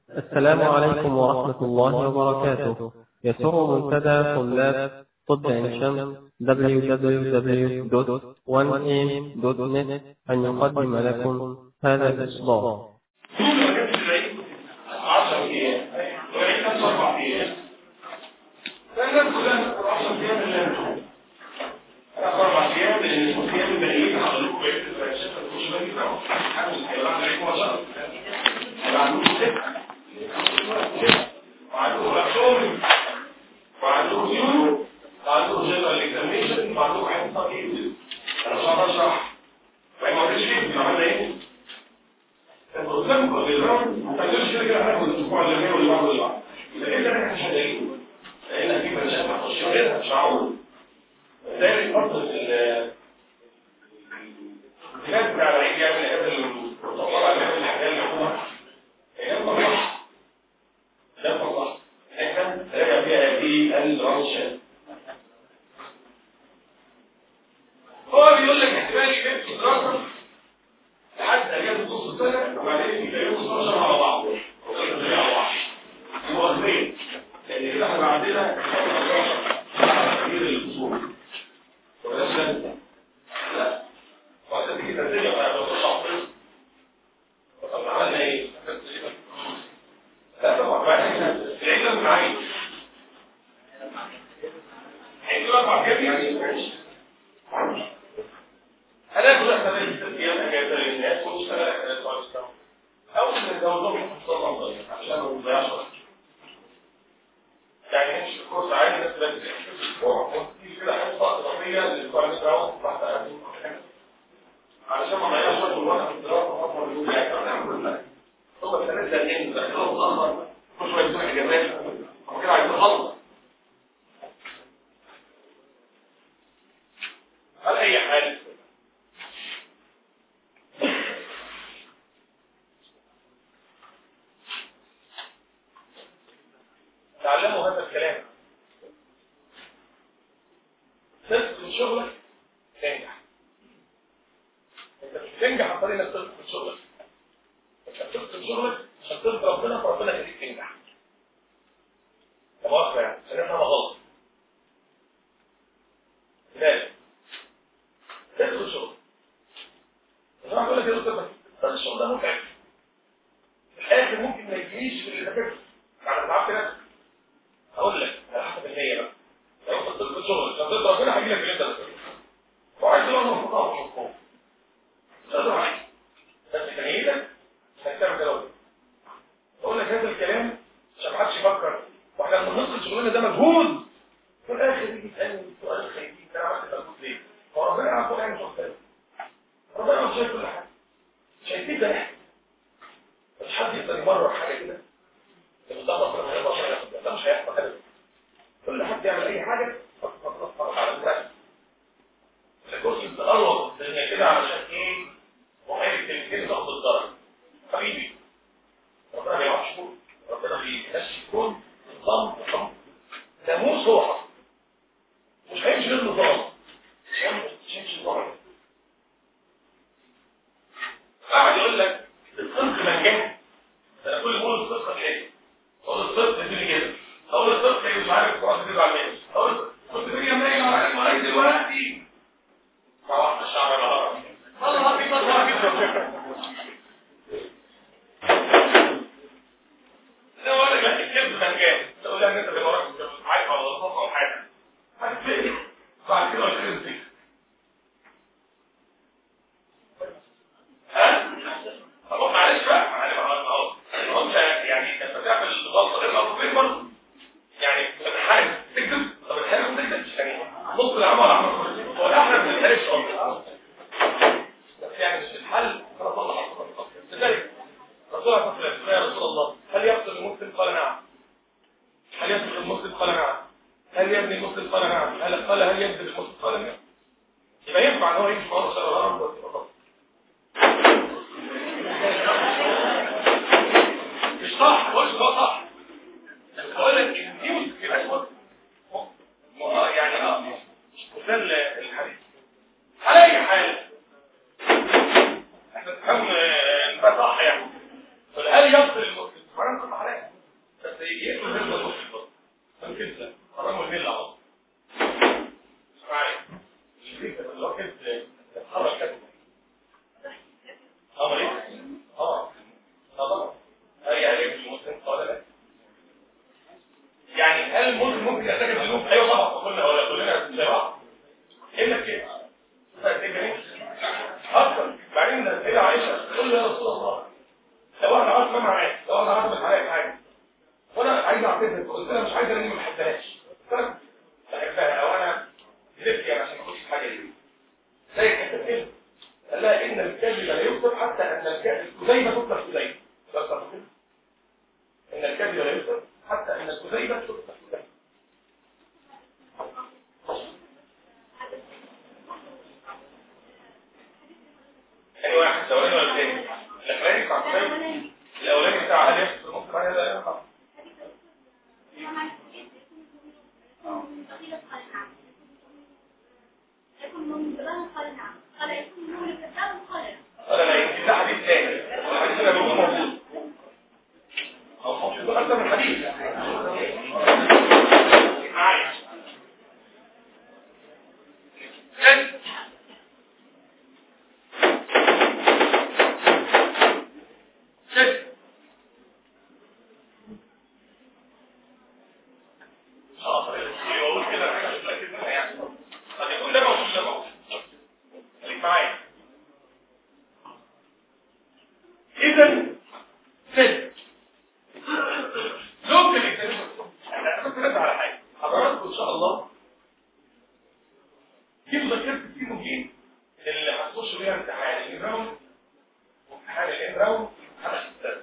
السلام عليكم ورحمة الله وبركاته يسر منتدى طلاب طب عين شمس www.1am.net أن يقدم لكم هذا الإصدار 10 ايام ويعيش نفسه اربع ايام فالناس كلها تاخد 10 ايام اللي انتوا تاخد اربع ايام لان الايام الباقيين هقول بقيه الفرنشات هتخش بالي معاهم هيبقى عليكم عشان عندكم سته وعندكم رقم وعندكم يورو وعندكم جنرال اكزاميشن وعندكم حاجات طبيعيه انا مش هقدر اشرح فما قلتش ليه عملنا ايه انت قدامكم الراوند ما تعملش كده كده هناخد الاسبوع اللي جاي واللي بعده واللي بعده يبقى كده احنا مش هنلاقيه لان في مشاكل هتخش غيرها مش هعوض ثاني فتره ال الناس بتاع العيد يعمل هذا المطلع يعمل الحاجات اللي هو هي طبيعي ده طبعا احنا راجع فيها هذه الرانشات هو بيقول لك احتمال يبقى دراسه لحد اجازه نص السنه وبعدين يبقى يوم 12 على بعض على بعض موازنين لان كده احنا عندنا تغيير الفصول ولا لا لا وعشان كده الدنيا بقى بتخش على طب عملنا ايه؟ لا طبعا بعد كده العيد لازم نعيد عيد اربع ايام يعني ماشي هناخد احنا بقى ست ايام اجازه للناس ونشتغل احنا نطلع نشتغل او نزودهم في الصلاه عشان ما نضيعش وقت يعني نمشي الكورس عادي بس بس اسبوع في كده حصه اضافيه للاسبوع اللي بتاعه تحت قديم علشان ما نضيعش وقت الوقت في الدراسه فتره اليوم يعني نعمل كل هو الثلاث سنين دخلوا متاخر كل شويه يدونا اجابات هو كده عايزين نخلص على اي حال تعلموا هذا الكلام تثبت من شغلك تنجح انت مش بتنجح عن طريق انك تثبت من شغلك انت بتثبت من شغلك عشان ترضي ربنا فربنا يخليك تنجح مؤاخذة يعني عشان احنا غلط لذلك تدخل شغل بس انا بقول لك يا دكتور بس الشغل ده متعب في الاخر ممكن ما يجيش في اللي فاكر بعد ما تعبت نفسك اقول لك على حسب النية بقى لو كنت في شغل لو كنت ربنا هيجي لك اللي انت بتقوله وعايز تبقى مفقوطة مش مفقوطة مش قادر عليك بس نيتك انك تعمل كده بقول لك هذا الكلام عشان ما حدش يفكر واحنا لما نصل شغلنا ده مجهود في الاخر يجي يسالني سؤال الخيبين انت عملت مجهود ليه؟ هو ربنا عارف كل حاجه مش مختلف ربنا مش شايف كل حاجه شايفين ده احنا مش حد يقدر يمرر حاجه كده المستقبل في الخير ده مش هيحصل ابدا كل حد يعمل اي حاجه فقط على الناس الكرسي بتقرب لان كده علشان ايه وقايل التلفزيون تاخد الدرجه حبيبي ربنا ما يعرفش كون ربنا بيمشي كون نظام نظام ناموس هو حق مش هيمشي غير نظام مش هيمشي نظام قاعد يقول لك الصدق من جهه انا كل مول الصدق ايه اقول الصدق دي كده اقول الصدق مش عارف تقعد تدعي على الناس اقول كنت بيجي منين على المريض دلوقتي طبعا الشعب العربي الله في الله ده ولا ما تكتب من جاي تقول لها ان انت اللي وراك عارف ولا غلط او حاجه هتفهم بعد كده قلت لك ها طب معلش بقى معلش اهو انت يعني انت بتعمل غلطه غير مقبول برضه يعني بتحارب تكتب طب الحارب ما تكتبش يعني نص العمل احمد هو احنا ما بنحاربش اصلا بس يعني مش الحل خلاص الله حفظه لذلك رسول الله صلى الله عليه وسلم يا رسول الله هل يقتل المسلم قال نعم هل يقتل المسلم قال نعم هل يبني المسلم قال نعم هل قال هل يبني المسلم قال نعم يبقى ينفع ان هو يمشي مره شهر الارض ويتفضل مش صح مش صح بقول لك ان دي مشكله يعني اه مثال الحديث على اي حال احنا نفهم ان ده صح يعني هل يقتل المسلم وانا كنت عايز لاني ما بحبهاش بحبها او انا نفسي عشان اخش في حاجه دي زي كتب كده قال لها ان الكذب لا يكتب حتى ان الكذب كذيبه تكتب كذيبه بس ان الكذب لا يكتب حتى ان الكذيبه تكتب كذيبه يعني واحد ثواني ولا تاني الاولاني بتاع كذيبه الاولاني بتاع هل يحصل ممكن بعد ده يقع قال لا يمكن ده حديث تاني الحديث ده موجود موجود او موجود اكتر من حديث معايا كذب كذب اه يقول كده حاجه مش متاكد منها يعني قد يكون ده موجود ده موجود خليك معايا اذا كذب ممكن الكذب انا كنت نبه على حاجه حضراتكم ان شاء الله في مذكرة كتير مهين اللي هتخشوا بيها امتحان الانراون وامتحان الانراون امتحان الستات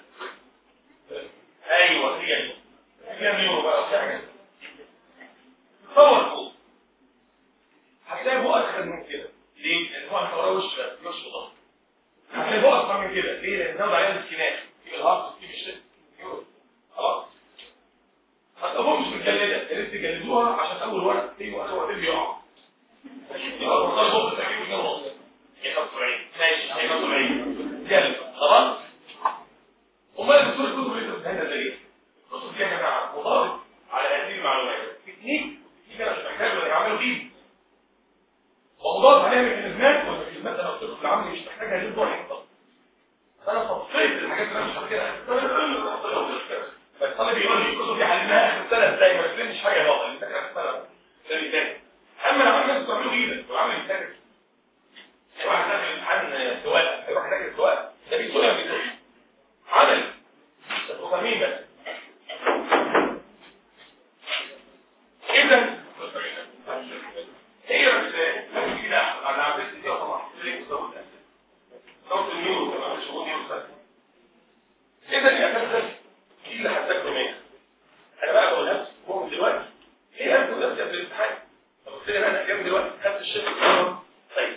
ايوه هي دي هي نيورو بقى وفي حاجه تصور فوق هتلاقي فوق اسهل من كده ليه؟ لان هو انت وراه وش وش وضغط هتلاقي فوق اسهل من كده ليه؟ لان زود عليها السكينات في الهارت في الشد نيورو خلاص هتلاقي فوق مش متجلده يا ريت تجلدوها عشان اول ورق تيجي واخر ورقتين بيقعوا يبقى المختار فوق التكليف كده ونص يحط العين ماشي هيحط العين جلد خلاص امال الدكتور الكتب اللي انت هنا ده ليه؟ الكتب دي يا جماعه مضاد على هذه المعلومات تكنيك دي كده مش محتاج ولا يعملوا دي ومضاد عليها ميكانيزمات والميكانيزمات انا قلت لكم العمل مش محتاجها ليه روح يحفظ انا فصلت الحاجات اللي انا مش فاكرها فالطالب يقول لي الكتب دي حليناها اخر سنه ازاي ما تفهمش حاجه غلط اللي فاكر اخر سنه ده اللي تاني اما لو عملت تعملوا بايدك وعمل يذاكر واحد داخل امتحان سواقه هيروح يذاكر سواقه ده بيسوق ولا بيسوق عمل تبقوا فاهمين بس اذا هي بس كده انا عملت دي طبعا ليه صوت صوت النيورو كمان مش هو نيورو بس اذا يا كابتن دي اللي هتذاكروا منها انا بقى بقول لك ممكن دلوقتي ايه انتوا نفسي قبل الامتحان طب قلت لي انا جاي دلوقتي خدت الشيء طيب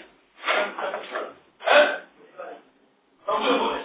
ها موجود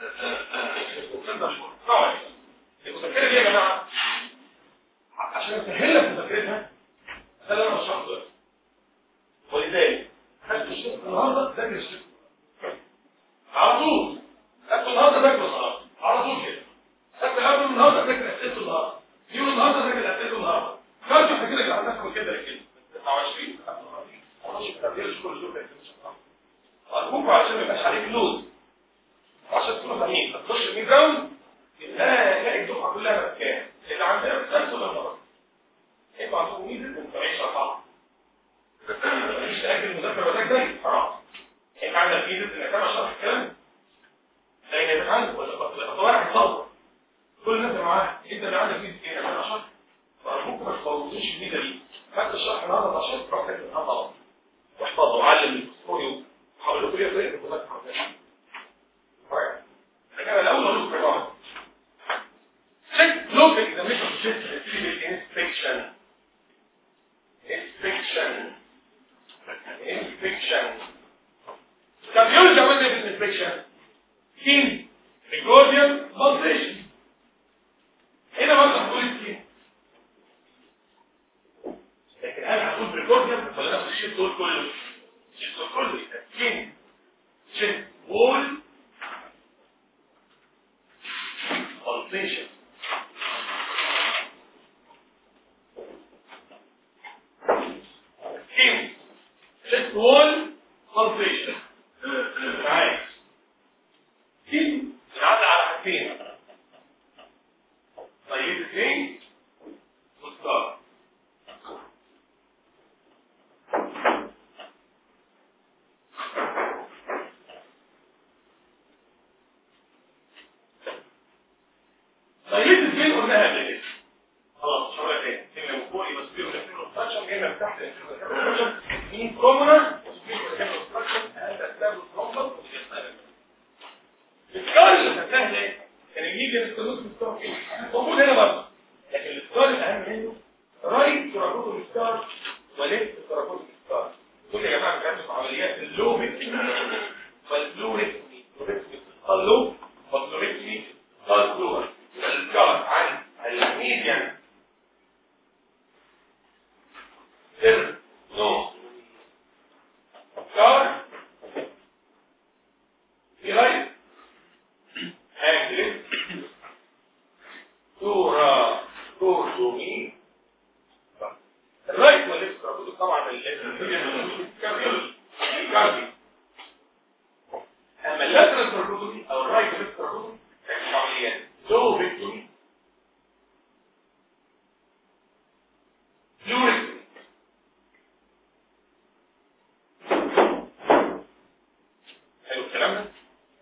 طبعا المذاكره دي يا جماعه عشان اسهل لك مذاكرتها ده اللي انا بشرحه دلوقتي ولذلك خدت الشيء النهارده ذاكر الشيء على طول خدت النهارده ذاكر النهارده على طول كده خدت الاول النهارده ذاكر اسئله النهارده يوم النهارده ذاكر اسئله النهارده خدت احنا كده كده هنذاكر كده لكده 29 25 تقدير كل دول أرجوكم عشان ما يبقاش عليك لود وعشان تكونوا فاهمين تخش الميد راوند لا لا الدفعه كلها مكان اللي عندنا بتنسوا للمرض يبقى عندكم ميزه انت معيش اربعه مش تاجل المذاكره ولا جاي حرام انت عندك ميزه انك انا شرح الكلام لا يجب عنك ولا خطوه واحد صوت كل الناس اللي معاها انت اللي عندك ميزه انك انا شرح فارجوكم ما تفوتوش الميزه دي حتى الشرح النهارده عشان تروح تكتب النهارده واحفظه وعلم الدكتور وحاول لكم ليه طريقه المذاكره لكن الاول اقول لكم حاجه Check look examination of just retrieval inspection. Inspection. Inspection. طب يرجع مثلا في الانسبكشن سين ريكورديوم بالزيشن هنا برضه هتقول السين لكن هل هتقول ريكورديوم ولا نفس الشيء تقول كله الشيء تقول كله سين شيء وول بالزيشن سين شيء وول بالزيشن معايا سين بنعدي على حاجتين طيب اثنين مستار طيب اثنين قلناها قبل كده خلاص مش هقول مين كومنا هذا اسباب الثرومبس السكار اللي خدناه ده كان يجي الستروس السكار موجود هنا برضه لكن السكار الاهم منه رايت تراكوت السكار وليفت تراكوت السكار دول يا جماعه كانوا في عمليات اللوبك والبلوريكمي اللوب والبلوريكمي والبلور السكار عن الميديان سر نو سكار في رايت هاجرين تورا تورزومي الرايت والليفت رابطه طبعا الكارديولوجي اما اللاترال ترابطه او الرايت والليفت ترابطه كانت عمليات لو فيكتوري فلوريكتوري حلو الكلام ده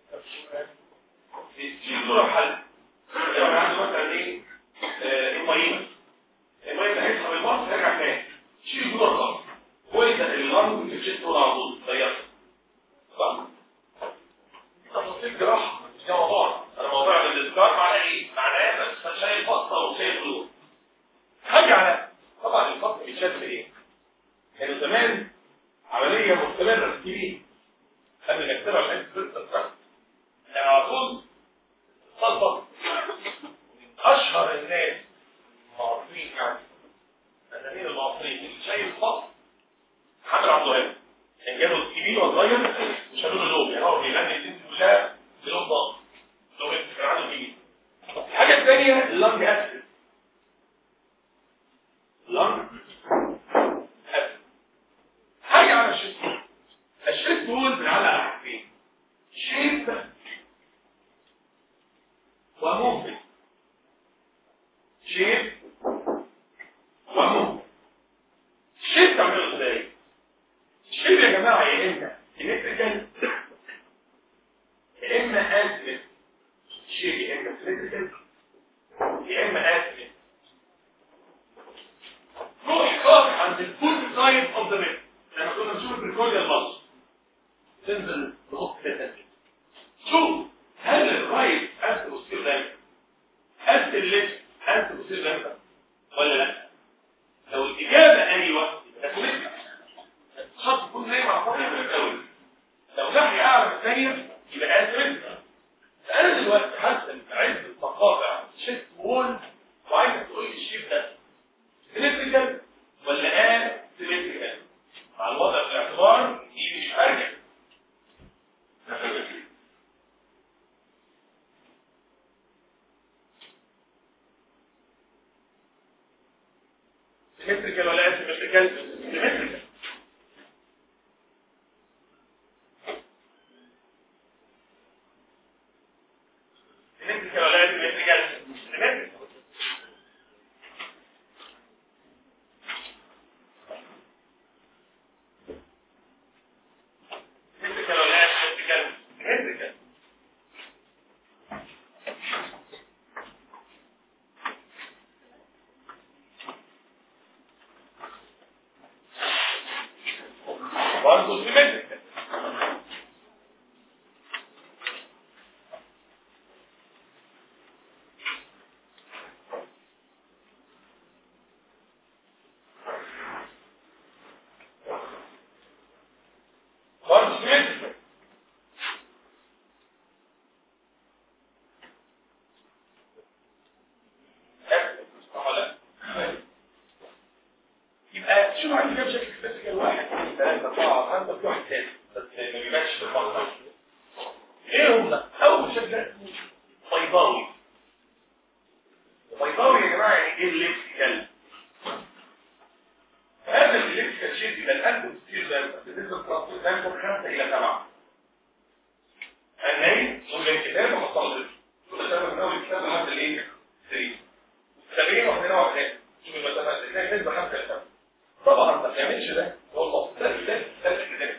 في صورة حل لو انا عندي مثلا ايه المية المية ده هيسحب المصر هيرجع تاني شيل جوه الخط ويبدا الغرب في الجسم طول على طول ضيقه صح تفاصيل جراحة مش ده موضوع انا موضوع الاذكار معناه ايه؟ معناه بس شايل بطه وشايل خلوق حاجة على طبعا الفصل بيتشاف ايه؟ كانوا زمان عملية مستمرة في التي قبل ما يكتبها من عند الفرصة يعني على طول صدق اشهر الناس معروفين يعني النبيل المعروفين اللي شايل فصل محمد عبد الوهاب كان جاله كبير وصغير وشالوا له لوب يعني هو بيغني الدنيا كلها بلوب ضغط لو انت كان عنده كبير الحاجه الثانيه اللنج اسيد لنج اسيد حاجه على الشيست الشيست دول بنعلق على حاجتين شيب وموفمنت شيب وموفمنت شيب تعمله ازاي الشيب يا جماعه يا اما الكتريكال يا اما اسيد شيب يا اما الكتريكال يا اما اسيد روح خاطر عند الفول سايد اوف ذا ميد لما كنا بنشوف البريكورديال مصر تنزل نقطه كده شوف هل الرايت اسيد وستيل دايما اسيد الليفت اسيد وستيل دايما ولا لا لو الاجابه ايوه يبقى كويس خط يكون نايم على الطريق الاول لو ناحيه اعلى من الثانيه يبقى اسيد انا دلوقتي حاسس عايز التقاطع شيفت وول وعايزك تقول لي الشيفت ده سيمتريكال ولا ان سيمتريكال مع الوضع في الاعتبار دي مش حاجه سيمتريكال ولا ان سيمتريكال سيمتريكال سيمتريكال ولا ان سيمتريكال سيمتريكال سيمتريكال ولا ان سيمتريكال سيمتريكال برضه سيمتريكال برضه سيمتريكال يبقى شوف عندي كام شكل سيمتريكال واحد اثنين ثلاثة أربعة خمسة في واحد تاني بس ما بيبانش في المقطع ايه هم أول شكل اسمه بيضاوي بيضاوي يا جماعة يعني ايه الليكسيكال هذا الليكسيكال شيء يبقى الأنتم كتير ده بالنسبة للترانسفير ده يكون خمسة إلى سبعة الناي ومن الكتاب ومصطلح كل سنة من أول الكتاب لحد الإيه؟ 3 70 واحدين واحدين شوف المسافات تلاقي نسبة خمسة إلى سبعة طبعا ما تعملش ده هو المفروض ده ده ده كده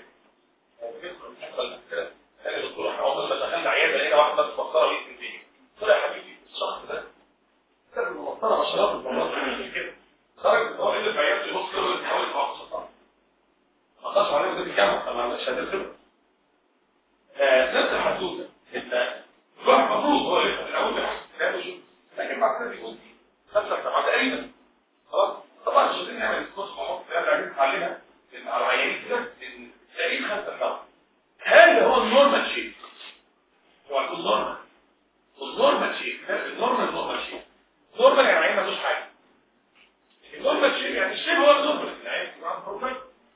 انا دكتور احنا عمرنا ما دخلنا عياده لقينا واحد بس مسطره ويسكن فيه قلت له يا حبيبي الشخص ده كان مسطره عشرات المرات مش كده خرج هو اللي في عيادته يبص له يحاول يتعصب شهاده الخبره نفس الحدوته انت الواحد المفروض هو لسه في الاول بيحس وشوف لكن بعد كده بيكون في خمسه سبعه تقريبا خلاص طبعا مش عايزين نعمل كورس محط كده عايزين نتعلمها على العيانين كده ان تقريبا خمسه سبعه هذا هو النورمال شيء هو النورمال النورمال شيء النورمال نورمال شيء نورمال يعني عين ما فيش حاجه النورمال شيء يعني الشيء هو النورمال يعني عين نورمال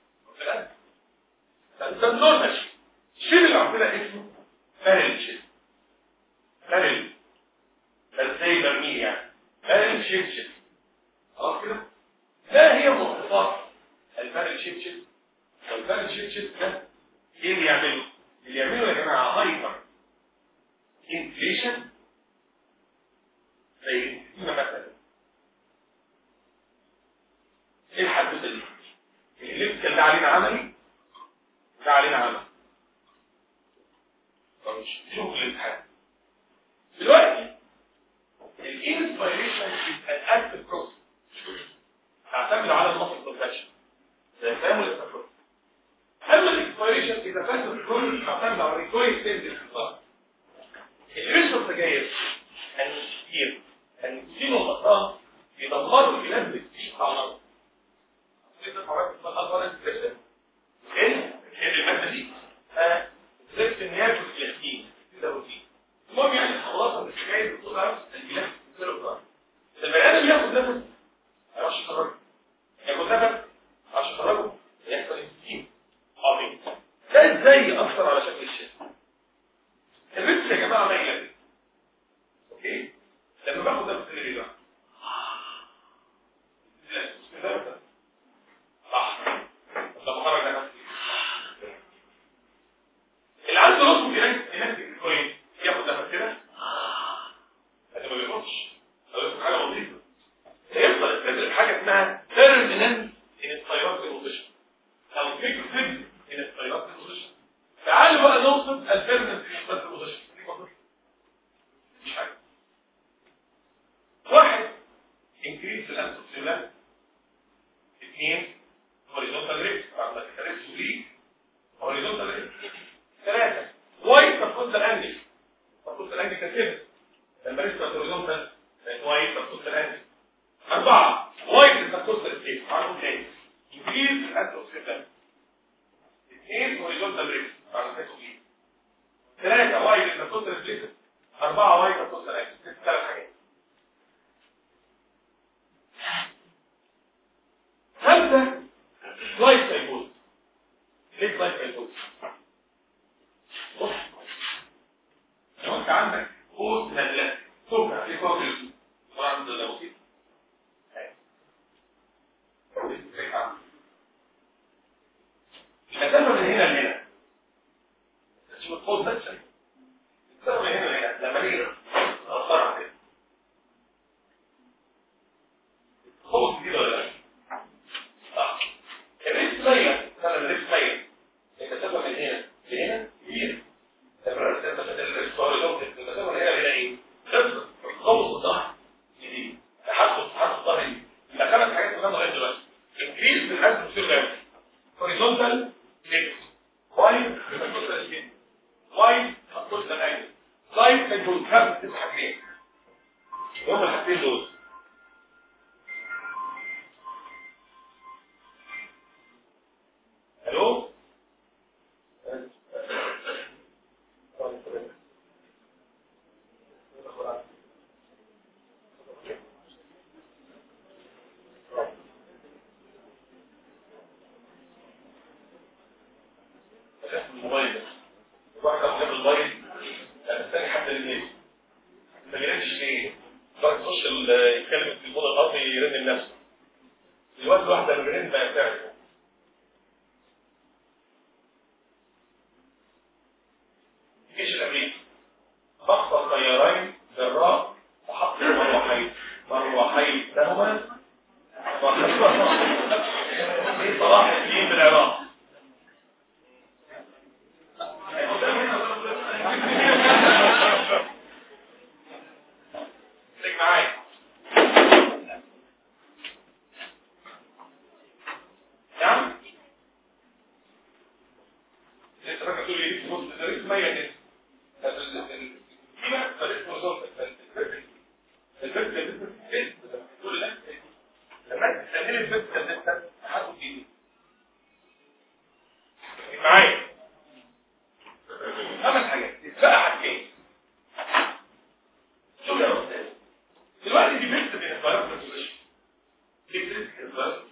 ده النورمال شيء الشيء اللي عندنا اسمه فارل شيء فارل ازاي برميل يعني فارل شيء شيء خلاص كده ما هي مواصفات الفارل شيء شيء والفارل شيء شيء ده ايه اللي يعمله اللي يعمله يا جماعه هايبر انفليشن زي مثلا ايه الحدوته دي الالكتريكال ده علينا عملي ده علينا عملي طب شوف الامتحان دلوقتي الانسبيريشن از ان اكتف بروسس تعتمد على المصل كونتاكشن زي فاهم ولا تفهم اما الاكسبيريشن اذا فات الكل تعتمد على الريكويل سيلز الاختصار الريسورس جاي ان كتير ان يشيلوا الغطاء يدمروا الجلاد بالكتير على الارض لسه حضرتك اسمها الاكبر انسبيريشن ان الماده دي زفت النياج والكلاستين كده روتين المهم يعني خلاص الحكايه بتقول عارف الجلاس بتصير بقى البني ادم ياخد نفس ما يعرفش يخرجه ياخد نفس ما يعرفش يخرجه يحصل انسكين عظيم ده ازاي ياثر على شكل الشيء البنت يا جماعه مايله اوكي لما باخد نفس اللي بقى صح لما خرج نفسي اللي عنده رسم ينسك كويس ياخد نفس كده هذا ما بيموتش ده حاجه بسيطه يفضل يستدرك حاجه اسمها تيرمينال انسبيرات بوزيشن او فيك فيك انسبيرات بوزيشن تعالوا بقى نوصف الفيرمنت انسبيرات بوزيشن مش حاجه واحد انكريس في الانسوسيولات اثنين هوريزونتال ريكس بعد ما تكررت وليك هوريزونتال ريكس ثلاثة وايت سبكوستال انجل سبكوستال انجل كثير لما لسه هوريزونتال وايت سبكوستال انجل أربعة وايت سبكوستال ستيت عارفه تاني انكريس الانسوسيولات اثنين هوريزونتال ريكس بعد ما تكررت وليك ثلاثة وايت سبكوستال ستيت أربعة وايت سبكوستال انجل ثلاث حاجات خمسة سلايد سايكوز ليه سلايد سايكوز بص لو انت عندك قوس نزلات سكر في كوكل طبعا ده بسيط المسافة من هنا لهنا شوف القوس بس المسافة من هنا لهنا لما نيجي نقطعها كده قوس كده ولا لا؟ الريس بلاير مثلا الريس بلاير المسافه من هنا لهنا كبيره المسافه من هنا لهنا ايه؟ صفر القوس الظهر جديد تحدث تحدث ظهري يبقى خمس حاجات مهمه لغايه دلوقتي انكريز في الحجم في الغاز هوريزونتال ليكس وايد هوريزونتال سكين وايد هوريزونتال انجل لايت كنترول خمس ست حاجات هم الحاجتين دول الو الموبايل واحد جاب الموبايل الثاني حتى الليل ما بيردش ليه بعد تخش يتكلم التليفون الارضي يرن لنفسه دلوقتي الواحد لما بيرن بقى فعلا الجيش الامريكي خصص طيارين بالراء وحط مروحين مروحين لهما في صلاح الدين بالعراق خليك معايا نعم الفيرست مية كده الكيمة فالاسم وزوجة الفيرست الفيرست الفيرست كل ده لما تستعمل الفيرست ده هاخد ايه معايا خمس حاجات تتبقى حاجتين شوف يا استاذ دلوقتي دي بنت بين الفيروس والبوزيشن دي بنت الفيروس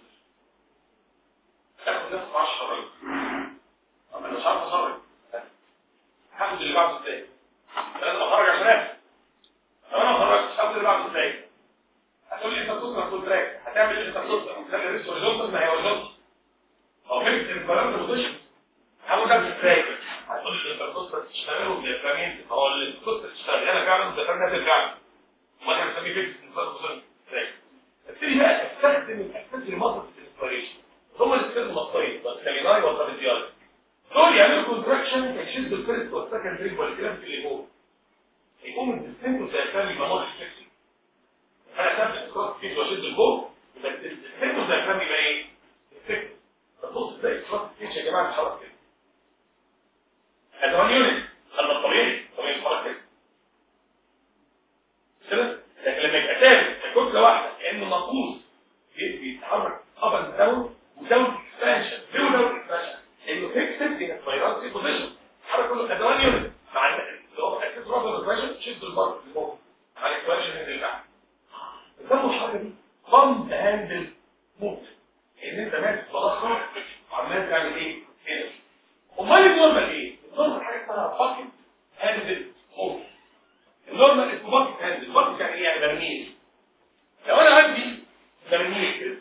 تاخد نفس 10 راجل طب انا مش عارف اخرج هاخد اللي بعده ازاي لازم اخرج عشان اكل لو انا ما خرجتش هاخد اللي بعده ازاي هتقول لي انت بتكره كل تراك هتعمل ايه انت بتكره هتخلي الريس هوريزونتال ما هي هوريزونتال او بنت الفيروس والبوزيشن هاخد نفس ازاي هتقول لي انت بتكره تشتغله بالفامين هو اللي بتكره تشتغلها فعلا ده فعلا فعلا وانا بسميه فيكس انفورميشن ابتدي بقى استخدم الاكسسوري مصر في الانسبيريشن هم اللي استخدموا مصريين والسيميناي والتربيزيال دول يعملوا كونتراكشن يشدوا الفيرست والسكند ريب والكلام اللي هو يقوم الديستنتو زي الفامي يبقى مور سكسي انا ثابت الكروس فيس واشد الجو يبقى الديستنتو زي الفامي يبقى ايه؟ سكسي فتبص تلاقي الكروس فيس يا جماعه بيتحرك كده هذا هو اليونت هذا الطبيعي طبيعي بيتحرك كده كده لكن لما يبقى ثابت كتله واحده كانه ناقوس بيتحرك اب اند داون وداون اكسبانشن ليه داون اكسبانشن انه فيكسد ان الفيروس في بوزيشن حرك كله ادوان يونت مع اللي هو اكسس رابر اكسبانشن تشد البر لفوق مع الاكسبانشن ينزل تحت بيسموا الحركه دي بامب هاندل موت ان انت ماسك بلاصه وعمال تعمل ايه كده امال النورمال ايه النورمال حاجه اسمها باكيت هاندل موت النورمال اسمه باكيت هاندل باكيت يعني ايه يعني برميل لو انا عندي برميل كده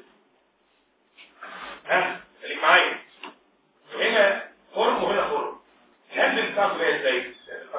ها خليك معايا هنا فورم وهنا فورم الهاندل بتاعته جاي ازاي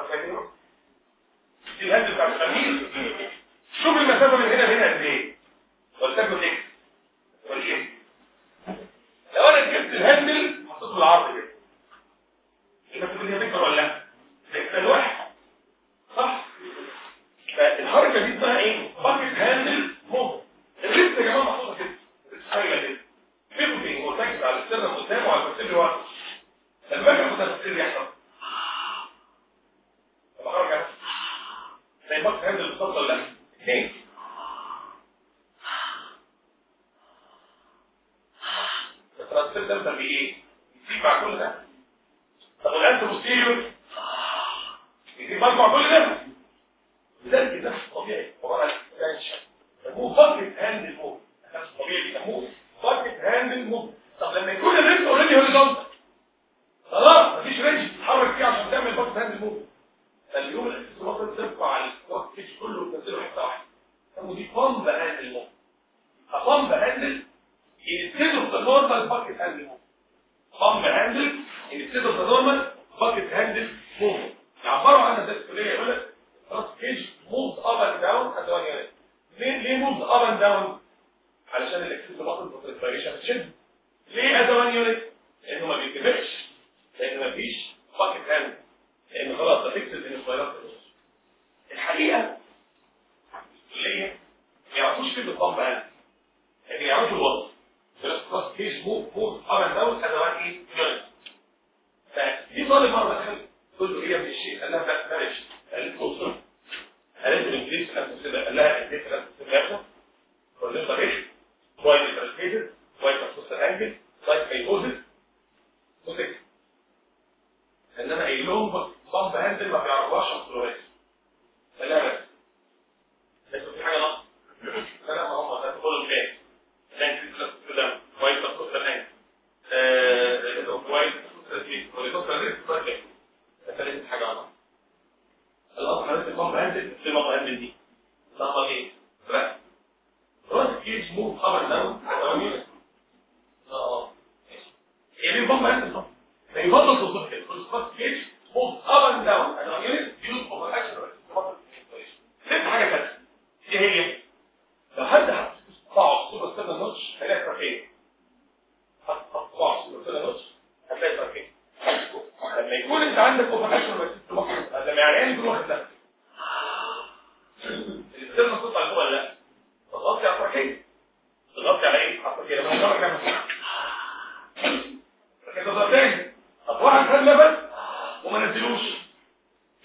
دي الهاندل بتاع البرميل شوف المسافه من هنا لهنا قد ايه ولتكن اكس والايه لو انا جبت الهاندل حطيته بالعرض كده المسافه دي هتكبر ولا لا؟ تكبر واحد صح فالحركه دي اسمها ايه باكيت هاندل موف الريست يا جماعه محطوطه كده حاجه كده فيبتنج وتاكس على السيرم قدامه وعلى البكتيريا ورا لما باجي اخد البكتيريا يحصل طب حركه زي باكيت هاندل بالظبط ولا لا اثنين الترانسفير ده بيبقى ايه يسيب مع كل ده طب الانت بوستيريور يسيب مع كل ده لذلك ده طبيعي طبعا اكسبانشن يسموه باكيت هاند موف ده طبيعي يسموه باكيت هاند موف طب لما يكون الريست اوريدي هوريزونتال خلاص مفيش رينج تتحرك فيه عشان تعمل باكيت هاند موف فاليوم الاساس الوسط ترفع على الكوك فيش كله وتنزله حته واحده يسموه دي بامب هاند موف بامب هاند instead of the normal bucket handle move pump handle instead of the normal bucket handle move يعبروا عنها زي الكليه يقول لك خلاص كيج موفز اب اند داون at one unit ليه ليه موفز اب اند داون علشان الاكسس ماسل بريسبيريشن بتشد ليه at one unit لانه ما بيتبعش لان ما فيش باكيت هاند لان خلاص ده فيكس الانسبيرات الحقيقه الكليه ما يعرفوش كلمه بامب هاند لكن يعرفوا الوضع خلاص كيج موف موف اب اند داون at one ايه unit فدي طالب مره دخل قلت له هي من الشيء قال لها لا بلاش قالت له صرف قالت له انجليز قالت له قال لها اديت لها استغاثه قلت له ايش وايد ترانسليتد وايد تخصص انجل وايد فيوزد وكده انما قايل لهم بامب هاندل ما بيعرفوهاش اصلا قال لها بس لكن في حاجه ناقصه فلا ما هم ده كل الكلام لكن كده وايد تخصص انجل وايد تخصص انجل وايد تخصص انجل ثالث حاجة عظمة الأصل حضرتك البامب هاندل في البامب هاندل دي لحظة ايه؟ راس راس كيج موف اب اند داون اه هي دي البامب هاندل طبعا ما يفضل توصف كده راس كيج موف اب اند داون انا يونت يوز اوف اكشن ست حاجة ثالثة ايه هي؟ لو حد حط صعب صورة استنى نوتش هيلاقي تركيه حط صعب صورة استنى نوتش هتلاقي تركيه لما يكون انت عندك اوبريشن بس لما يعني يكون واخد نفسك السيرما تطلع لفوق ولا لا تغطي على التركيه تغطي على ايه؟ على التركيه لما نجرب نعمل التركيه تظهر تاني طب واحد خد نفس وما نزلوش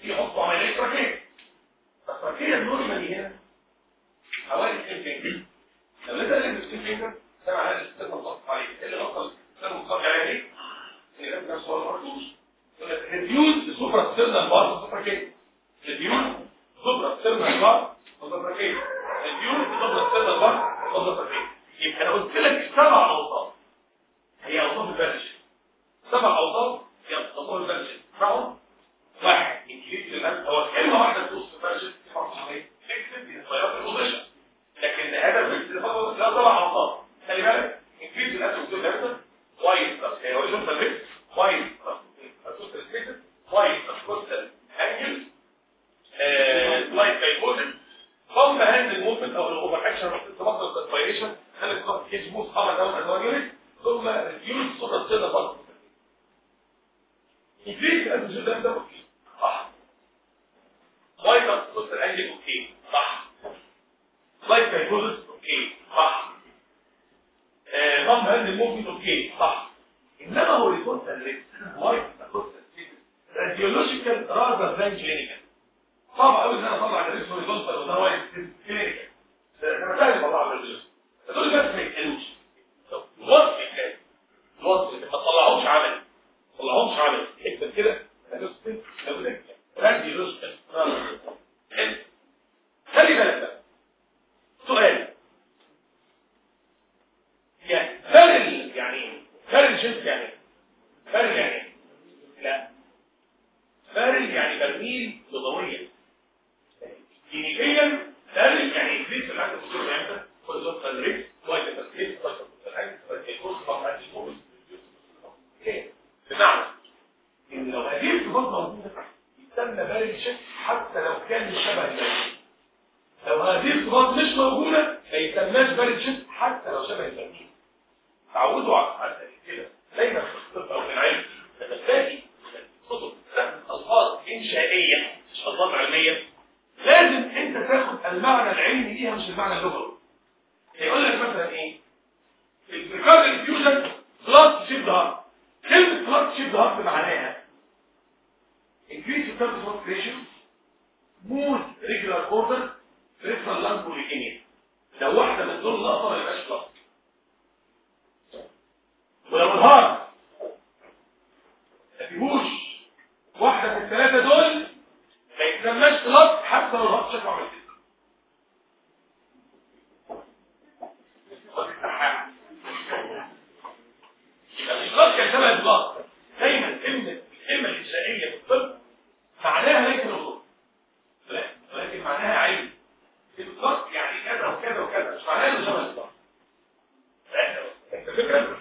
يحطوا عمليه تركيه التركيه النورمالي هنا حوالي 2 فينجر لو لقيت قال لك 2 فينجر ده معناه الاستاذ مضغوط عليه اللي غلط الاستاذ مضغوط عليه ليه؟ ان لازم نفسه هو مرفوض ريديوز سوبرا ستيرنال بار تركيه ريديوز سوبرا ستيرنال بار تركيه ريديوز سوبرا ستيرنال بار تركيه يبقى انا قلت لك سبع اوصاف هي اوصاف البلش سبع اوصاف هي اوصاف البلش معهم واحد انكريز للناس هو كلمه واحده تدوس في البلش تفهم صحيح اكتب انفايرات البوزيشن لكن هذا الاستفاضه لا سبع اوصاف خلي بالك انكريز للناس وكتب لها وايد بس هي هو شوف الريكس وايد الكوستال سبيسز وايد الكوستال انجل سلايد كايبوزن ثم هاند الموفمنت او الاوفر اكشن تبطل الانسبيريشن خلي الكوست كيج موف خمس داون ادوار يونت ثم ريديوز سوبر سيلر بطل انكريز الانجل ده ده اوكي صح وايد الكوستال انجل اوكي صح سلايد كايبوزن اوكي صح ثم هاند الموفمنت اوكي صح انما هوريزونتال ريكس وايد الكوستال راديولوجيكال راذر ذان كلينيكال صعب قوي ان انا اطلع الريكس هوريزونتال وده وايد كلينيكال انا سهل اطلع الريكس دول بس ما يتقالوش الوصف يتقال الوصف ما تطلعوش عملي ما تطلعوش عملي اكتب كده راديولوجيكال خلي بالك بقى سؤال يعني فارل يعني فارل جنس يعني فارل يعني لا فارل يعني برميل لضوية كلينيكيا فارل يعني ازيد في العدد الدكتور امتى كل زوجة الريكس وايد التسكيس طيب الكورس طبعا الكورس بمعنى ان لو هذه الصفات موجودة يسمى بارل شك حتى لو كان الشبه البرميل لو هذه الصفات مش موجودة ما يسماش بارل شك حتى لو شبه البرميل تعودوا على كده دايما في الطب او في العلم لما تلاقي كتب الفاظ انشائيه مش الفاظ علميه لازم انت تاخد المعنى العلمي ليها مش المعنى اللغوي يقول لك مثلا ايه البريكارد انفيوجن بلس شيب هارت كلمه بلس شيب هارت معناها increase the surface of creation smooth regular order peripheral lung polycythemia لو واحده من دول ناقصه ما يبقاش بلس ولو الهارت ما فيهوش واحدة من الثلاثة دول ما يتسماش بلس حتى لو الهارت شكله عمل كده يبقى مش بلس كان شبه البلس دايما كلمة الكلمة الإنشائية في الطب معناها ليس الوصول ولكن معناها علم البلس يعني كذا وكذا وكذا مش معناها انه شبه البلس انت فكرة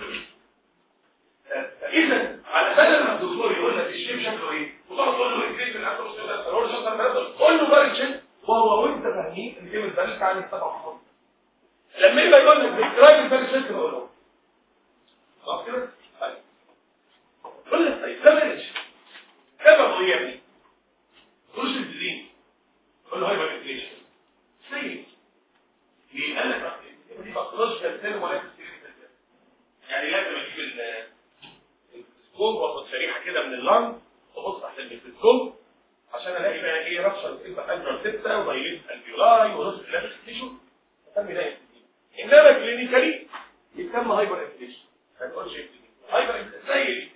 اذا على بدل ما الدكتور يقول لك الشيب شكله ايه وتقعد تقول له انكريز الاتروسيول هو شكله بيقدر قول له بارد شيب وهو وانت فاهمين ان كلمه بارد تعني سبع خطوات لما يبقى يقول لك ديسكرايب البارد شيب تقول له صح كده طيب قول لك طيب ده بارد شيب سببه ايه يا ابني تقولش الدين قول له هايبر انفليشن ليه ليه قال لك دي باثولوجيكال سيل ولا يعني لازم اجيب الميكروسكوب واخد شريحه كده من اللنج وابص تحت الميكروسكوب عشان الاقي بقى ايه رابشر تبقى انجر سته ودايليت الفيولاي ونص لابس تيشو اسمي ده انما كلينيكالي يسمى هايبر انفليشن ما تقولش هايبر زي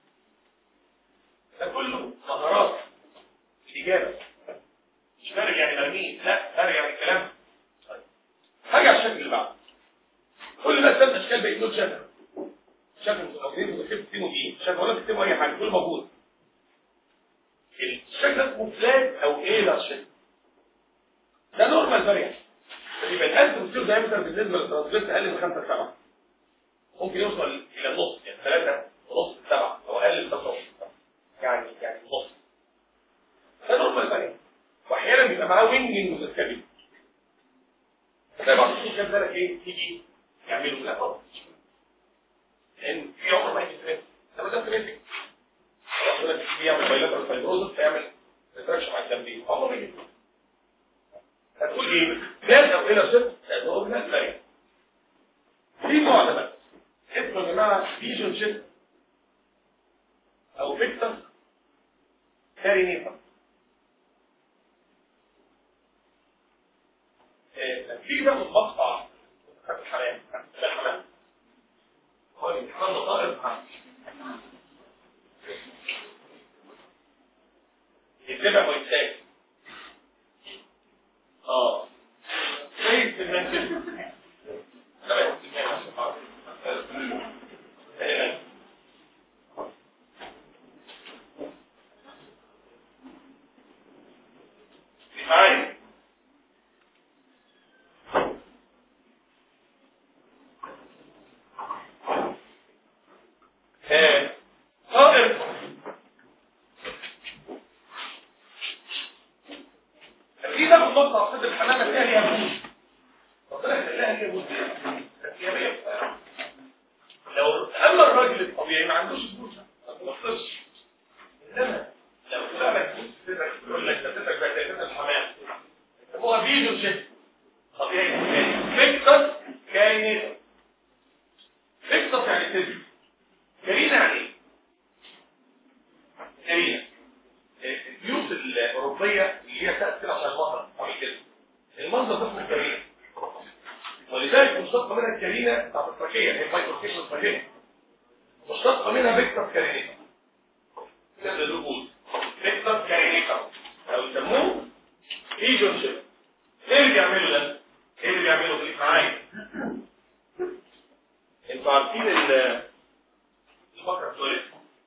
ده كله مهارات الاجابه مش فارق يعني مرمين لا فارق يعني الكلام طيب حاجه على الشكل اللي بعده كل ده ثلاث اشكال بقيت له شكل شكل متقدم وكتبت تكتبوا ايه شكل ولا تكتبوا اي حاجه كله موجود الشكل اسمه فلات او ايه شكل ده نورمال فاريانت يبقى الانت بتصير دايمتر بالنسبه للترانسفيرس اقل من 5 7 ممكن يوصل الى النص يعني 3 ونص 7 او اقل من 5 يعني يعني نص ده نورمال فاريانت واحيانا بيبقى معاه وينجنج متسكبي زي بعض الشيء كان بالك ايه تيجي يعملوا لا طبعا لان في عمر ما يجي ترند لما ده ترند ربنا بيعمل بايلاترال فايبروزس فيعمل ريتراكشن على الجنبين عمر ما يجي هتقول ايه ناس او هنا ست لان هو ناس ثانيه في نوع ده بقى اسمه يا جماعه فيجن شيب او فيكتس كارينيتا في ده مقطع الحمام الحمام هو الامتحان ده طائر يتبع ويتساعد اه سيد في المنزل تمام تمام معايا طائر في ده مقطع صدر الحمامه فيها ليها موز وطلعت لها ليها موز لو اما الراجل الطبيعي ما عندوش موز ما بيوصلش انما لو طلع لك موز صدرك يقول لك ده صدرك بقى زي الحمام هو فيديو شيء طبيعي فيكتس كائنات فيكتس يعني صدر كرينة يعني ايه؟ كرينة البيوت الأوروبية اللي هي تأثير عشان المطر عامل كده المنظر ده اسمه كرينة ولذلك مشتقة منها الكرينة بتاعت التركية هي مايكروفيشن التركية مشتقة منها فيكتور كارينيكا كده الرجول فيكتور كارينيكا أو يسموه ايجون شيب ايه اللي بيعمله ده؟ ايه اللي بيعمله خليك معايا؟ انتوا عارفين ال الفقرة الثالثة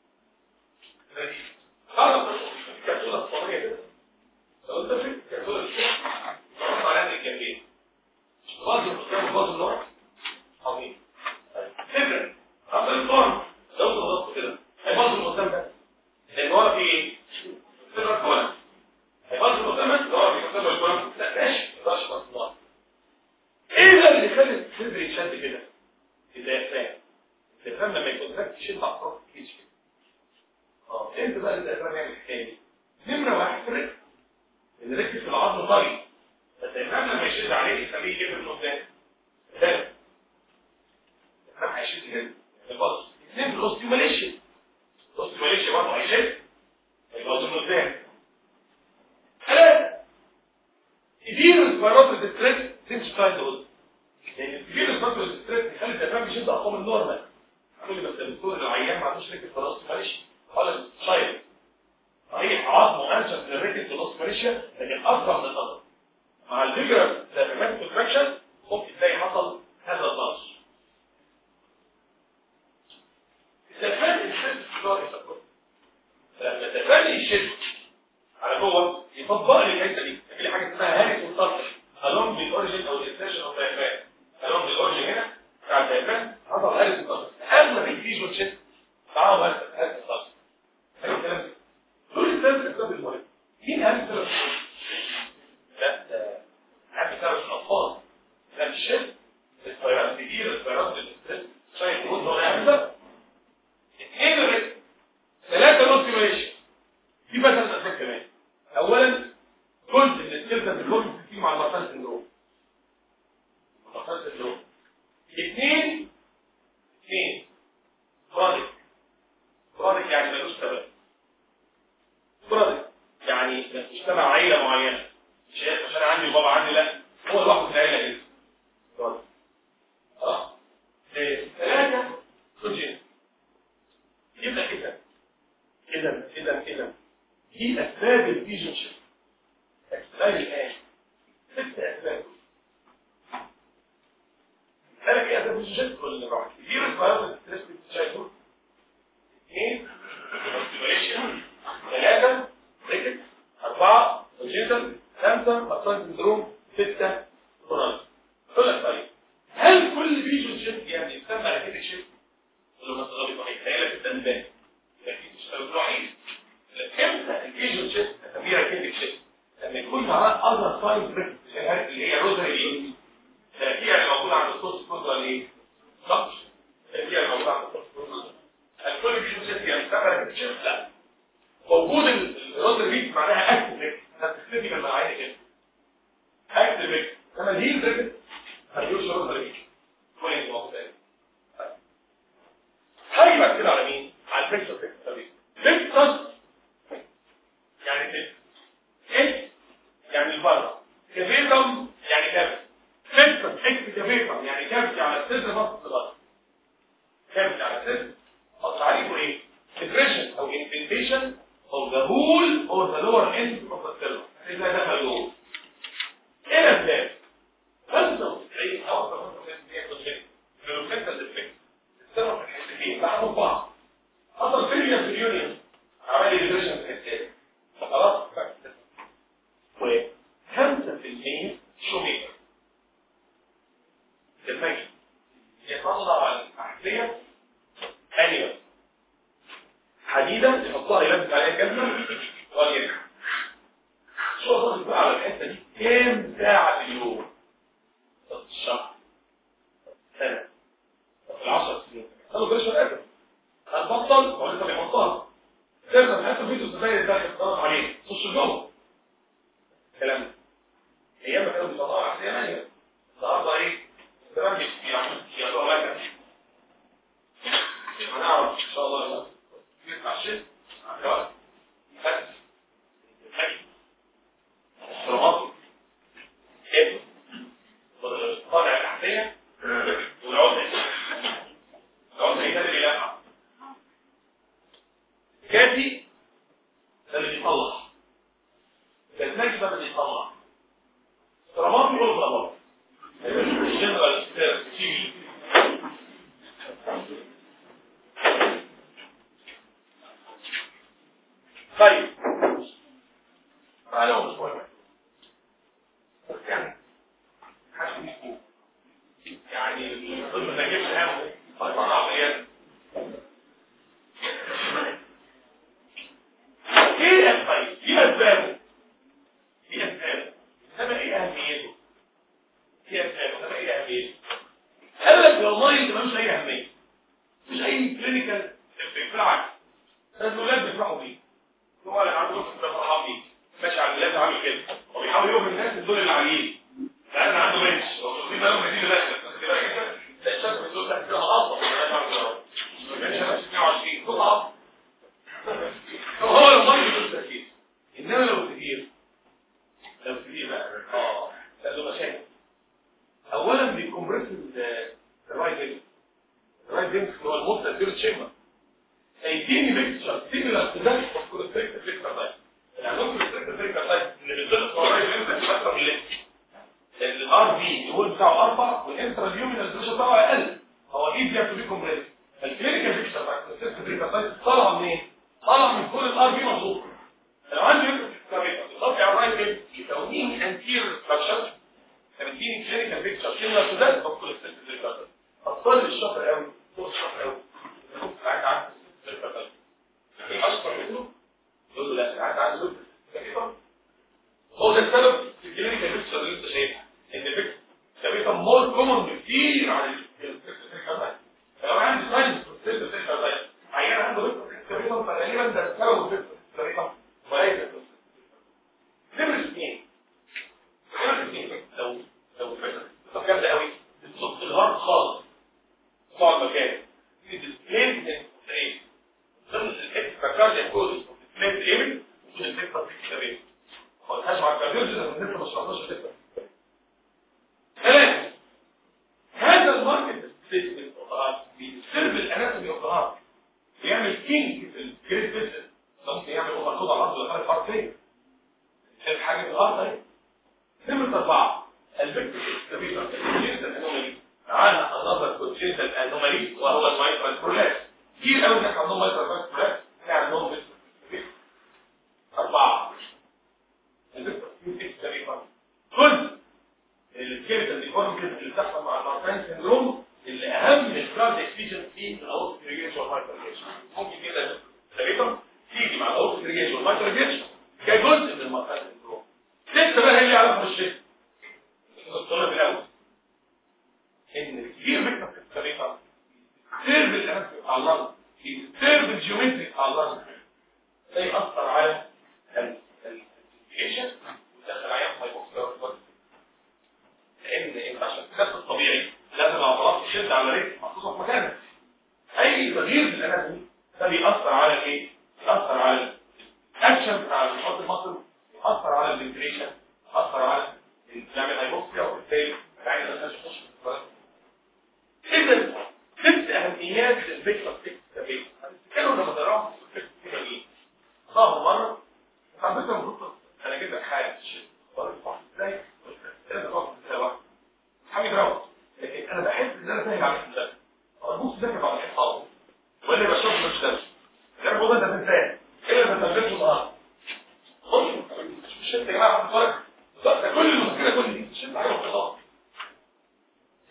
خلاص الكبسولة الصغيرة كده لو انت في الكبسولة الصغيرة مرات عليها الجنبين باظ القدام باظ النوع عظيم فكرة عبد الفرن لو انت ضغطت كده هيباظ القدام ده لان هو في ايه؟ فكرة كولا هيباظ القدام ده هو في قدام الكولا لا ماشي ما يقدرش باظ النوع ايه ده اللي خلى الصدر يتشد كده؟ الديافرام الديافرام لما يكون فاك تشد اطراف الكيس كده اه انت بقى الديافرام يعمل الحكايه دي نمره واحد فرق ان ركز في العظم طري الديافرام لما يشد عليه يخليه يجيب من قدام ثالث الديافرام هيشد كده الباص اثنين في الاوستيوماليشيا الاوستيوماليشيا برضه هيشد الباص من قدام ثلاثه يدير السبيرات الستريس تمشي تايد هود يعني في الفترة الاستريس يخلي الدفاع يشد ارقام النورمال كل ما الدكتور العيان ما عندوش ركب خلاص معلش خلاص شايل صحيح عظمه انشف للركب في النص ماليشيا لكن اكثر من النظر مع الفكرة دافعات كونتراكشن ممكن تلاقي حصل هذا الضغط الدفاع الشد لما الدفاع يشد على جوه يطبق لي الحته دي في حاجه اسمها هارس والتطر along the origin او الانسيشن of diaphragm along the origin هنا بتاع الدايفرام حصل هارس والتطر قبل ما يجي وتشد تعالوا هارس هارس والتطر اي الكلام دول الثلاث اسباب المهم مين اهم سبب لا ده اهم سبب الاطفال ده الشد الفيروس كتير الفيروس الاسترس شايف مود هو اهم سبب اثنين الريسك ثلاثه نص ماشي في مثلا اسباب كمان اولا جزء من السيرتا بالهرمون في مع المرسال سندروم المرسال سندروم اثنين اثنين فرادك فرادك يعني ملوش سبب فرادك يعني مش تبع عيلة معينة مش عشان انا عندي وبابا عندي لا هو لوحده في العيلة كده فرادك اه ثلاثة كوجين يبقى كده اذا اذا اذا دي اسباب الفيجن شيب اسباب الان ست اسباب قالك ايه اسباب الفيجن شيب كل واحد كتير الفيروس ستريس شايفه اثنين اوستيميليشن ثلاثة ريكت أربعة كونجيتال خمسة مقصود سندروم ستة كورونا قول لك طيب هل كل فيجن شيب يعني يسمى ركيتك شيب؟ قول له ما تغلط صحيح هيلاقي التنبيه لكن تشتغل نوعين امتى الفيجن شيب تسميها ركيتك شيب لما يكون معاه اذر ساينز اللي هي روزري ايه التركية اللي موجودة عند الصوت كود ولا ايه صح التركية اللي موجودة عند الصوت كود الكل فيجن شيب يعني تسمى ركيتك شيب لا وجود الروزري بيت معناها اكتف ريك هتختفي من المعاني كده اكتف ريك لما الهيل ريك هتقولش روزري بيت كويس موجود تاني هاجي بعد كده على مين؟ على الفيكتور فيكتور فيكتور يعني كده ايه يعني البره كفيتم يعني كذا abscess او تعريفه ايه depression او infiltration of the whole or the lower end of the cell اذا دخل جوه ايه الاسباب 95 او اكثر من 95% من الفلتر ديفكت السبب في الحتتين بعضهم بعض حصل فيليا في اليونيون عمل ديبريشن في الحتتين خلاص و 5% شو ميكر المجد يطلع الأحذية أنيوة حديدة يحطها يلبس عليها كلمة ويرجع شو أصدق بقى على الحتة دي كام ساعة في اليوم الشهر سنة في العشر سنين قالوا بريش الأجل هتبطل هو لسه بيحطها ترجع تحس فيديو تخيل ده يختلط عليه تخش جوه الكلام ده ايام ما كانوا بيطلعوا أحذية مانية النهارده ايه تمام يعني يعني هو ما هنعرف ان شاء الله يطلع شيء بس الصراط ابن طالع الأحذية والعودة العودة هي ده اللي بيلمع كاتي ده اللي بيطلع كاتناجي ده اللي بيطلع صرامات يقولوا صرامات الجنرال تي طيب تعالوا مش مهم يعني حاسس يعني الطب ما جابش هم طيب انا عمليات ايه طيب ايه اسبابه ايه اسبابه انما ايه اهميته ايه اسبابه انما ايه اهميته قال لك والله انت ملوش اي اهميه مش اي كلينيكال بالعكس الولاد بيفرحوا بيه هو اللي عنده دكتور فرحان بيه ماشي على الولاد عامل كده وبيحاول يوهم الناس الدول اللي عاليين لان عنده منش وفي بالهم دي دلوقتي بس كده كده ده الشاب بيقول لك كده اصلا انا ما اعرف المنش 120 كل اصلا هو لو مريض بالتركيز انما لو كتير لو كتير بقى اه له مشاكل اولا بيكمبرس الرايت دينك الرايت دينك هو الموست اكيوريت شيمر هيديني بيكتشر سيميلر تو ذات اوف كونستريكتيف فيكتور تايب يعني كونستريكتيف فيكتور تايب اللي بيتضغط هو الرايت دينك اكتر من الليفت الار بي الول بتاعه اربع والانترا اليومينال بريشر بتاعه اقل هو ايزي تو بي كومبريس الكلينيكال بيكتشر بتاع الكونستريكتيف فيكتور تايب طالعه منين؟ طالعه من كل الار بي مظبوط لو عندي الضغط على الرايت دينك يساويني انتير ستراكشر فبتديني كلينيكال بيكتشر سيميلر تو ذات اوف كونستريكتيف فيكتور تايب اطفال الشاطر قوي فوق الشاطر قوي قاعد عارف اشطر منه يقول له لا قاعد عارف هو ده السبب في الكلينيكال بيكتشر اللي انت شايفها ان البيكتشر كبيرة مور كومن بكتير عن البيكتشر لو عندي ساينس في البيكتشر عيان عنده بيكتشر كبيرة فغالبا ده سبب البيكتشر كبيرة وليس نمرة اثنين نمرة اثنين لو لو البيكتشر طب جامدة قوي بتصب الهارد خالص تقعد مكان الديسبليسمنت ايه ضمن الاكستراكارديا كوز الديسبليسمنت ايمن وجود الفكره في الكتابين ما قلتهاش مع الكارديولوجي لما لسه ما شرحناش الفكره ثلاثة هذا الماركت ديسبليسمنت بيسرب الاناتومي اوف ذا بيعمل كينج في الجريد فيسل ممكن يعمل اوفر كود على الارض ولا خارج الارض فين شايف حاجه في الارض اهي نمرة أربعة الفكر الانومالي معانا another congenital anomaly وهو المايترال برولابس كتير قوي الناس عندهم مايترال برولابس في عندهم أربعة كل الكيميكال ديفورميتيز اللي بتحصل مع المارتين سيندروم اللي أهم من الكارد اكسبيشن في الأوت irrigation والمايترال ممكن كده تقريبا تيجي مع الأوت irrigation والمايترال كجزء من المارتين سيندروم ستة بقى هي اللي يعرفها الشيء الطلب الأول ان كتير منك في الطريقه سيرف الاناتومي على الارض سيرف الجيومتري على الارض ده ياثر على الكيشن ودخل عيان هايبوكسيا لان انت عشان تكسب الطبيعي لازم العضلات تشد على رجل محطوطه في مكانها اي تغيير في الاناتومي ده بيأثر على الايه؟ بيأثر على الاكشن بتاع الحط المصل يأثر على الفنتريشن يأثر على يعمل هايبوكسيا وبالتالي العين ما تخش في اذا ست اهميات الفكره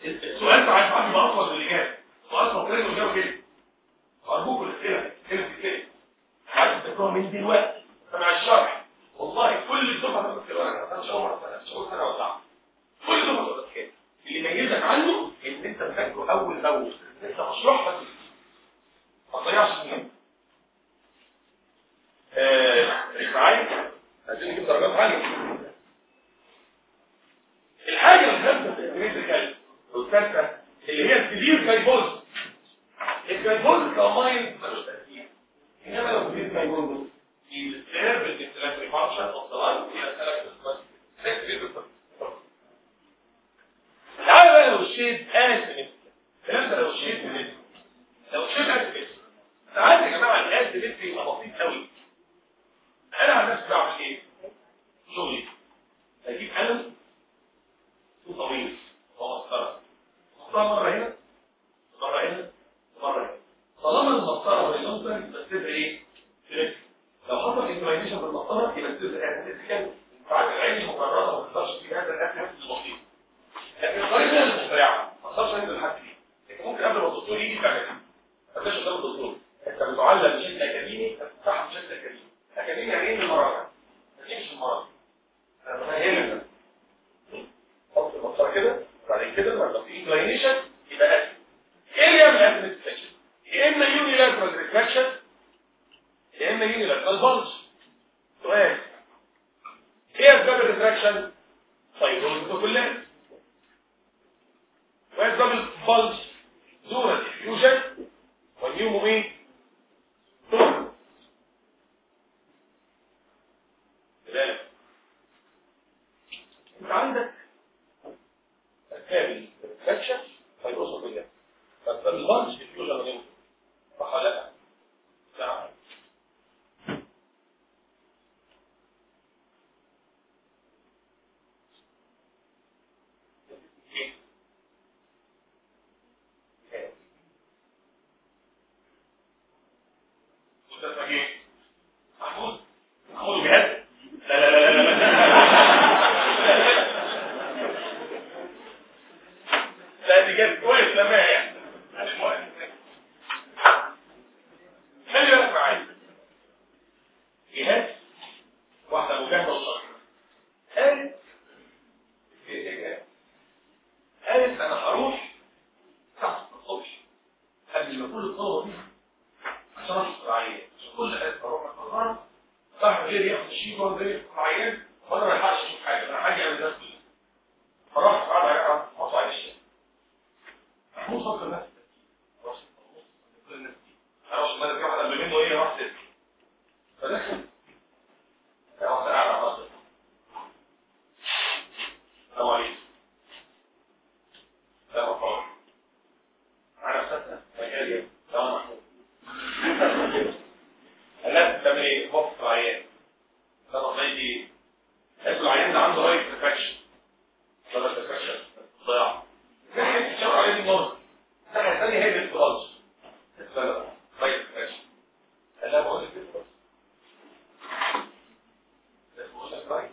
السؤال ساعات ساعات بيبقى اطول من الاجابه سؤال فكرين واجابه كده ارجوكم الاسئله كلمه كده عايز تقراها من دلوقتي مع الشرح والله كل الدفعه تاخد كده انا ان شاء الله مش هقول سنه ولا كل الدفعه تاخد كده اللي يميزك عنه ان انت مذاكره اول باول انت مشروع بس ما تضيعش سنين ايه معايا عايزين نجيب درجات عاليه الحاجه الخامسه في الكريتيكال والثالثه اللي هي السيفير كايبوز الكايبوز كماين ملوش تاثير انما لو سيفير كايبوز يستهر بالاختلاف فانكشن اوف ذا لاين الى ثلاث تعالى بقى لو الشيء اسف الكلام ده لو الشيء بالنسبه لو الشيء اسف ساعات يا جماعه الاسف بالنسبه يبقى بسيط قوي انا عن نفسي بعمل ايه؟ شغلي اجيب قلم طويل ومسطره مسطره مره هنا مره هنا مره هنا طالما المسطره هوريزونتال يبقى السيف ايه؟ فليكس لو حصل انكلاينيشن بالمسطره يبقى السيف اسيتيكال بعد العين المقرره ما تقدرش في هذا الاسف البسيط لكن الطريقه المخترعه ما تقدرش انت الحد فيه لكن ممكن قبل ما الدكتور يجي تعملها ما تبقاش قدام الدكتور انت بتعلم بشكل اكاديمي تفتحها بشكل اكاديمي اكاديمي يعني ايه المراجعه؟ ما تجيش المراجعه انا فاهمك حط المسطره كده بعد كده لما في انكلاينيشن يبقى اسف ايه اللي يعمل اسف ريفلكشن؟ يا اما يونيلاترال ريفلكشن يا اما يونيلاترال بلج سؤال ايه اسباب الريفلكشن؟ فايبروز كلها واسباب البلج دون الديفيوجن والنيومو ايه؟ دون كذلك انت عندك اسباب الريفلكشن فايبروز كلها فاسباب البلج ديفيوجن والنيومو صح ولا لا؟ نعم محمود محمود بجد لا لا لا لا لا لا دي جت كويس لما يعني المهم خلي بالك معايا جهاز واحده مجاهده وصغيره قالت قالت انا هروح تحت الصبح قبل ما كل الطلبه دي عشان اشوف العيان عشان كل قالت اروح اتفرج صاحب غير ياخد الشيء وهو غير ياخد العيان وانا ما الحقش اشوف حاجه انا حاجه من الناس كلها فرحت قاعد على مصر على الشيء محمود فكر نفسه راس كل الناس دي انا مش مالك واحد قبل منه ايه راح ست فدخل راح قاعد على مصر السلام عليكم لا مفهوم انا فتنه مجالي لا محمود الناس بتعمل ايه؟ وقف العيان ده نصيحتي ايه؟ تاكل العيان ده عنده رايت ريفراكشن رايت ريفراكشن ضياع في حاجات بتشاور عليه دي مرة الناحية الثانية هي اللي بتغلط لا رايت ريفراكشن قال لها بقول لك كده بس بقول لك رايت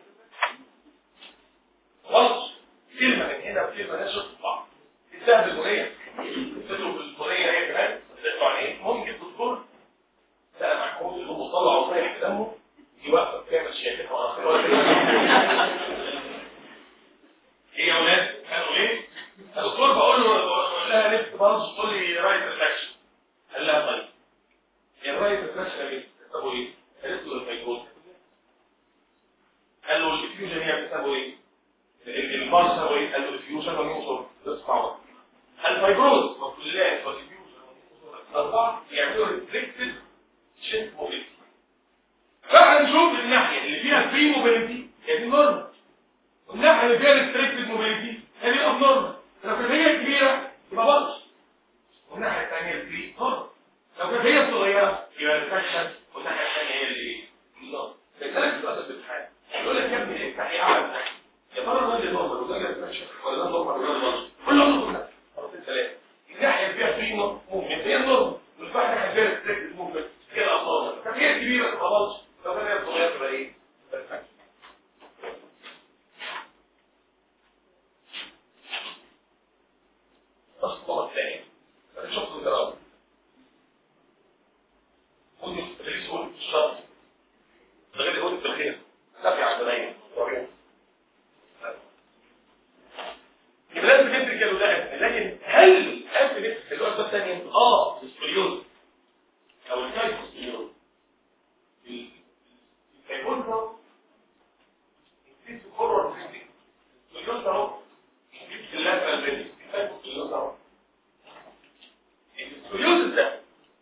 غلط كلمة من هنا وكلمة من هنا شفت بعض السهل البنية تدخل البنية هي كمان تطلع عليه ممكن تذكر لا محمود اللي هو طلع وطيح دمه يوقف كامل شاكل ايه يا ولاد قالوا ايه الدكتور بقول له بقول لها نفس برضه تقول لي رايت ريفلكشن قال لها طيب يا رايت ريفلكشن يا بنت تسببه ايه قالت له الفيبروز قال له الفيوجن هي بتسببه ايه البارس هو ايه قال له الفيوجن والنيوصول اسمعوا الفيبروز والكلات والفيوجن والنيوصول الاربعه يعملوا ريستريكتد شيفت موبيلتي فهنشوف الناحيه اللي فيها فري موبيلتي هي دي نورمال والناحيه اللي فيها ريستريكتد موبيلتي هي دي ابنورمال لو كانت هي كبيره يبقى بطش والناحيه الثانيه الفري نورمال لو كانت هي صغيره يبقى ريفاكشن والناحيه الثانيه هي اللي ايه نورمال لذلك سؤال الامتحان يقول لك يا ابني افتح ايه اعلى يا ترى الراجل نورمال وده ريفاكشن ولا ده نورمال ولا ده بطش كلهم نورمال مرتين ثلاثه الناحيه اللي فيها فري موفمنت هي النورمال والناحيه اللي فيها ريستريكتد موفمنت هي الابنورمال طب هي كبيره تبقى بطش لو كانت هي صغيره تبقى ايه ريفاكشن بس طبعا ثانيه انا شفت الجرام ودي تدريس هون في الشرط غير هون في الخير نفي على البنايه يبقى لازم نفرق كانوا ده لكن هل قبل نفس الوقت الثاني اه السكوليوز او الكايكوسكوليوز الكايكوسكوليوز يكتب كورر السكوليوز اهو يكتب اللاترال بيني الكايكوسكوليوز اهو السكوليوز ده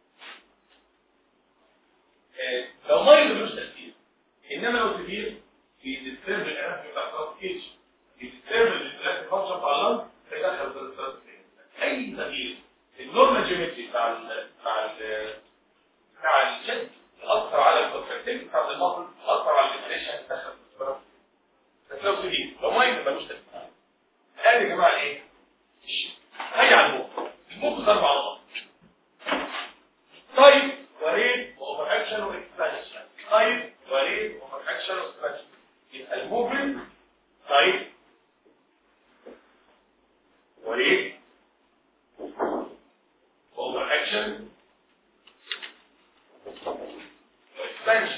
آه، لو ما ملوش تأثير انما لو كبير بيدسترب الانف بتاع الصوت كيتش بيدسترب الانف فانكشن بتاع اللنج فيدخل في الصوت اي تغيير النورمال جيومتري بتاع ال بتاع ال بتاع الجسم يأثر على الكونتراكتيف بتاع المصل يأثر على الانفليشن يدخل في الصوت بس لو كبير لو ما ملوش تأثير قال يا جماعه ايه؟ هيا على المخ المخ ضرب عضلات طيب وريد واوفر اكشن واكسبانشن طيب وريد واوفر اكشن واكسبانشن يبقى الموفمنت طيب وريد واوفر اكشن واكسبانشن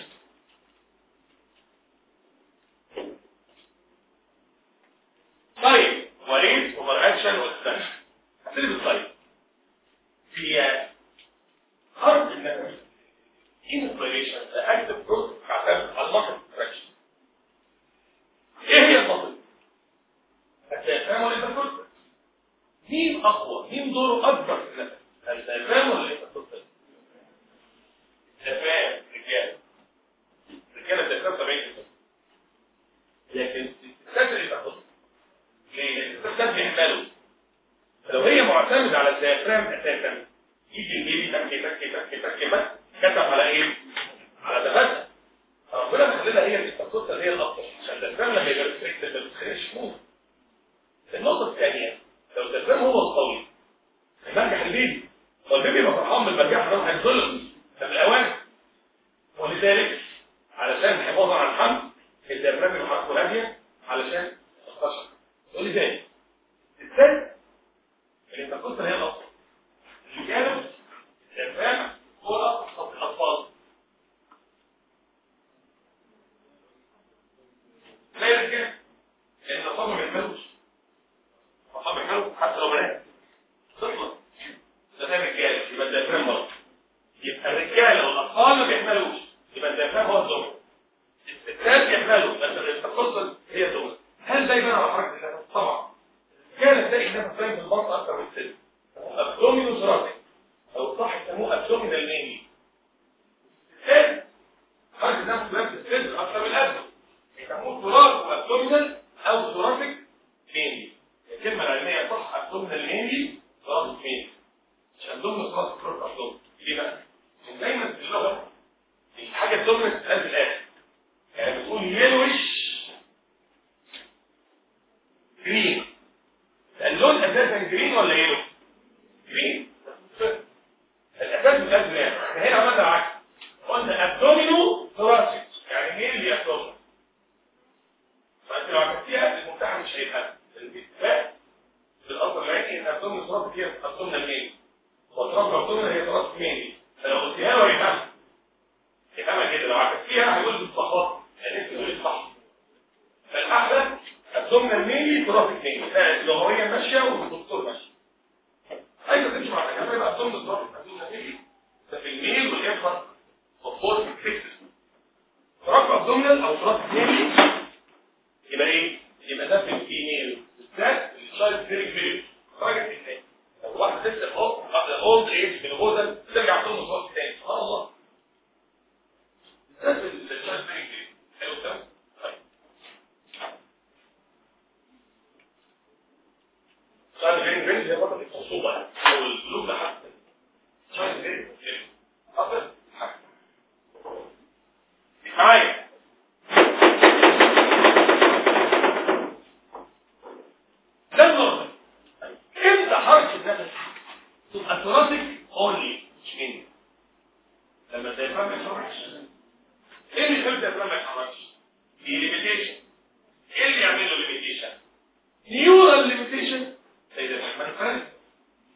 طيب وريد اوفر اكشن واكسبانشن هتبتدي بالطيب هي خرج النفس inspiration the active process تعتمد على المصل correction ايه هي المصل؟ الديافرام ولا الانتركوستال مين اقوى؟ مين دوره اكبر في النفس؟ الديافرام ولا الانتركوستال؟ الديافرام رجال رجال الديافرام 70% لكن الستات اللي تاخدها ليه؟ لان الستات بيحملوا فلو هي معتمدة على الديافرام اساسا يجي البيبي تكي تكي تكي تكي بس كتب على ايه؟ على تفاسة ربنا مخليها هي اللي تفكر هي الافضل عشان الدفرام لما يبقى ريستريكت ما بتخليش موف النقطة الثانية لو الدفرام هو القوي هينجح البيبي والبيبي يبقى فرحان بالنجاح ده هيتظلم ده من الاوان ولذلك علشان حفاظا على الحمل الدفرام يبقى حركه هادية علشان تختصر ولذلك الثالث اللي تفكر هي الافضل الرجال الدفرام هو الافضل في الاطفال لا يرجع لان الاطفال ما بيحملوش الاطفال بيحملوا حتى لو بنات تطلع ده ده رجاله يبقى الدفرام مرض يبقى الرجاله والاطفال ما بيحملوش يبقى الدفرام هو الدم الستات بيحملوا بس التقصد هي الدم هل ده يبان على حركه النفس طبعا كان تلاقي النفس باين في البطن اكتر من السن ابدومينوس راسك او صح يسموه ابدومينال ميني الثالث حركه النفس باين في السن اكتر من الابدو يسموه ثراث وابدومينال او ثوراسيك ميني الكلمه العلميه صح ابدومينال ميني ثوراسيك ميني مش ابدومينال ثوراسيك ثوراسيك ابدومينال ليه بقى؟ لان دايما في اللغه الحاجه الدومينال تتقال في الاخر يعني بتقول يلوش جرين اللون اساسا جرين ولا يلو جرين الاساس بتاع جرين هنا عملنا العكس قلنا ابدومينو ثوراسيك يعني مين اللي ابدومينو فانت لو عملتيها الممتحن مش هيفهم الاتفاق في الاصل العلمي ان ابدومينو ثوراسيك هي ابدومينال مين وثوراسيك ابدومينال هي ثوراسيك مين فلو قلتيها له هيفهم يفهمها كده لو عكستيها هيقول بالصفات يعني انت تقولي صح فالاحلى الضمن ميلي ترافيك ميلي اللغوية ماشية والدكتور ماشي ايضا تمشي مع الكلام يبقى الضمن ترافيك الضمن ميلي ده في الميل والانفر والفور في الفيكسس ترافيك ابدومينال او ترافيك ميلي يبقى ايه؟ يبقى ده في الفيميل بالذات الشايلد فيري فيري درجة اثنين لو واحد لسه اولد ايج في الغدد ترجع تضم صوت تاني سبحان الله بالذات الشايلد فيري فيري حلو الكلام؟ شايل فين فين هي فترة الخصوبة أو البلوغ ده حتى شايل فين فين أصل معايا ده النظر امتى حركة النفس تبقى ثوراسيك اونلي مش مني لما الديافرام ما يتحركش ايه اللي يخلي الديافرام ما يتحركش؟ دي ليميتيشن ايه اللي يعمل له ليميتيشن؟ نيورال ليميتيشن زي ده الرحمن الفارس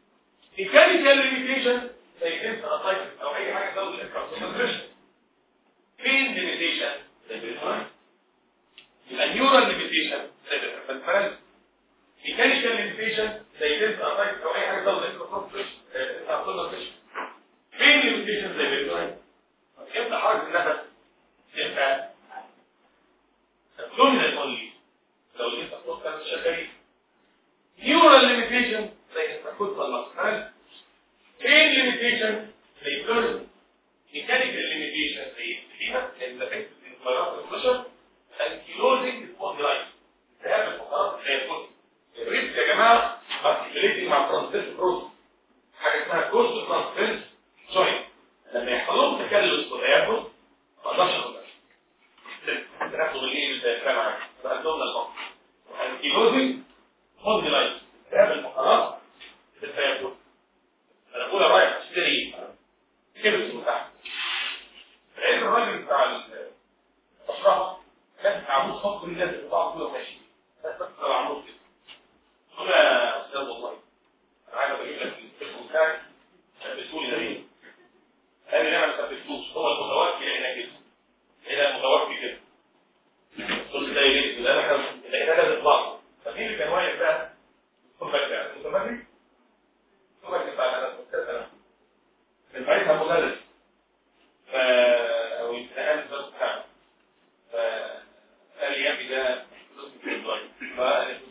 ميكانيكال ليميتيشن زي انت اسايتس او اي حاجه تزود الانفراستراكشر فين ليميتيشن زي البريتراين يبقى نيورال ليميتيشن زي الفرنس ميكانيكال ليميتيشن زي انت اسايتس او اي حاجه تزود الانفراستراكشر فين ليميتيشن زي البريتراين امتى حركه النفس تبقى abdominal only لو جيت احط كانت شغالين نيورال ليميتيشن زي الكود المسخره pain limitation زي بلورز mechanical limitation زي الفيما اللي affects inspiratory pressure ankylosing spondylitis التهاب الفقرات زي الفوت الريسك يا جماعه articulating مع transverse cross حاجه اسمها cross transverse joint لما يحصل لهم تكلس وتيابس ما اقدرش اقول تاخدوا بالليل الدايفرام معاك فقدهم لك ankylosing spondylitis التهاب الفقرات بالتيابس انا بقول رايح اشتري كبس متاح لان الراجل بتاع الاشراف كان عمود خط من الناس بتاعه كله ماشي بس بس العمود كده قلت له يا استاذ والله انا عايز اجيب لك التليفون بتاعي ثبتوا لي ده ليه؟ قال لي انا ما ثبتوش هو المتوكل هنا كده هنا المتوكل كده قلت له ده ليه؟ ده انا كان لقيتها لازم تطلع فمين اللي كان واقف بقى؟ متمكن متمكن الراجل بتاع انا كنت من ساعتها مدرس ف او امتحان بس بتاعه فقال لي يا ابني ده فلوس في الدايت فقال لي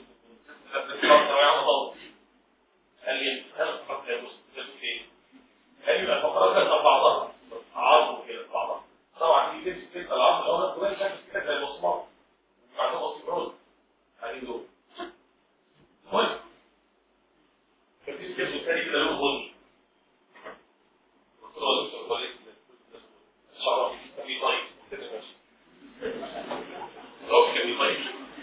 قال لي انا فكرت يا بص فين قال لي الفقرات كانت بعضها عظم كده بعضها طبعا دي تمسك كده العظم لو انا كمان شكل كده زي المسمار بعدهم اوستيبروز بعدين دول المهم ففي كده الثاني كده له بني قلت له يا دكتور كويس شعرك كان بيطيب كده ماشي هو كان بيطيب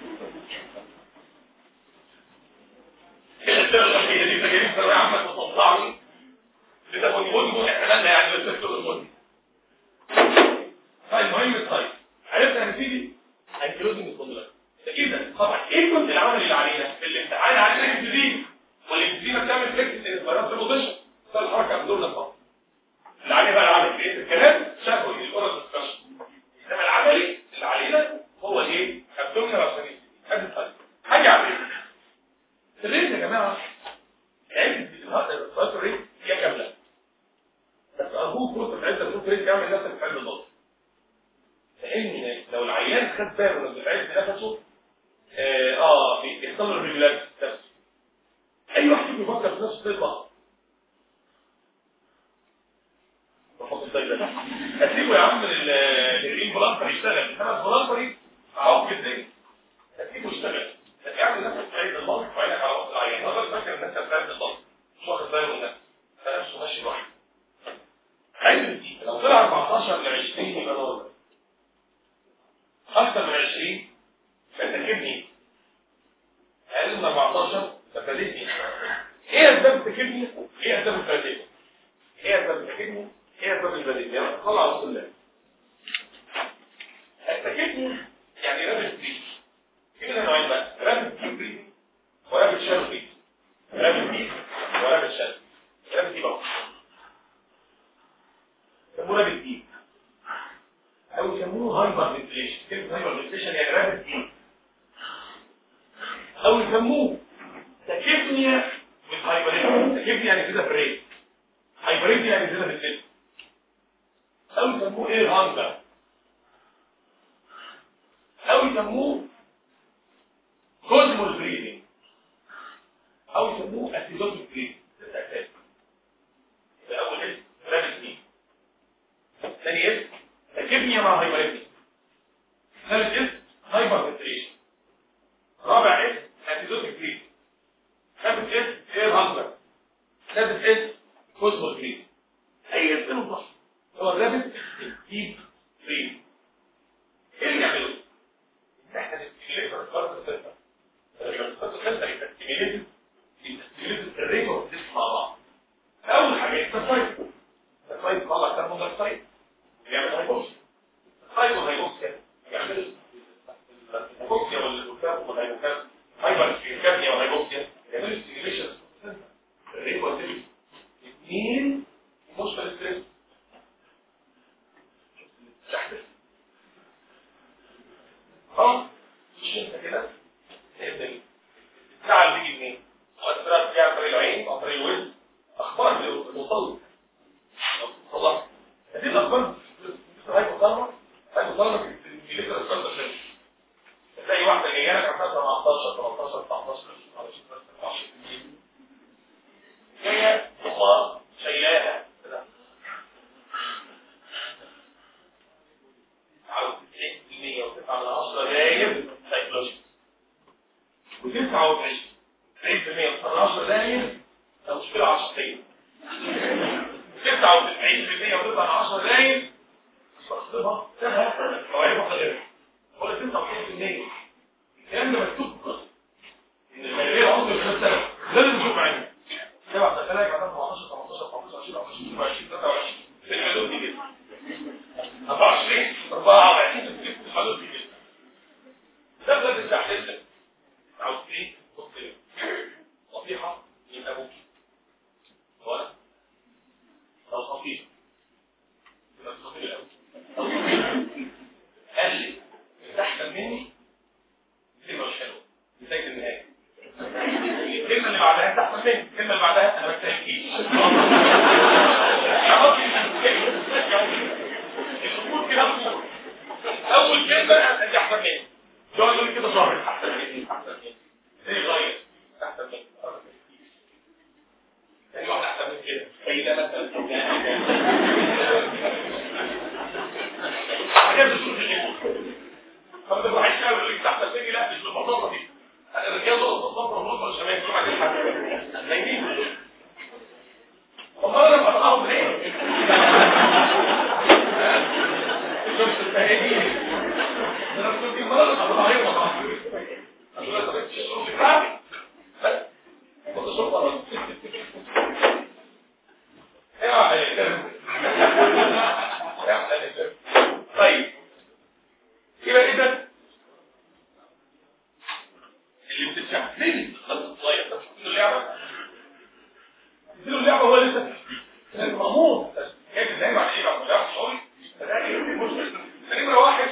كده السنه الاخيره دي فجأة ثانويه عامه تطلعني لتكون بني بني احتمالنا يعني بس تكتب البني طيب مهم الطيب عرفت يا سيدي هنكلوزنج الكوندلات كده طبعا ايه كنت العمل اللي علينا الامتحان علينا الجديد والانزيمه بتعمل فليكس انسبيرات بوزيشن ده الحركه بدون نقاط اللي عليه بقى العمل ايه الكلام شافوا الاورال ديسكشن انما العملي اللي علينا هو ايه ابدومينال ارسنال ادي طيب حاجه عمليه الريت يا جماعه علم الهارت ريت هي كامله بس ارجوك كنت في عده تشوف ريت كامل نفسك في علم الضغط لان لو العيان خد باله انه بيتعد نفسه اه, آه بيحصل له ريجولات نفسه اي واحد بيفكر في نفسه تطلع بحط الدايره هتسيبه يا عم للرين بلانفر يشتغل انما البلانفر عوق الدنيا هتسيبه يشتغل هتعمل نفسك في عيد الموقف وعينك على وسط العين هذا فاكر ان انت في عيد الموقف مش واخد باله من نفسه فنفسه ماشي لوحده عيد دي لو طلع 14 ل 20 يبقى نورمال اكثر من 20 فتكبني اقل من 14 فتكبني ايه اسباب التكبني ايه اسباب الفرديه ايه اسباب التكبني ايه اسباب الفرديه يعني صلى على رسول الله التكبني يعني رابط دي كده نوعين بقى رابط دي ورابط شارو دي رابط دي ورابط شارو رابط دي بقى يسموه رابط دي او يسموه هايبر فنتليشن كلمه هايبر فنتليشن يعني رابط دي او يسموه تكيفنيا مش هايبريد تكيفنيا يعني كده بريد هايبريد يعني كده بالجسم او يسموه اير هانجر او يسموه كوزمول بريدنج او يسموه اسيدوتيك بريدنج ده اساس ده اول اسم رابط دي ثاني اسم تكيفنيا مع هايبريد ثالث اسم هايبر فنتليشن رابع اسم اسيدوتيك بريد خامس اسم اير هانجر سادس اسم كوزمول بريد اي اسم بالظبط هو الرابط ديب بريد ايه اللي يعملوه؟ احنا نستجيب الفرق السلطه الفرق السلطه يستجيب يستجيب الريجو والجسم مع بعض اول حاجه التفايت التفايت طلع كربون دايوكسيد بيعمل هايبوكسيا الهايبو هايبوكسيا يعمل الهايبوكسيا والكاب والهايبوكاب هايبر الكابنيا والهايبوكسيا يعملوا ستيميليشن الريكو والتبس منين؟ مؤثرات فيها عن طريق العين عن طريق الوجه اخبار اللي بتوصل خلاص هذه الاخبار هاي مطالبه هاي مطالبه في الليتر ستاندرد تلاقي واحده جايه لك عندها 17 18 19 جايه ثم شايلاها كده على 90% و9 على 10 دقايق سايكولوجي و99 90% و 10 دقايق ده مشكله عصبيه 99% و9 على 10 دقايق استخدمها سهل قواعد وحاجات ولا 99% الكلام ده مكتوب ان الخيريه عنده الخمسه لازم تشوف عينك سبع دخلات بعد 17 18 19 20 21 23 في الحدود دي كده 24 24 في الحدود دي كده ده ده التحليل عاوز ايه بص نصيحه من ابوك ولا او خطيب يبقى الخطيب الاول قال لي انت احسن مني كلمه مش حلوه نتائج النهايه الكلمه اللي بعدها انت احسن مني الكلمه اللي بعدها انا ما بستحكيش الامور كده امور اول كلمه انت احسن مني يقعد يقول كده ظاهر احسن مني احسن مني ايه غير احسن مني تاني واحده احسن من كده فاذا مثلا حاجات بتشوف الامور فانت عايز تعمل اللي تحت السجن لا مش بالبساطه دي الرجال دول ببساطه والنص مش هيمشوا على الحاجه نايمين طب انا لما اطلعهم ليه؟ شفت الفهمين انا كنت في مره اطلعهم طبعا طيب يبقى اذا اللي بتتشحن خلص صغير ده مش اللعبه له اللعبه هو لسه مأمور كيف دايما عليه بقى مش شوي نمرة واحد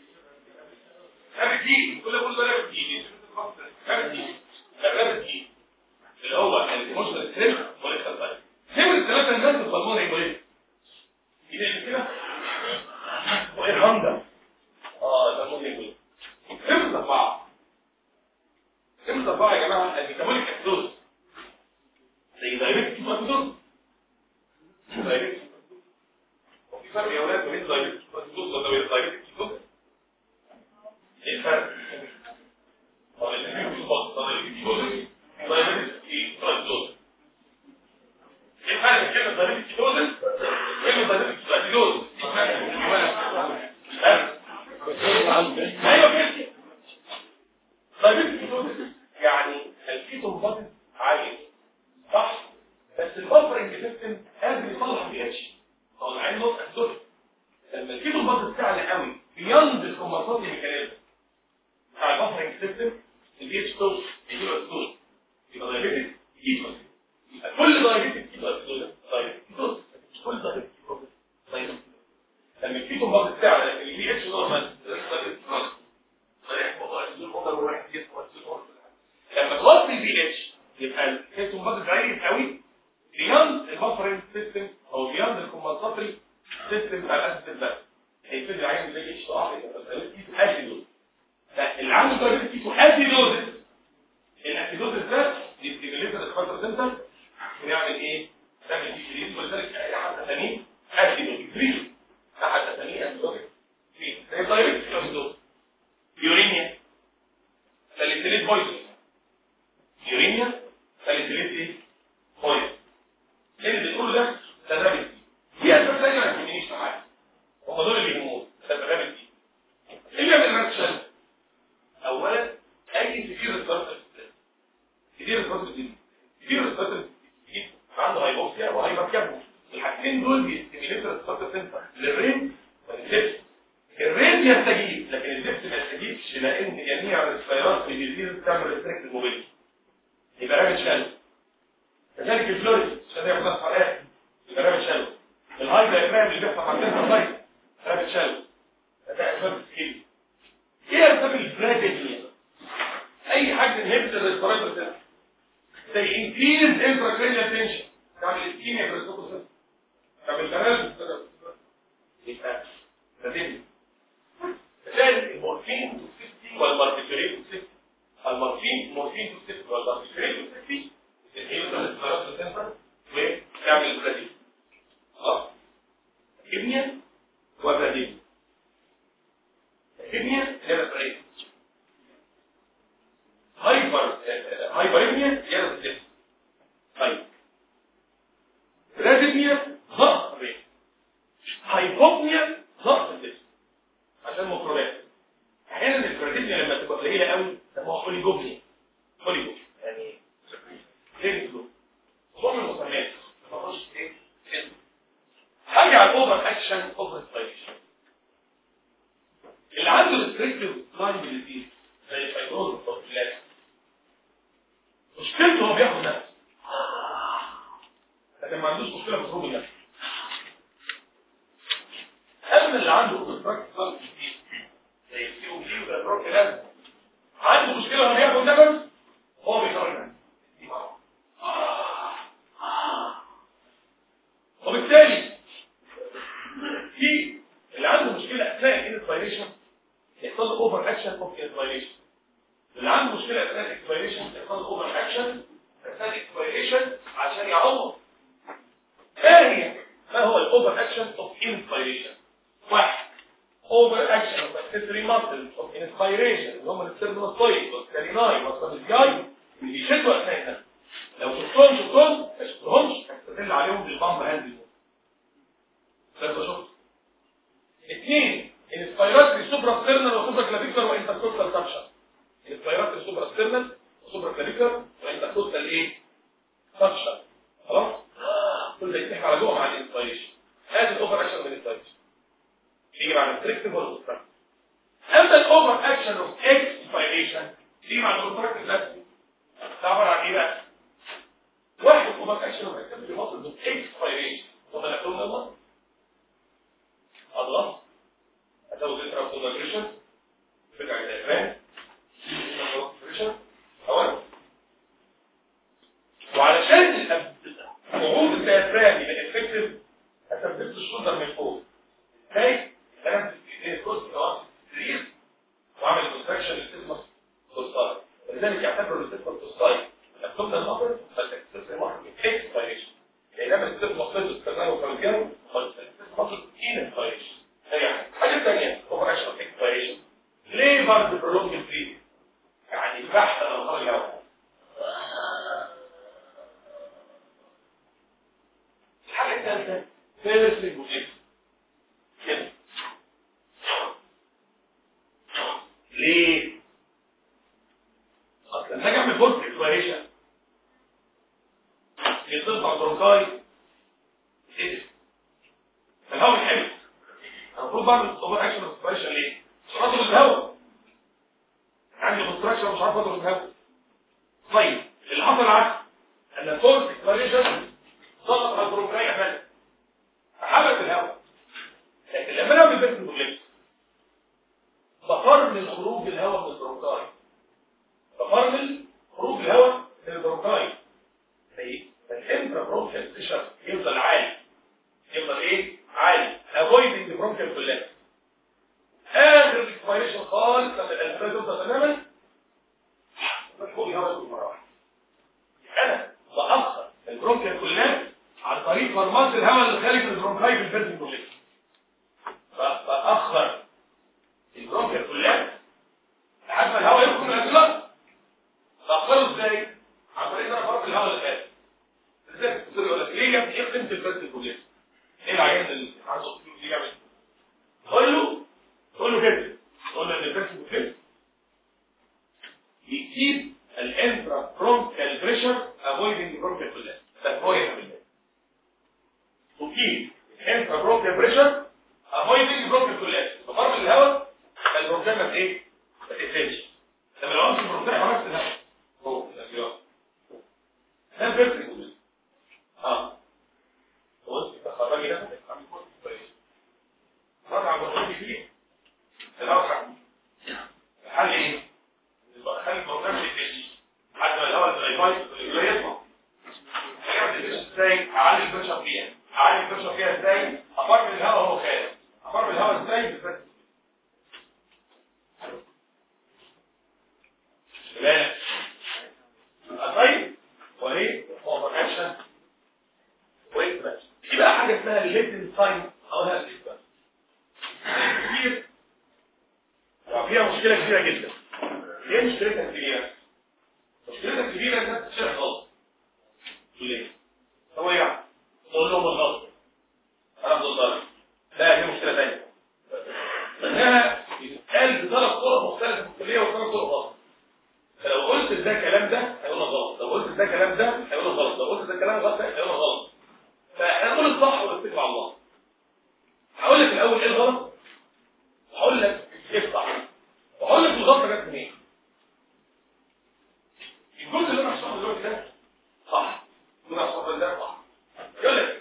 رابط دي كل كل ده رابط دي رابط دي رابط دي اللي هو المشكلة ستريس وليس البايت نمرة ثلاثة الناس البلمونة يبقى ايه؟ يبقى كده وايه هندا اه البلمونة يبقى ايه؟ نمرة أربعة نمرة أربعة يا جماعة الميتابوليك أكسوس زي دايركت ماكدون دايركت وفي فرق يا ولاد بين دايركت ماكدون وبين دايركت ماكدون ايه الفرق؟ طب اللي في الباص دايركت ماكدون دايركت ماكدون ايه الفرق بين كلمة دايركت ماكدون كلمة دايركت ماكدون ايوه كده دايركت ماكدون يعني الكيتون بادي عالي صح بس البفرنج سيستم قادر يصلح بي اتش طالعين نقطه الدور لما الكيتو الباص بتاعنا قوي بيند الكومبنسات الميكانيزم بتاع البفرنج سيستم البي اتش توصل يجيب الدور يبقى دايركت يجيب يبقى كل دايركت يجيب الدور دايركت مش كل دايركت دايركت لما الكيتو الباص بتاعنا البي اتش نورمال لما توصل البي اتش يبقى الكيتون بادز عالي قوي بياند البفرنج سيستم او بياند الكومبنساتري سيستم بتاع الاسيد البس هيبتدي العين زي اتش ار كيتو اسيدوز اللي عنده درجه كيتو اسيدوز الاسيدوز ده بيستيميليت الكوانتر سنتر بيعمل ايه؟ بيعمل ديكريز ولذلك اي حد ثاني اسيدوز فري حد ثاني اسيدوز فري زي دايركت اسيدوز يورينيا ساليسيليت بويزن يورينيا ساليسيليت ايه؟ بويزن اللي بتقوله ده ده رابط في اسباب ثانيه ما تهمنيش معايا هم دول اللي يهمون ده الرابط دي ايه اللي بيعمل رابط اولا اي كتير ريسبيرتور كتير ريسبيرتور دي كتير ريسبيرتور عنده هايبوكسيا وهايبركابو الحاجتين دول بيستيميليت الريسبيرتور سنتر للرين والدبس الرين يستجيب لكن الدبس ما يستجيبش لان جميع الريسبيرات في الجزيره بتعمل ريستريكت موبيلتي يبقى رابط شالو كذلك الفلوريس عشان ياخد نفس حالات يبقى رابط شالو الهاي دايجرام اللي بيحصل عندنا في اللايت رابط شالو ده اسباب سكيل ايه اسباب الفراجيليا اي حاجه انهبت الريسبيراتور ده they increase intracranial tension تعمل ischemia في السوكوسيس تعمل تنازل يبقى تدل كذلك المورفين توكسيستي والباربيتوريت توكسيستي المورفين مورفين توكسيستي والباربيتوريت توكسيستي الهيمة الاسكارات السنتر وتعمل البرادين خلاص كيميا وبرادين كيميا هي البرادين هايبر هايبريميا هي الجسم طيب براديميا ضغط الرئه هايبوبنيا ضغط الجسم عشان مفردات احيانا البراديميا لما تبقى قليله قوي تبقى هوليجوبنيا هوليجوب يعني غير كده ضمن المسميات ما تخش ايه اسم حاجه على الاوفر اكشن اوفر سبايشن اللي عنده ريستريكتيف لايبيليتي زي الفيبروز والبروفيلاكس مشكلته هو بياخد نفس لكن ما عندوش مشكله في خروج النفس اما اللي عنده اوبستراكتيف لايبيليتي زي السي او بي والبروفيلاكس عنده مشكله هو بياخد نفس هو بيخرج نفس وبالتالي في اللي عنده مشكله اثناء الانسبيريشن يحصل له اوفر اكشن اوف انسبيريشن اللي عنده مشكله اثناء الاكسبيريشن يحصل له اوفر اكشن اثناء الاكسبيريشن عشان يعوض ثانيا ما هو الاوفر اكشن اوف انسبيريشن واحد اوفر اكشن اوف اكسسوري ماسلز اوف انسبيريشن اللي هم السيرنوستويد والكاليناي والسابيزياي اللي بيشدوا اثناء النفس لو شفتهم شفتهم ما شفتهمش هتستدل عليهم بالبامب هاند ده شفت اثنين الاسبيرات سوبرا ستيرنال وسوبرا كلافيكولار وانتركوستال سكشن الاسبيرات سوبرا ستيرنال وسوبرا كلافيكولار وانتركوستال ايه سكشن خلاص كل ده يتحكي على جوه مع الانسبيريشن هذا الاوفر اكشن من الانسبيريشن يجي مع الريستريكتيف والاوبستراكتيف اما الاوفر اكشن اوف اكسبيريشن يجي مع الاوبستراكتيف نفسه ده عباره عن ايه بقى واحد اوفر اكشن اوف اكسبيريشن مصر اكسبيريشن وده لكم الله الله هتاخد انترا اوتوماتيشن فكره الديافرام اولا وعلشان وجود الديافرام يبقى افكتيف هثبت الشولدر من فوق ازاي كلام الكورس كمان سرير وعمل كونتراكشن للسيستم توستاي ولذلك يعتبر السيستم توستاي الابدومينال ماسل فالسيستم ماسل اكسبيريشن بينما السيستم ماسل استخدامه كالجيرو فالسيستم ماسل انسبيريشن حاجة ثانية اوبريشن اكسبيريشن ليبر برولونج فري يعني البحث عن خرج الهواء الحاجة الثالثة فيرس ريبوزيشن كده ليه؟ اصل لما اجي اعمل بوست اكسبيريشن يطلع برونكاي ايه الهواء الحلو المفروض بعمل اوفر اكشن اوبريشن ليه؟ عشان اضرب الهواء عندي كونستراكشن مش عارف اضرب الهواء طيب اللي حصل العكس ان الفورس اكسبيريشن ضغط على البرونكاي فعلا حبس الهواء لكن لما انا اعمل بيت بوليس بفرمل خروج الهواء من البرونكاي بفرمل خروج الهواء من البرونكاي طيب فالانترا برونكال بريشر يفضل عالي يفضل ايه؟ عالي avoiding the bronchial collapse اخر الاكسبيريشن خالص لما الالفاظ تفضل تماما مفهوم الهواء كل مره واحده انا باخر البرونكيال كولابس عن طريق فرمات الهواء اللي خارج من البرونكاي في البرد كولابس باخر البرونكيال كولابس لحد ما الهواء يدخل الاطلاق باخره ازاي؟ عن طريق ان انا فرمت الهواء اللي خارج ازاي يقول لك ليه يا ابني ايه قيمه البرد كولابس؟ ايه العيان اللي عنده اكسجين دي يعمل قول له قول له كده قول له ان البرد كولابس يكتب الانترا برونكال بريشر avoiding bronchial collapse ده هو يعمل ده وكيل الانترا برونكال بريشر avoiding bronchial collapse بفرق الهواء البرونكال ما ايه ما تقفلش لما لو انت البرونكال حركت الهواء هو الاسيوط ده البرد اه بص تخرجي ده عم يكون كويس رجع البرونكال فيه الهواء الحل ايه؟ خلي البرونكال يقفلش لحد ما الهواء الغيباي والإبرة يطلع هيعمل البريشر ازاي؟ أعلي البريشر فيها أعلي البريشر فيها ازاي؟ أفرمل الهواء وهو خارج أفرمل الهواء ازاي؟ بالفتح لا طيب وليه؟ هو ما كانش وإيه بس في بقى حاجة اسمها الليتن ساين أو لها الليتن كتير فيها مشكلة كبيرة جدا ايه مشكلتها الكبيرة؟ مشكلتها الكبيرة انها بتشرح غلط ليه؟ هو يعني تقول لهم الغلط انا ضدها لا دي مشكلة تانية انها بتتقال بثلاث طرق مختلفة في الكلية وثلاث طرق غلط فلو قلت ده كلام ده هيقول لك غلط لو قلت ده كلام ده هيقول لك غلط لو قلت ده كلام غلط هيقول لك غلط فاحنا نقول الصح ونتكل على الله هقول لك الاول ايه الغلط وهقول لك ايه الصح وهقول لك الغلطه جت منين الجزء اللي انا هشرحه دلوقتي ده صح اللي انا هشرحه ده صح يقول لك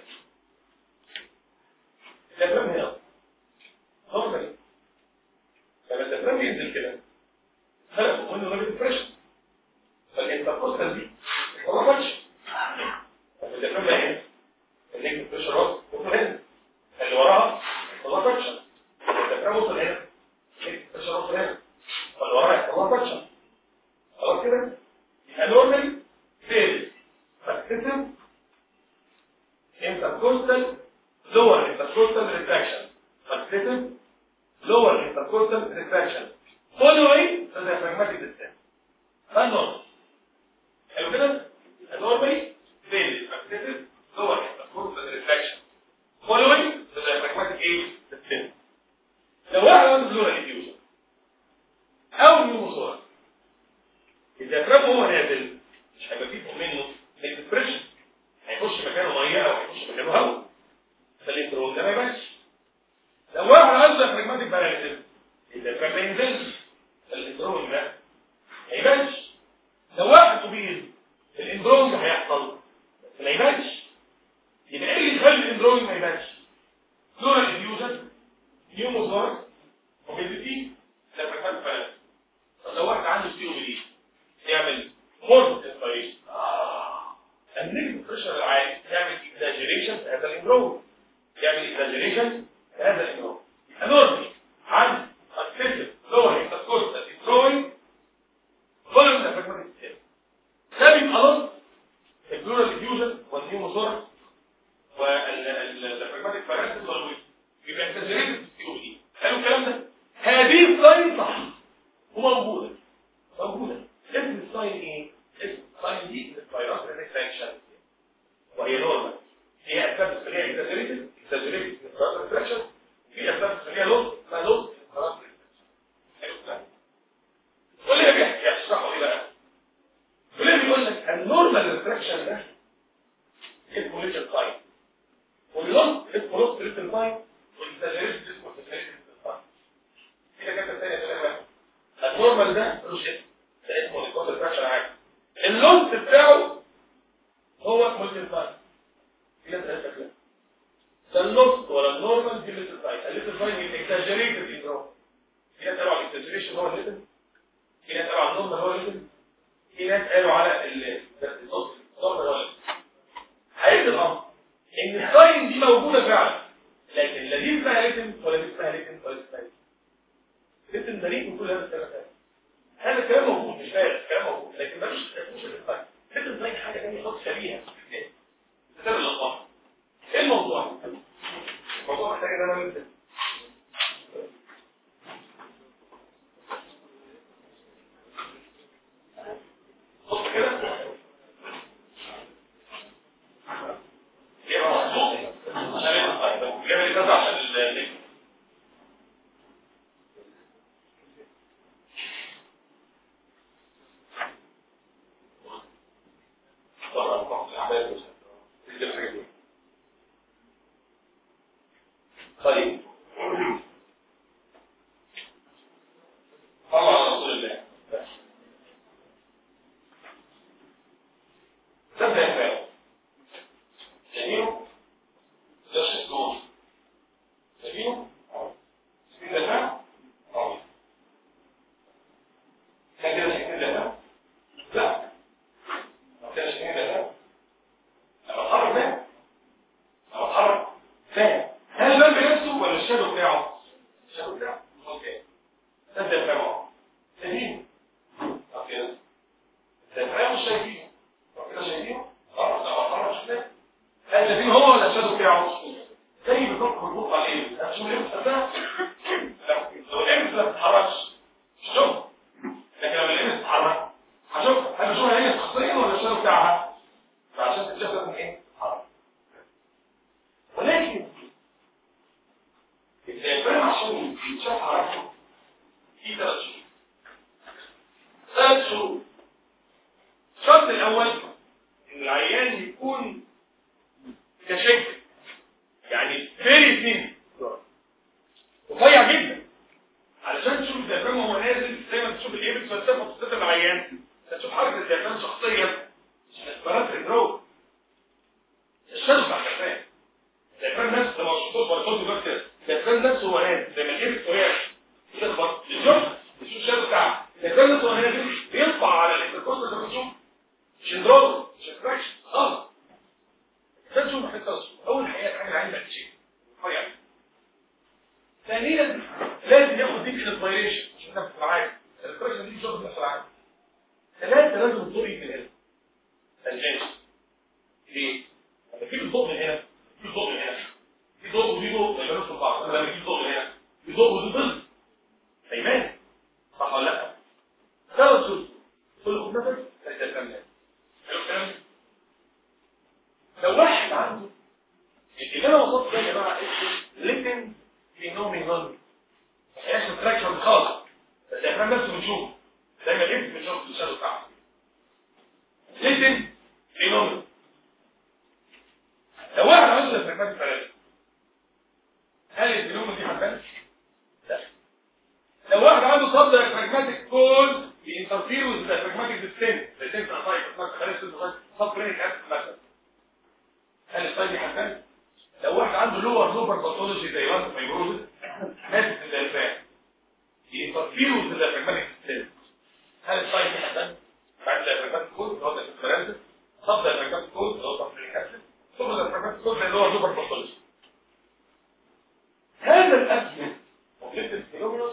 الافلام هنا هو ده لما الافلام ينزل كده خلقوا منه راجل فريش فالانتركوستال دي ما رفضش الافلام هنا النجم فريش راس وفلان اللي وراها ما رفضش الافلام وصل هنا النجم فريش راس هنا واللي وراها ما رفضش خلاص كده يبقى نورمال فيل فاكتسب انتركوستال لور انتركوستال ريتراكشن فاكتسب لور انتركوستال ريتراكشن following the diaphragmatic distance فالنورمال حلو كده النورمالي فيل فاكتسب lower intercostal retraction following the diaphragmatic ايه distance لو واحد عنده بلورال diffusion او نيوموثورا الديافرام هو نازل مش هيبقى فيه فوق منه اكسبريشن هيخش مكانه ميه او هيخش مكانه هواء فالانترون ده ما يبانش لو واحد عنده ديافراجماتيك باراليزم الديافرام ما ينزلش الانترون ده ما يبانش لو واحد طبيب الاندرون ده هيحصل بس ما يبانش يبقى ايه اللي يخلي الاندرون ما يبانش فلورال ديفيوجن نيوموثورا موبيليتي ديافراجماتيك باراليزم طب لو واحد عنده سي او بي يعمل فورس انسبيريشن النجم بريشر العالي يعمل اكزاجيريشن في هذا الامبروف يعمل اكزاجيريشن في هذا الامبروف انورمي عن اكسسيف لور انتركوستال امبروفنج فولوينج ذا فراجماتيك سيستم ده بيبقى نص البلورال ديفيوجن والنيوموثوركس والفراجماتيك باراسيس والويب يبقى اكزاجيريتد في السي او دي حلو الكلام ده هذه الساين صح وموجوده موجوده اسم الساين ايه؟ اسم الساين دي الفيروس ريفراكشن وهي نورمال هي اسباب تخليها اكزاجريتد اكزاجريتد الفيروس ريفراكشن في اسباب تخليها لوس ما لوس الفيروس ريفراكشن واللي بيحكي يشرحه ايه بقى؟ واللي بيقول لك النورمال ريفراكشن ده اسمه ليتل ساين واللوس اسمه لوس ليتل ساين والاكزاجريتد اسمه اكزاجريتد ساين كده كده الثانيه كده النورمال ده ملوش اسم ده اسمه الكود فراكشن عادي اللونس بتاعه هو مولتي ساين كده ثلاثه كده ده النص ولا النورمال دي الليتل ساين الليتل ساين هي اكزاجريتد اندروم في ناس قالوا على الاكزاجريشن هو الليتل في ناس قالوا على النورمال هو الليتل في ناس قالوا على النورمال هو الليتل حقيقه الامر ان الساين دي موجوده فعلا لكن لا دي اسمها ليتل ولا دي اسمها ليتل ولا دي اسمها ليتل ليتل بريء من كل هذا الكلام هذا الكلام موجود مش فارق الكلام موجود لكن ملوش مش الاسبايك فكره زي حاجه ثانيه خالص شبيهه سر الاخبار ايه الموضوع الموضوع محتاج ان انا انزل بص كده يبقى مظبوط عشان جاب لي كذا عشان الليل طيب طبعا على رسول الله تبدأ يا فاهم شايفينه؟ ده شكور شايفينه؟ شايفين ده فاهم؟ اه كان كده شايفين ده فاهم؟ لا ما كانش شايفين ده لما اتحرك فاهم لما اتحرك فاهم هل الباب بنفسه ولا الشادو بتاعه الشادو بتاعه اوكي ده الدفاع شايفين طب كده الدفاع مش شايفينه طب كده شايفينه خلاص لو اتحرك شفناه هل شايفين هو ولا الشادو بتاعه زي بالظبط مربوط على ايه عشان الامس ده لو الامس ما بتتحركش شوف لكن لما الامس تتحرك هشوف هل بشوفها هي شخصيا ولا الشادو بتاعها فعشان تتشاف لازم ايه تتحرك ولكن الديافرام عشان يتشاف حركته في ثلاث شروط ثلاث شروط الشرط الاول ان العيان يكون كشكل يعني فيري ثين رفيع جدا علشان تشوف الديافرام وهو نازل زي ما تشوف الايبكس والسفه وتصدق العيان تشوف حركه الديافرام شخصيا مش اسبرات الدرو الشادو بتاع الديافرام الديافرام نفسه لما شفتوه ولا قلت بس كده الديافرام نفسه هو نازل زي ما الايبكس وهي تخبط تشوف تشوف الشادو بتاعها الديافرام نفسه هو نازل بيطبع على الانتركوستال زي ما تشوف مش اندروز مش اتراكشن خالص ده تشوف حته اول حاجه حاجه عندك شيء طيب ثانيا لازم ياخد ديك انسبيريشن عشان تبقى معاك الانسبيريشن دي شغل بيحصل عندك ثلاثه لازم الضوء يجي من هنا تنجيش ليه؟ لما في الضوء من هنا في ضوء من هنا في ضوء وفي ضوء ما يبانوش في بعض لما في ضوء من هنا في ضوء وفي ظل ايمان صح ولا لا؟ ثلاث شروط كل خد نفس هيتكلم لو واحد عنده اللي انا وصلت ده يا جماعه اسمه ليتن فينومينال احنا تراكشن خالص بس احنا نفسه بنشوفه دايما انت بنشوف الشادو بتاعه ليتن فينومينال لو واحد عنده استخدامات ثلاثه هل الفينومينال دي هتبان؟ لا لو واحد عنده صد براجماتيك كول بينترفير وذ براجماتيك ديستنس ديستنس اسايد خلينا نقول صد برينك اسيد مثلا هل السايد دي هتبان؟ لو واحد عنده لور لوبر باثولوجي زي وانت فايبروزس ماسك الدلفان ينترفير وذ براجماتيك ديستنس هل السايد دي هتبان؟ بعد البراجماتيك كول اللي هو الاسبرانزا صد براجماتيك كول اللي هو صد برينك اسيد ثم البراجماتيك كول اللي هو لوبر باثولوجي هذا الاسم وقلت الفينومينوس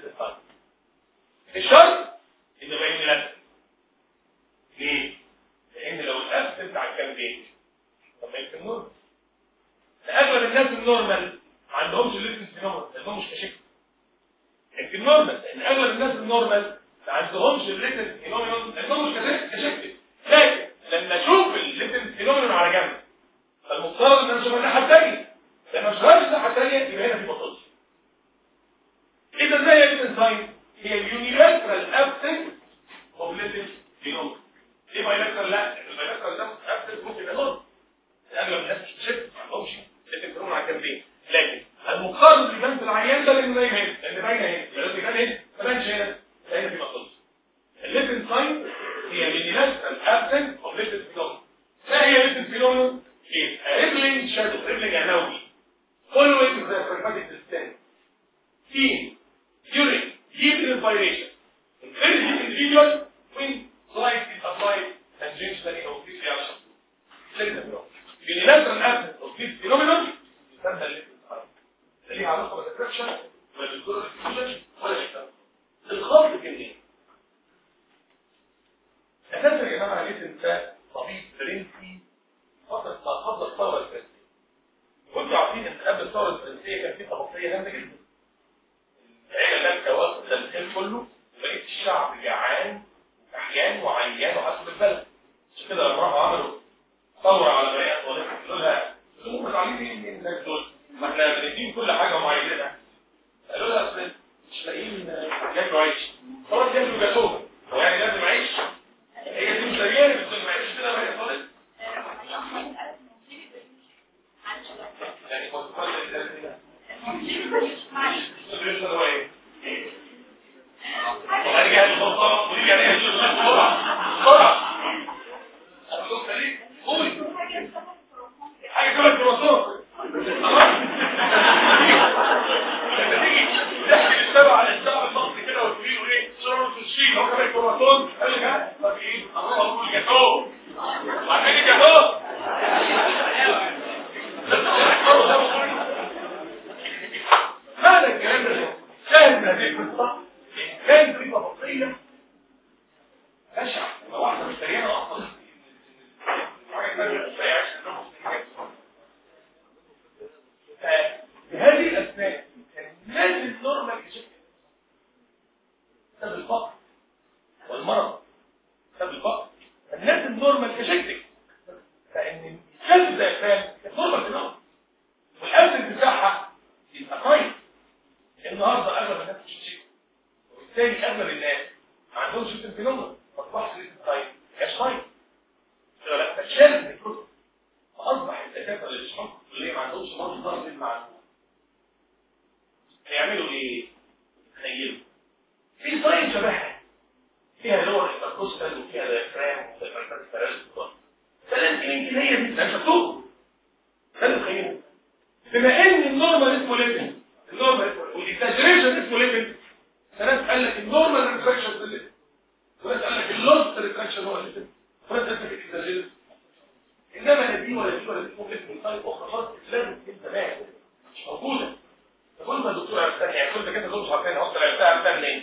الشرط ان بين الاسم ليه؟ لان لو الاسم بتاع الكامبين طب ما يمكن نورمال اغلب الناس النورمال ما عندهمش الليسن فينومينوس لانهم مش كشكل يمكن نورمال لان اغلب الناس النورمال ما عندهمش الليسن فينومينوس لانهم مش كشكل لكن لما اشوف الليسن فينومينوس على جنب فالمفترض ان انا اشوف الناحيه الثانيه لما اشوفها الناحيه الثانيه يبقى هنا في بطاطس إذا زي الإنساين هي اليونيلاترال أبسنس أوف ليتل فينوم إيه بايلاترال لا البايلاترال ده أبسنس ممكن يبقى نور أغلب الناس مش بتشد ما عندهمش ليتل فينوم على الجنبين لكن المقارن اللي بان في العيان ده اللي باين هنا اللي باين هنا اللي كان هنا ما بانش هنا هنا في مقصود الليتل ساين هي اليونيلاترال أبسنس أوف ليتل فينوم ما هي ليتل فينوم؟ هي ريبلينج شادو ريبلينج عناوي following the pragmatic distance seen during deep inspiration in very deep individual when light is applied tangentially or deeply action. Unilateral absence of this phenomenon يسمى الانسان. لا ليها علاقه بالاتراكشن ولا بالكره الفيوجن ولا بالكلام. الخلط بين ايه؟ اساسا يا جماعه ليسن ده طبيب فرنسي فتره ما قبل الثوره الفرنسيه. وانتوا عارفين ان قبل الثوره الفرنسيه كان في تغطيه جامده جدا. العيله لم توصل للخير كله بقيت الشعب جعان وكحيان وعيان وحاسس البلد عشان كده لما راحوا عملوا ثوره على بنات ولكن قالوا لها انتوا متعلمين مين الناس دول؟ ما احنا بنديهم كل حاجه ومعينينها قالوا لها اصل مش لاقيين ياكلوا عيش خلاص ياكلوا جاتوه هو يعني لازم عيش هي دي مش لاقيين بس ما عيش كده ما خالص يعني كنت فاكر كده بهذه الاسباب كان لازم نورمال ايجيبت سبب الفقر والمرض سبب الفقر كان لازم نورمال ايجيبت فان الكلب زي الفام نورمال فينومين والابل بتاعها يبقى طيب النهارده اغلب الناس مش شيء وبالتالي اغلب الناس ما عندهمش فينومين ما تصبحش لسه طيب مش طيب لا تشال من الكتب فاصبح الدكاتره اللي بيشرحوا في الكليه ما عندهمش مصدر للمعلومه هيعملوا ايه؟ تخيلوا في ساين شبهها فيها لور انتركوستال وفيها دايفرام وفيها انتركوستال فلازم يمكن هي دي مش مكتوب لازم تخيلوا بما ان النورمال اسمه ليفل النورمال والاكزاجريشن اسمه ليفل فناس قال لك النورمال ريتراكشن ده ليفل وناس قال لك اللوست ريتراكشن هو ليفل وناس قال لك الاكزاجريشن انما لا دي ولا دي ولا دي ممكن تكون طيب اخرى خالص لازم انت فاهم مش موجوده تقول ما الدكتور عرفتها يعني كل كده دول مش عارفين احط عرفتها عرفتها منين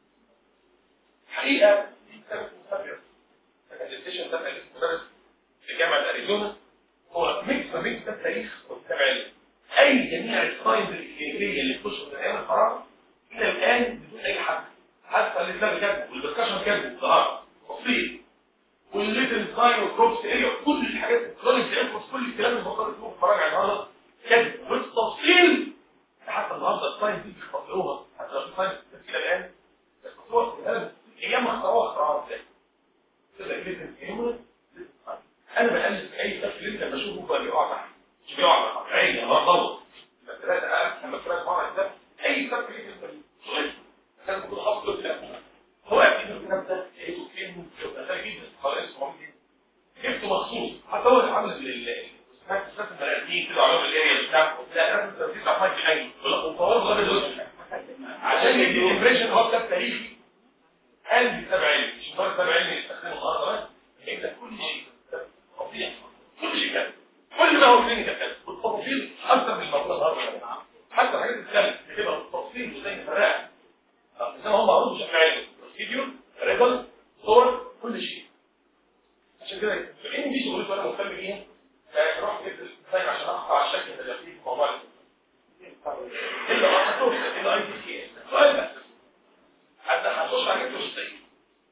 حقيقه دي كتاب مستفيد البرزنتيشن ده اللي مدرس في جامعه اريزونا هو ميكس ما بين كتاب تاريخ وكتاب علم اي جميع الساينز الانجليزيه اللي بتخش من ايام الفراغ الى الان بدون اي حد حتى الاسلام كاتبه والدسكشن كاتبه الظهر تفصيل والليتل ساين والكروبس اريا كل الحاجات الكرونيك انفوس كل الكلام اللي بقدر اسمه اتفرج على النهارده كاتب بالتفصيل حتى النهارده الساين دي بيخطئوها حتى لو الساين كده الان بيخطئوها ايام ما اخترعوها اخترعوها ازاي كده الليتل ساين انا بقلب في اي طفل انت بشوفه بقى بيقع تحت مش بيقع تحت عيني انا بضغط لما تراجع مره ده اي طفل انت صغير كان بيقول حافظ له هو اكيد الكتاب ده لقيته فين ده جدا خلاص هو جبته مخصوص حتى هو اللي عامل السنات الملاذين كده علوم الاريا بتاعته لا لازم تنفيذ عمال في اي وفوض غير دلوقتي عشان يدي الامبريشن هو كتاب تاريخي قال كتاب علمي مش مجرد كتاب علمي يستخدمه النهارده بس انت كل شيء قطيع كل شيء كده كل ما هو كلينيكال كده والتفاصيل اكثر من الموضوع النهارده حتى الحاجات الثانيه بتبقى بالتفصيل وزي الفراق زي ما هو معروف بشكل علمي فيديو ريبل صور كل شيء عشان كده فإن دي شغلته انا مهتم بيها فرحت جبت الساين عشان اقطع على الشكل اللي فيه موضوع الا ما حطوش الا اي تي سي سؤال بس حتى حطوش على جبته مش سيء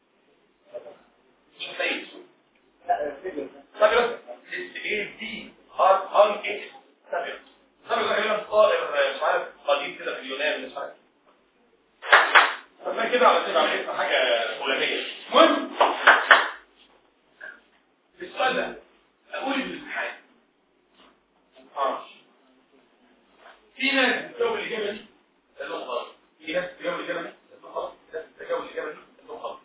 مش سيء طب بس اس اي دي ار ان اكس سابق سابق ده كلام طائر مش عارف قديم كده في اليونان مش عارف فما كده على كده على حاجة عالمية المهم السؤال ده اقول الامتحان في ناس بتجاوب الاجابه دي لهم غلط في ناس بتجاوب الاجابه دي لهم غلط في ناس بتجاوب الاجابه دي لهم غلط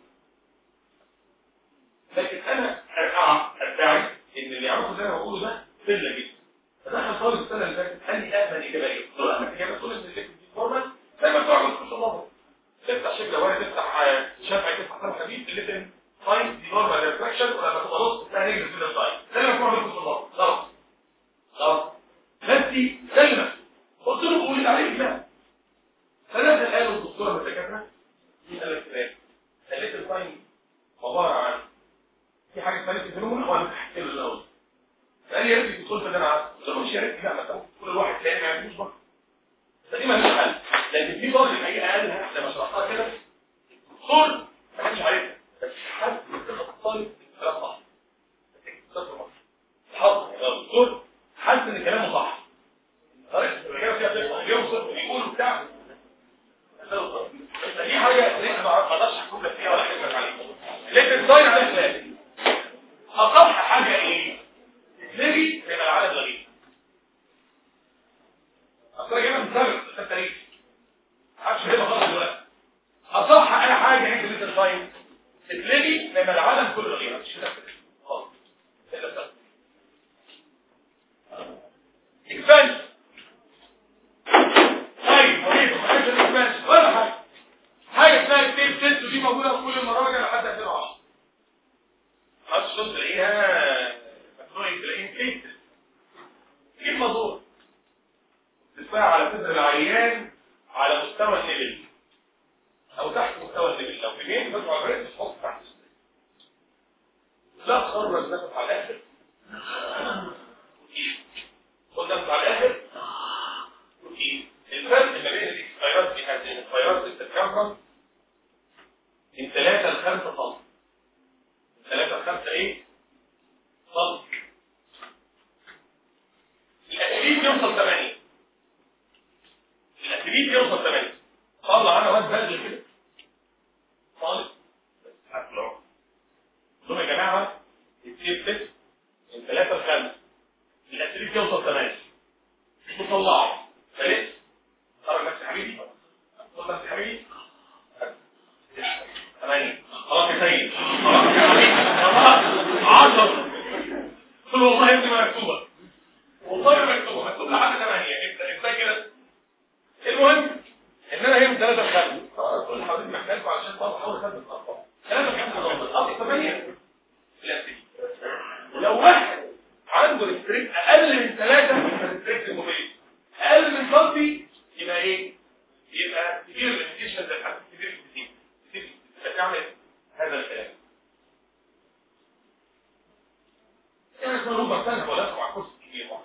لكن انا ادعي ان اللي يعرفوا زي ما بقوله ده قله جدا فدخل طالب السنه اللي فاتت قال لي اهبل اجابه ايه؟ قلت له اهبل اجابه تقول ان اللي دي فورمال زي ما بتعمل في الله تفتح شكل واحد تفتح شفعي تفتح سام خفيف اللي ساين دي نورمال ريفراكشن ولما تبقى نص تلاقي نجم في الساين زي ما بتعمل في الله خلاص خلاص نفسي كلمه قلت له قولي عليك لا فنزل قالوا الدكتوره بالدكاتره دي قال لك ايه؟ خليت الساين عباره عن في حاجه اسمها الفينومين وانا تحت له الاول فقال لي يا ريت تدخل في ده انا عارف قلت له مش يا ريت لا ما كل واحد تاني ما يعملوش بقى فدي ما لهاش حل لكن في بعض الحقيقه قالها لما شرحتها كده صور ما حدش عارفها بس حد يتخذ الطالب الكلام صح حط الدكتور حاسس ان كلامه صح طريقه الاجابه فيها بتبقى بيوصف ويقول بتاع دي حاجه لسه ما اقدرش احكم لك فيها ولا احكم عليها لكن الصاير على خلاف اصح حاجه ايه؟ تتلغي من العدد الغريب اصل انا جايبها من سبب التاريخ عارفش هيبقى خالص دلوقتي اصح اي حاجه انت لسه الفاين تتلغي من العدد كل غير مش كده خالص اكسبانشن طيب طيب ما كانش اكسبانشن ولا حاجه حاجه اسمها ستيب تيست ودي موجوده في كل المراجع لحد 2010 خلاص شوف تلاقيها مكتوب تلاقيه ستيب ايه الموضوع تدفع على صدر العيان على مستوى الليفل او تحت مستوى الليفل لو في بيت بدفع الرئيس تحط تحت لا تخرج نفس على الاخر قل والله ابني ما مكتوبه والله ما مكتوبه مكتوب لحد 8 انت انت كده المهم ان انا هي من 3 ل 5 خلاص كل حضرتك محتاجكم علشان برضه احاول اخدم الارقام 3 ل 5 اصل 8 لا لو واحد عنده ريستريكت اقل من 3 ريستريكت موبيل اقل من سنتي يبقى ايه يبقى كتير الليميتيشن ده حاجه كتير كتير كتير تعمل هذا الكلام يعني اسمه ربع سنه ولا مع كورس كبير واحد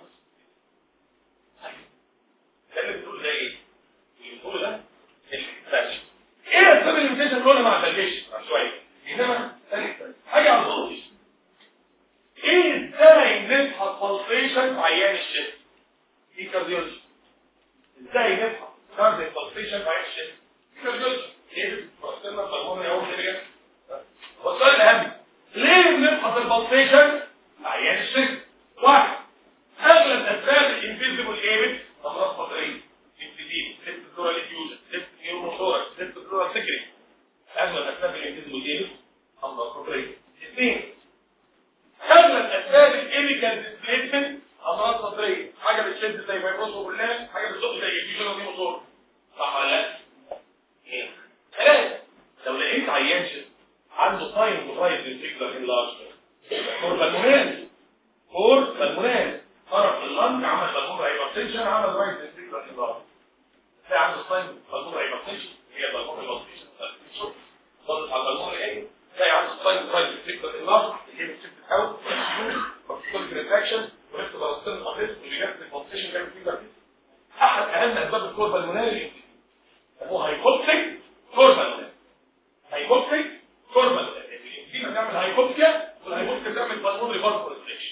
ده اللي بتقول ده ايه اللي بتقول ده الفاشل ايه اسباب الليميتيشن دول ما عدلش شويه انما حاجه على طول ايه ازاي نفحص فلتريشن في عيان الشيست دي كارديولوجي ازاي نفحص كارديو فلتريشن في عيان الشيست دي كارديولوجي ايه فصلنا بالمونري اول حاجه والسؤال الاهم ليه بنفحص الفلتريشن في عيان الشيست واحد اغلب اسباب الانفيزيبل ايبت امراض فطريه انفيزيم سيست كورال ديفيوجن سيست نيوروثوركس سيست كورال سكري اغلب اسباب الانفيزيبل ايبت امراض فطريه اثنين اغلب اسباب الكيميكال ديسبليسمنت امراض صدريه حاجه بتشد زي فيبروس وبرلان حاجه بتزق زي الفيجن ودي موتور صح ولا لا ثلاثه لو لقيت عيان شد عنده ساين ورايز فيكلر انلارجمنت فور بالمونال فور بالمونال طرف اللنج عمل بالمون هايبرتنشن عمل رايز فيكلر انلارجمنت تلاقي عنده ساين بالمون هايبرتنشن هي بالمون هايبرتنشن ضغط على البالمون ايه تلاقي عنده ساين رايز فيكلر انلارجمنت اللي هي بتشد او كل ريتراكشن ولفت بلاستين الخطيط واللي جت الفونتيشن جابت فيه ده احد اهم اسباب الكوربا المنالي هو هايبوكسيك كوربا المنالي هايبوكسيك كوربا المنالي الانسيما تعمل هايبوكسيا والهايبوكسيا تعمل بالمون ريفرس كونستريكشن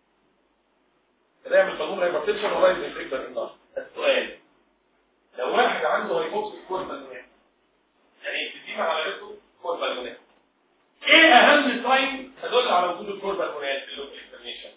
تعمل بالمون ريفرسيشن ورايز انفكتر النار السؤال لو واحد عنده هايبوكسيك كوربا المنالي يعني الانسيما على راسه كوربا المنالي ايه اهم ساين تدل على وجود الكوربا المنال في اللوكال اكزامينشن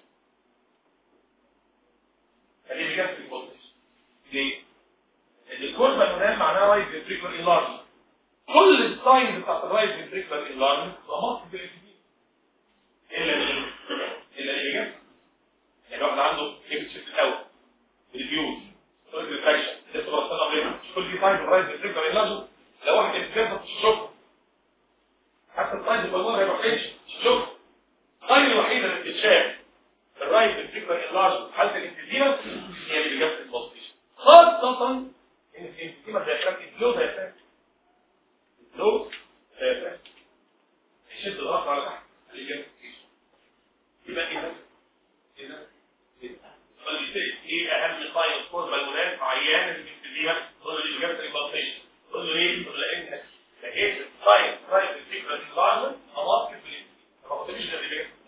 اللي بجد في الكوربس ليه ان الكوربا المنال معناها رايت فنتريكولار انلارج كل الساينز بتاعت الرايت فنتريكولار انلارج ضمات بالانسولين الا اللي الا اللي بجد يعني واحد عنده هيبت شيفت الاول ريفيوز سوري ريفراكشن لسه برصنا قبلها كل دي ساينز الرايت فنتريكولار انلارج لو واحد اتجنب تشوفه حتى الطيب البلمون هيبقى فيش شوف الطيب الوحيدة اللي بتتشاف الرايت الفكرة اللارج حالة الانتزيمة هي اللي جابت البوستيشن خاصة ان الانتزيمة داخلت الفلو داخلت الفلو داخلت يشد الضغط على تحت اللي جابت البوستيشن يبقى كده كده كده ايه اهم ساين سكور بالمونات في عيان الانتزيمة قول اللي جابت البوستيشن قول له ليه قول له لان لقيت ساين ساين الفكرة اللارج خلاص كده ما قلتليش ده اللي جابت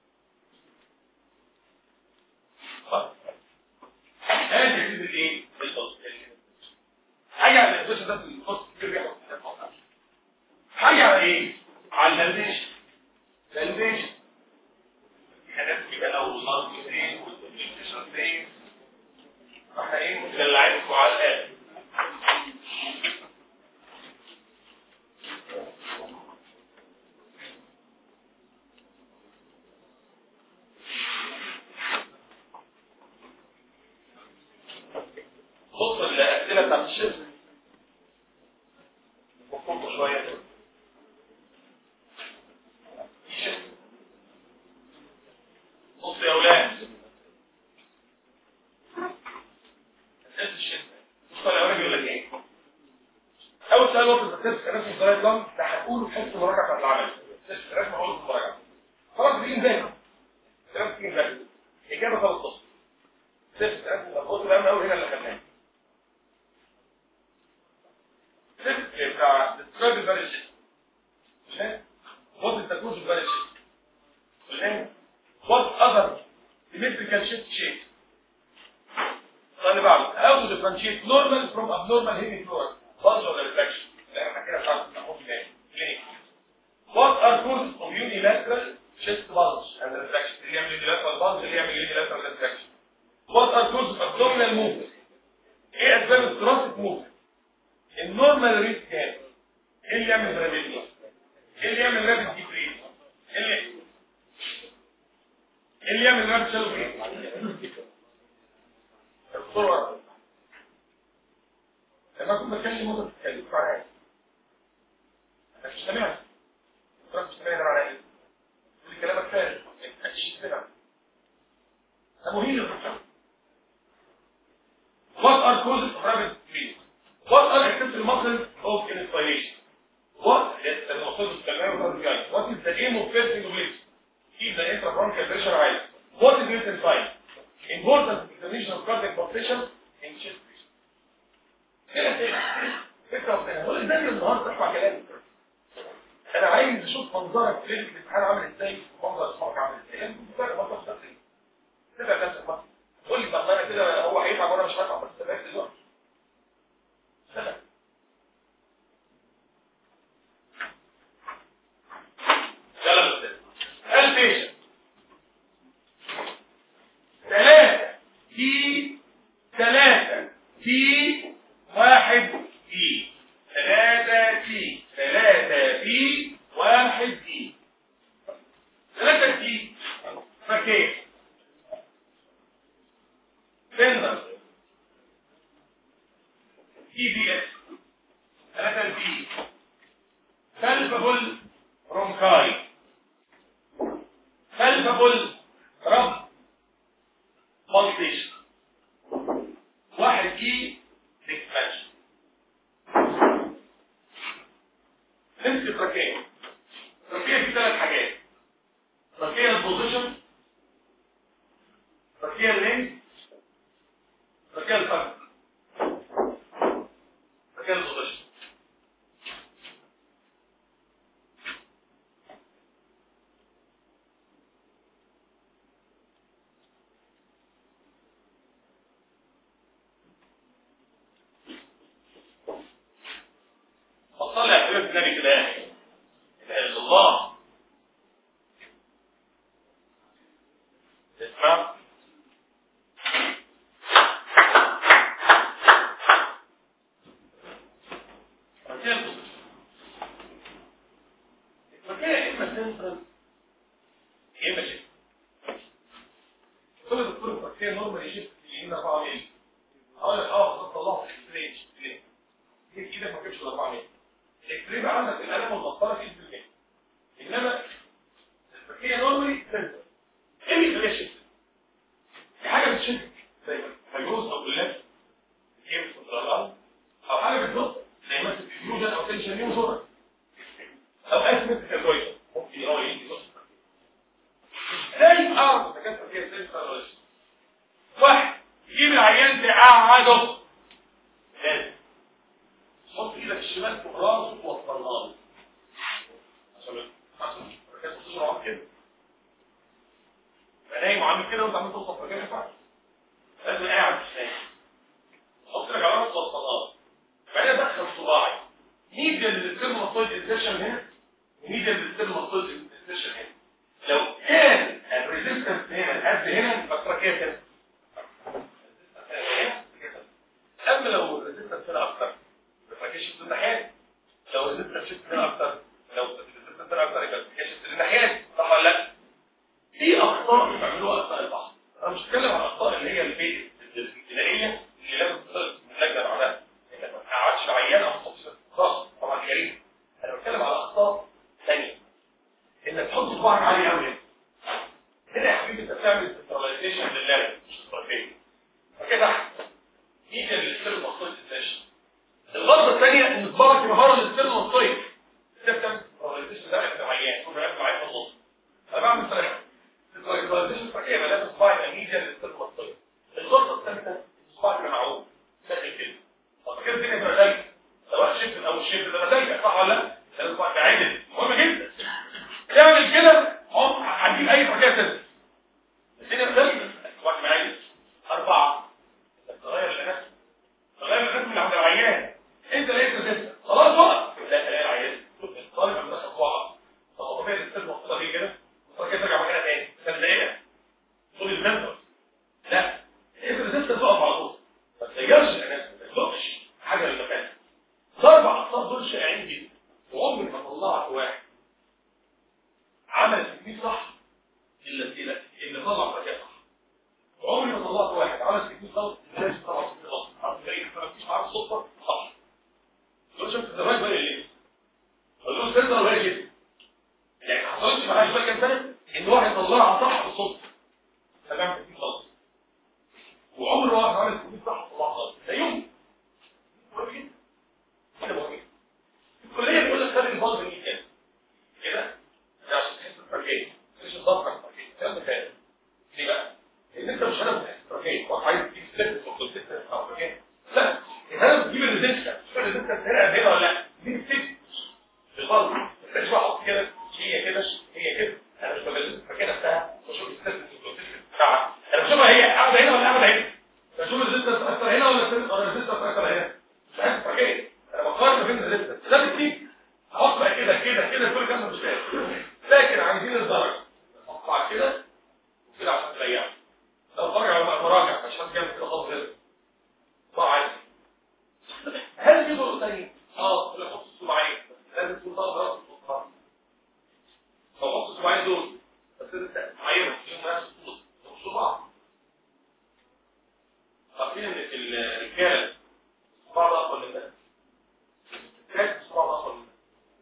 هذه كده الايه الفصل حاجه على الفصل ده في الفصل كده بياخد حاجه على ايه على الفاليديشن فاليديشن حاجات كده لو وصلت فين والفاليديشن فين احنا ايه مدلعينكم على الاخر بص الأسئلة بتاعت الشركة وفقوا شوية كده. بص يا أولاد أسئلة الشركة بص يا أولاد يقول لك إيه أول سؤال وقت التست رسم طريقة لم ده هتقوله في حصة مراجعة بتاعت العمل تست رسم هقوله في المراجعة خلاص بتيجي ازاي؟ كلام بتيجي ازاي؟ إجابة 13 تست رسم الأخوات الأمن أول هنا اللي خدناه بتاع describe the value system what is the cause of value system what other symmetrical shift shape خلي بالك how to differentiate normal from abnormal hemifluid bulge or reflection لا احنا كده خلاص ناخد تاني what are causes of unilateral chest bulge and reflection اللي يعمل unilateral bulge اللي يعمل unilateral reflection what are causes of abdominal movement ايه اسباب الثراسك movement النورمال ريت كام ايه اللي يعمل جرافيتي ايه اللي يعمل رابيد ديكريز ايه اللي ايه اللي يعمل نيرف شالو ايه الصورة لما كنت بتكلم مدة بتتكلم معايا انا مش سامعك مش سامعني ده معناه ايه تقول كلامك فارغ ما تحكيش كده ده مهم الرقم What are causes of rapid breathing? What are accepted muscles of inspiration? What is the What is the aim of breathing with? Keep the intrabronchial pressure high. What is it inside? Important examination of cardiac pulsation in chest patient. كده كده فكرة وثانية ولا ازاي النهارده تسمع كلامي انا عايز اشوف منظرك في الامتحان عامل ازاي ومنظر اسمعك عامل ازاي انت بتفرق ما تفرق ايه تبقى نفسك بقى قول لي طب انا كده هو هيتعب وانا مش هتعب بس تبقى دلوقتي سلام يلا بس البيشن ثلاثة في ثلاثة في واحد في ثلاثة في ثلاثة في واحد في ثلاثة في فكيف سندر تي بي اس ثلاثة في سلفبل برونكاي سلفبل رب بالتيشن واحد اي اكسبانشن نمسك ركين ركين في ثلاث حاجات ركين البوزيشن ركين اللينك ركين الفرق ركين البوزيشن فصلي على حبيب النبي كده يا اخي اله الا الله اسمع مكان المكان اما سنترال يا اما شيفت كل دكتور مكان نورمال يشيفت اليمين 4 مللي اقول لك اه طلعت اكستريج ليه؟ هيك ايدك ما كانتش 4 مللي الاكستريم عندك الالم والمسطره في الجلد انما الفكيه نورمالي سنتر ايه اللي يخليها شيفت؟ في حاجه بتشد زي فيروس او بلاس هي مش الارض او حاجه بتنط زي مثلا فيوجن او تنشن يوم صوره او اسمه كالكويشن ممكن هو يجي نص ازاي اعرف اذا كانت فيها ازاي ولا واحد يجيب العيان تقعده لازم حط ايدك الشمال فوق راسه ووصلها له عشان عشان ركز بتصير عامل كده نايم وعامل كده وانت عمال توصل مكان ينفع لازم قاعد مش نايم حط لك على راسه ووصلها له بعدين ادخل صباعي ميديا للسيرموستويد انسيشن هنا وميديا للسيرموستويد انسيشن هنا لو كان الريزيستنس هنا قد هنا يبقى التراكيه كده اما لو الريزيستنس هنا اكتر التراكيه في الناحيات لو الريزيستنس شفت هنا اكتر لو الريزيستنس هنا اكتر يبقى التراكيه في الناحيات صح ولا لا؟ في اخطاء بيعملوها اثناء البحث انا مش بتكلم عن الاخطاء اللي هي البيت الابتدائيه اللي لازم تصل من اللجنه بعدها انك ما تقعدش عيان او تحط خلاص طبعا جريمه انا بتكلم على اخطاء ثانيه انك تحط صباعك عالي قوي هنا يا حبيبي انت بتعمل سنتراليزيشن للنرف مش استراتيجي فكده احسن ميديا للسيرم مصطيق السيشن الغلطه الثانيه ان صباعك يبقى للسيرم مصطيق ده بتعمل سنتراليزيشن ده انت عيان تكون عارف عيان في النص انا بعمل سنتراليزيشن فكده يبقى لازم صباعي يبقى ميديا للسيرم مصطيق الغلطه الثالثه صباعك يبقى معوج داخل كده طب كده الدنيا تبقى ضيقه سواء شيفت او الشيفت ده ضيقه صح ولا لا؟ لازم صباعك عادل مهم جدا تعمل كده هم هتجيب اي حاجه تانية الدنيا بتلبس واحد معايا أربعة تغير الناس تغير الناس من عند العيان انت لقيت ريزيست خلاص بقى لا تلاقي العيان الطالب عم دخل قوعة طب طبيعي الست مخصوصة دي كده وصار كده ترجع مكانها تاني كان دقيقة طول المنبر لا انت ريزيست تقف على طول ما تغيرش الناس ما تزقش حاجة للمكان الأربع أخطاء دول شائعين جدا طلعت واحد عمل تكنيك غلط لازم طبعا غلط عارف زي ما فيش معاه السلطه صح لو شفت الزواج بقى ليه قال له سنتر ولا كده يعني ما حصلتش معايا شويه كام سنه ان واحد طلعها صح بالصدفه فبعمل تكنيك غلط وعمر واحد عمل تكنيك صح طلعها غلط ده يوم مهم جدا كده مهم الكليه بتقول لك خلي الباص من كده كده ده عشان تحس بالتركيز مش الضغط على التركيز الكلام ده فعلا ليه بقى؟ لان انت مش هدف تحس بالتركيز واحد عايز تجيب ست فوق ست او تركيز لا الهدف تجيب الريزيستنس شوف الريزيستنس هنا هنا ولا لا دي الست بالغلط مش بحط كده هي كده هي كده انا مش بجلس التركيز نفسها بشوف الست بتاعها انا بشوفها هي قاعده هنا ولا قاعده هنا بشوف الريزيستنس اكتر هنا ولا الريزيستنس اكتر هنا مش عارف التركيز انا بقارن بين الريزيستنس ده بتيجي احط بقى كده كده كده كل كلام مش فاهم لكن عايزين الدرجه اقطع كده وكده عشان تريح لو طلع على مراجع مش هتجيب كده خالص كده طبعا هل في طرق ثانيه اه ولا حط السبعين لازم تكون طالب راس الفقار لو حط السبعين دول بس انت عايز فيهم نفس الصباع عارفين ان الرجاله بعض اقوى من الناس الرجاله بعض اقوى من الناس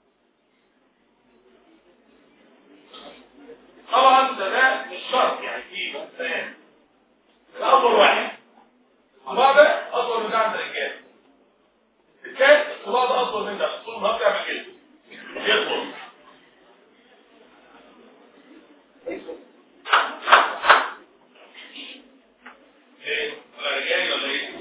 طبعا ده ده مش شرط يعني في مثلا الاطول واحد الصباع ده اطول من ده عند الرجال الثالث الصباع ده اطول من ده طول ما بتعمل كده يطول ايه ولا رجالي ولا ايه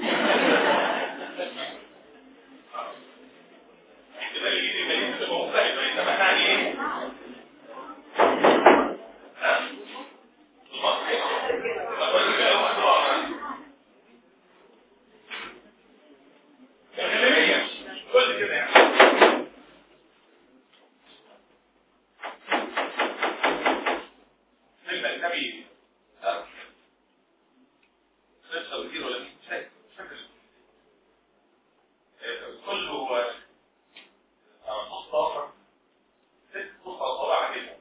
احتمال يجي لي مليون تبقى مختلفه انما احنا يعني ايه كل كده يعني كلمة النبي نفسه كتير ولا مش فاكر مش فاكر كله نص آخر ست نص على طبع كده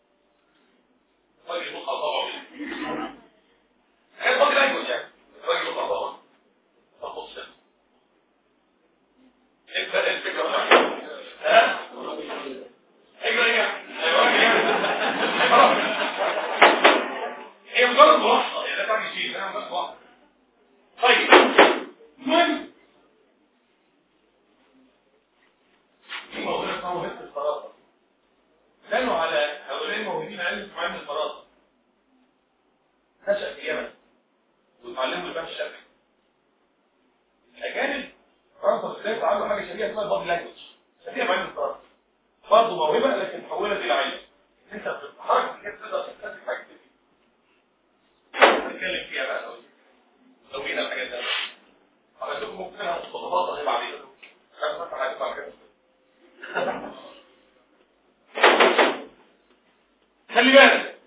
راجل نص على طبعه كده كان راجل أجوز يعني راجل نص على طبعه طب بص انت الفكرة ولا ها؟ ايوه ايوه خلاص هي مجرد ملاحظة يعني لا تعني شيء انا مجرد ملاحظة طيب المهم في موضوع اسمه موهبة الفراسة كانوا على هؤلاء الموهوبين علم اسمه علم الفراسة نشأ في اليمن وتعلموا الفهم الشرعي الأجانب فرنسا والسودان تعلموا حاجة شبيهة اسمها البادي لانجوج شبيهة بعلم الفراسة برضه موهبة لكن تحولت إلى علم انت بتتحرك كده تقدر تكتسب حاجة كتير نتكلم فيها بقى لو لو جينا الحاجات دي على فكره ممكن انا مخططات اهي بعدين انا مثلا عايز اعمل كده خلي بالك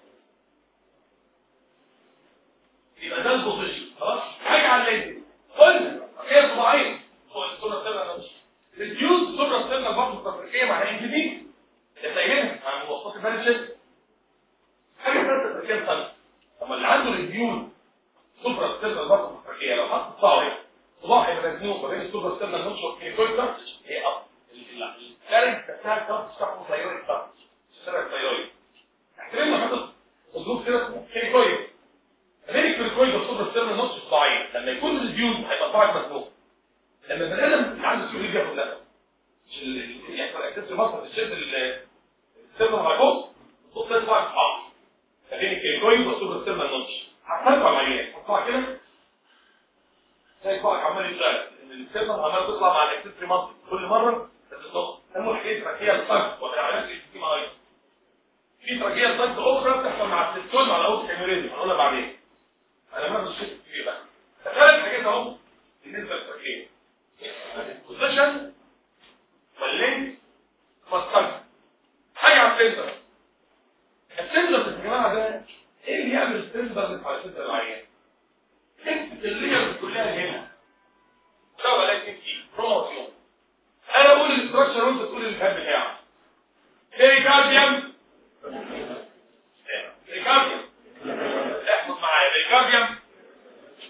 يبقى ده البوزيشن خلاص حاجه على الليل قلنا هي صباعين هو السوبر سيلر ده ريديوز سوبر سيلر برضه التفريقيه مع الانجليزي تسيبها مع مواصفات الفارجل حاجه ثالثه تركيب ثالث طب اللي عنده ريديوز سوبر سيلر برضه التفريقيه لو حط صباعه صباع هيبقى مزنوق ما بين السوبر سيلر نوتش والكيكويد كارتش هي اب الكارنت بتاع الكارتش بتاعته ثايرويد كارتش سيلر الثايرويد احتمال ما حدث مظبوط كده اسمه كيكويد بين الكيكويد والسوبر سيلر نوتش صباعين لما يكون ريديوز هيبقى صباعك مزنوق لما البني ادم اللي عنده سيوليد ياخد لا مش ال- يحصل اكسس مصر تشد السيلر على فوق بص تطلع اصحاب بين الكيكويد والسوبر سيلر نوتش هترفع العيان هتطلع كده تلاقي صباعك عمال يشتغل ان السيلر عمال تطلع مع الاكسسري مصر كل مره بتضغط سموه حكايه تركيه الصنف ولا علاج في مغاير في تركيه الصنف اخرى بتحصل مع السيستول مع الاوت هيموريزم هنقولها بعدين انا ما مش كتير بقى فثلاث حاجات اهو بالنسبه للتركيه البوزيشن واللينك والصنف حاجه على السنتر السنتر يا جماعه ده ايه اللي يعمل السنتر على سنتر العيان انت اللير كلها هنا سواء لكن في بروموشن انا اقول الاستراكشر وانت تقول الفهم بتاعه بيريكارديوم بيريكارديوم احفظ معايا بيريكارديوم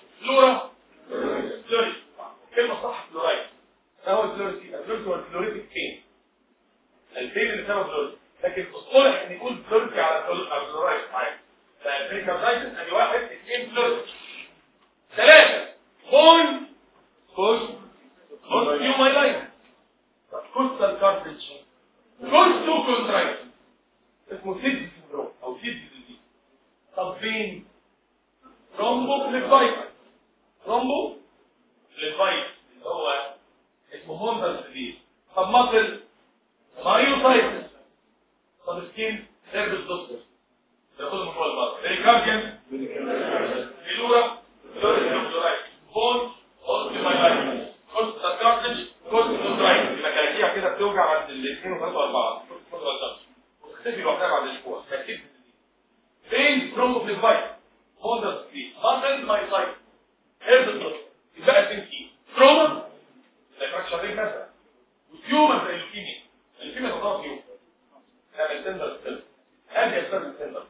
الاثنين اللي سبب بلوري لكن اصطلح ان يقول بلوري على بلورايت معايا فالبريكاردايتس ادي واحد اثنين بلوري ثلاثة بون كوز كوز يومايلايت كوستال كارتج كوز تو كونترايت اسمه سيد سندروم او سيد ديزيز طب فين رومبو فليفايت رومبو فليفايت اللي هو اسمه هوندر ديزيز طب مصل مايوسايتس طب سكين سيرفس دوكتور ياخدهم فوق البطن بريكارديان فيلورا فلوريس بون اوستيومايلايتس كوست كارتج كوست كونترايت يبقى كلاكيع كده بتوجع عند الاثنين وثلاثه واربعه وتختفي لوحدها بعد اسبوع تاكيد فين بروموفليفايت هوندر ديزيز ماسل مايوسايتس سيرفس دوكتور يبقى فين تروما زي فراكشر ريج مثلا وتيومر زي اللوكيميا اللوكيميا تعتبر تيومر تعمل تندر سيل هل يسبب التندر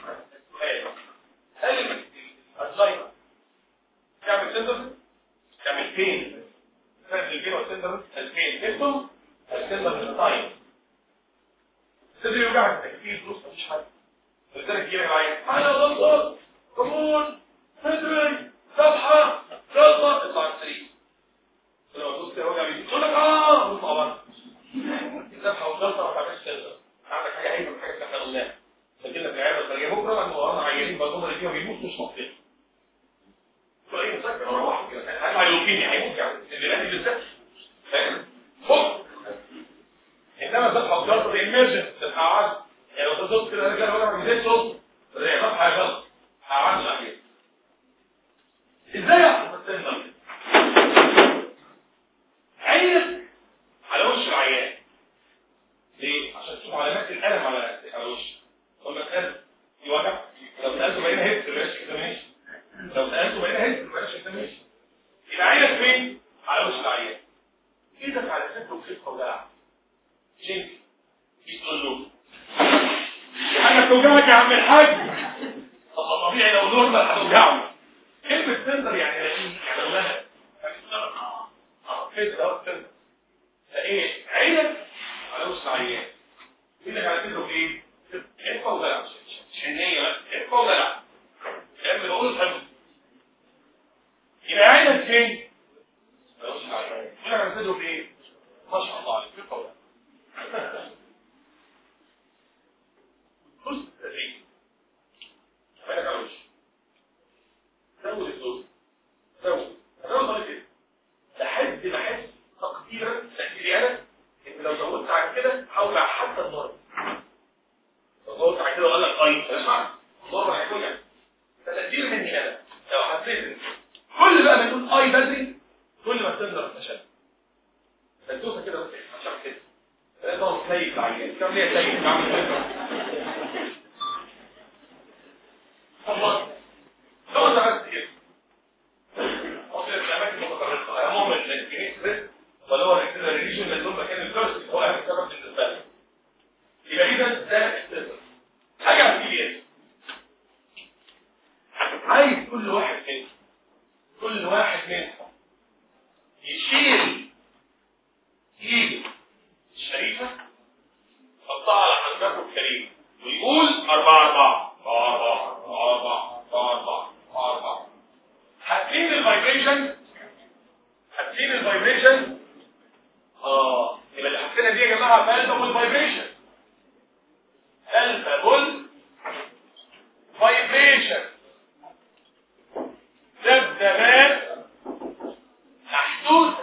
هل الزايمر تعمل تندر تعمل بين فرق البين والتندر البين اسمه التندر التايم الصدر يوجعك تكفيه فلوس مفيش حد فلذلك يجي معايا انا غلطان كمون صدري صفحه غلطه اطلع السرير لو تبص كده وجع بيجي تقول لك اه بص طبعا الذبحه والجلطه ما تعملش كده عندك حاجه عيب حاجه تدخل الله لكن لك العياده الخارجيه بكره انه ورانا عيانين بقى اللي فيهم بيموت مش مصير فايه مسكر اروح كده هل هيلوكيني هيموت يعني اللي قال بالذات فاهم فوق انما الذبحه والجلطه دي ايمرجنت تبقى عاد يعني لو تبص كده رجاله ولا ما بيزيدش صوت زي ذبحه غلط هعمل عليه ازاي احط السن عينك على وش العيان ليه؟ عشان تشوف علامات الألم على على وش قلنا الألم في وجع لو سألته بين هيد ما بقاش اكزامينشن لو سألته بين هيد ما بقاش اكزامينشن يبقى عينك فين؟ على وش العيان ايدك على صدره وكتفه ودلع شنك تقول له في حاجة بتوجعك يا عم الحاج طب طبيعي لو نورمال هتوجعه كلمة سندر يعني لكن يعني لو لها كده ده سندر فايه عينك على وش العيان ايدك على صدره ايه؟ كتفه ودلع شنية بس كتفه ودلع لما بقول حلو يبقى عينك فين؟ على وش العيان ايدك على صدره ايه؟ ما شاء الله عليك كتفه ودلع بص تدريج عينك على وش زود الصوت زود زود طريق كده لحد ما احس تقديرا تقديري انا ان لو زودت عن كده حاول حتى الضرب لو زودت عن كده وقال لك طيب اسمع الضرب هيكون فتقدير مني انا لو حسيت ان كل بقى ما يكون اي بدري كل ما تقدر تشد فتوصل كده بس عشان كده تقدر تسيب العيان كم ليه سيب تعمل كده الله لو انت عملت كده اصل الاماكن المتطرفه اهمهم الجنين ولا هو الريليجن اللي دول مكان الكرسي هو اهم سبب بالنسبه لي يبقى اذا ده السبب حاجه هتيجي ايه عايز كل واحد منهم كل واحد منهم يشيل ايده الشريفه حطها على حنجره الكريم ويقول أربعة أربعة أربعة أربعة أربعة أربعة حاسين الفايبريشن حاسين الفايبريشن اه يبقى اللي حاسينها دي يا جماعه بالبل فايبريشن بالبل فايبريشن ذبذبات محدوده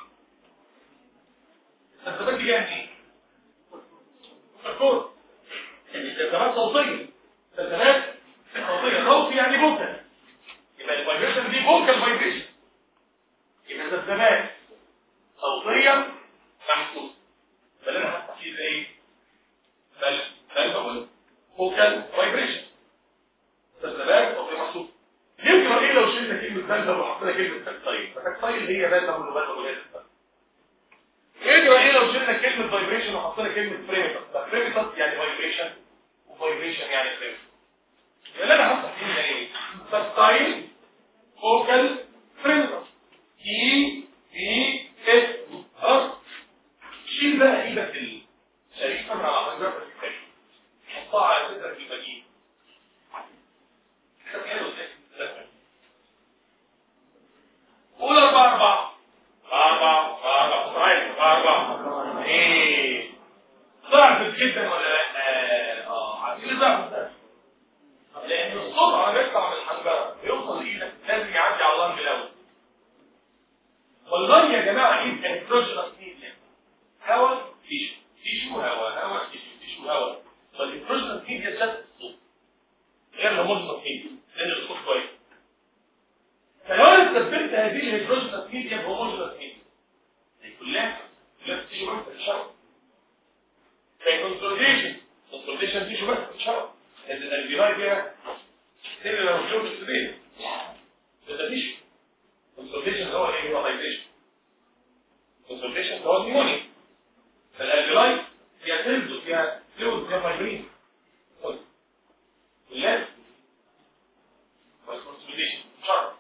الذبذبات دي جايه منين؟ الكور ذبذبات صوتيه ذبذبات صوتيه صوتي يعني بوكال يبقى الفايبريشن دي بوكال فايبريشن يبقى ذبذبات صوتيه محسوسه بل انا هفتح فيه زي ايه؟ بل بل بقول فوكال فايبريشن ذبذبات صوتيه محسوسه يمكن ايه لو شلنا كلمه بلبل وحطينا كلمه تكتايل فتكتايل هي بلبل وبلبل وهي يجرى ايه لو شلنا كلمة فايبريشن وحطينا كلمة بريمتر بريمتر يعني فايبريشن وفايبريشن يعني بريمتر اللي انا هفتح فيه يعني ايه سبتايل فوكال بريمتر اي بي اس ار شيل بقى ايدك الشريفة حاجه على حجرات الكتاب حطها على صدرك المجيد حساب حلو ده قول أربعة أربعة أربعة أربعة صحيح أربعة إيه ضعفت جدا ولا لا؟ آه عارفين ليه ضعفت لأن الصوت على بيطلع من الحنجرة يوصل لإيدك لازم يعدي على اللنج الأول والله يا جماعة إيه انتروجينس ميديا هواء تيشو تيشو هواء هواء تيشو تيشو هواء فالانتروجينس ميديا ذات الصوت غير الهوموجينس ميديا لأن الصوت كويس فلو انا استبدلت هذه الهيدروجينس ميديا بهوموجينس ميديا دي كلها كلها تيجي بس في الشرب زي كونسوليديشن كونسوليديشن تيجي بس في الشرب الالبيناي فيها سيل لو شوف السبيل ده تيجي كونسوليديشن هو الايميونايزيشن كونسوليديشن هو النيمونيا فالالبيناي فيها سيلز وفيها فلويد فيها فايبرين كلها كونسوليديشن شرب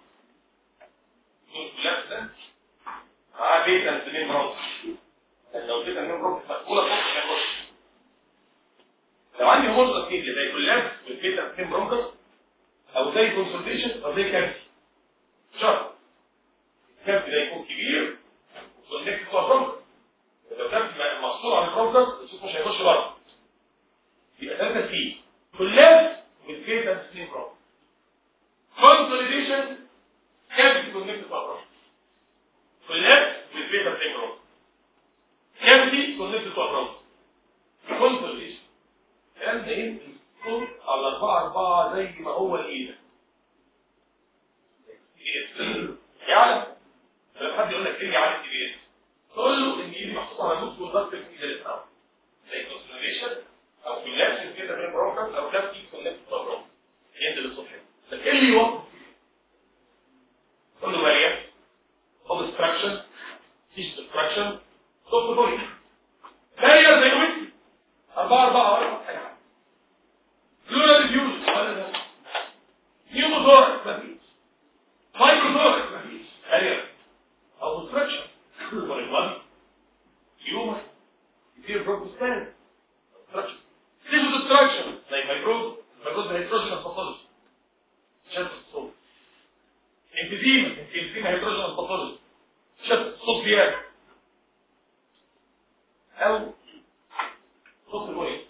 لابسه اه بيتا سنين مرض لو بيتا سنين مرض مقبوله فوق هيخش لو عندي مرضى كتير زي كلاب والبيتا سنين مرض او زي كونسلتيشن او زي كافي شرط الكافي ده يكون كبير والنكت بتوع برونكر لو كافي مقصور على البرونكر الصوت مش هيخش بره يبقى ثلاثه سي كلاب والبيتا سنين مرض كونسوليديشن كافي كونكت بره كلاب بالبيتا سينجرون كافي كونكت بره كونسوليشن الكلام ده انت الصوت على 4 4 زي ما هو الايد يعني لما حد يقول لك ايه على الكبير تقول له ان ايدي محطوطه على نص والضغط في ايد الاسلام زي كونسوليشن او كلاب كده بين برونكس او كافي كونكت بره ينزل الصوت لكن اللي يوقف كله مالية obstruction destruction صوت بولي مالية زي ويت أربعة أربعة أربعة لولا ديفيوز ولا ده نيوموثورك مفيش مايكروثورك مفيش مالية أو obstruction ولا المالي يومر يصير بروكوستان obstruction تيجي obstruction زي مايكروز مايكروز هيدروجين الفصلش شد الصوت انفيزيما انفيزيما هيدروجين الباثولوجي شد صوت زياده او صوت الوين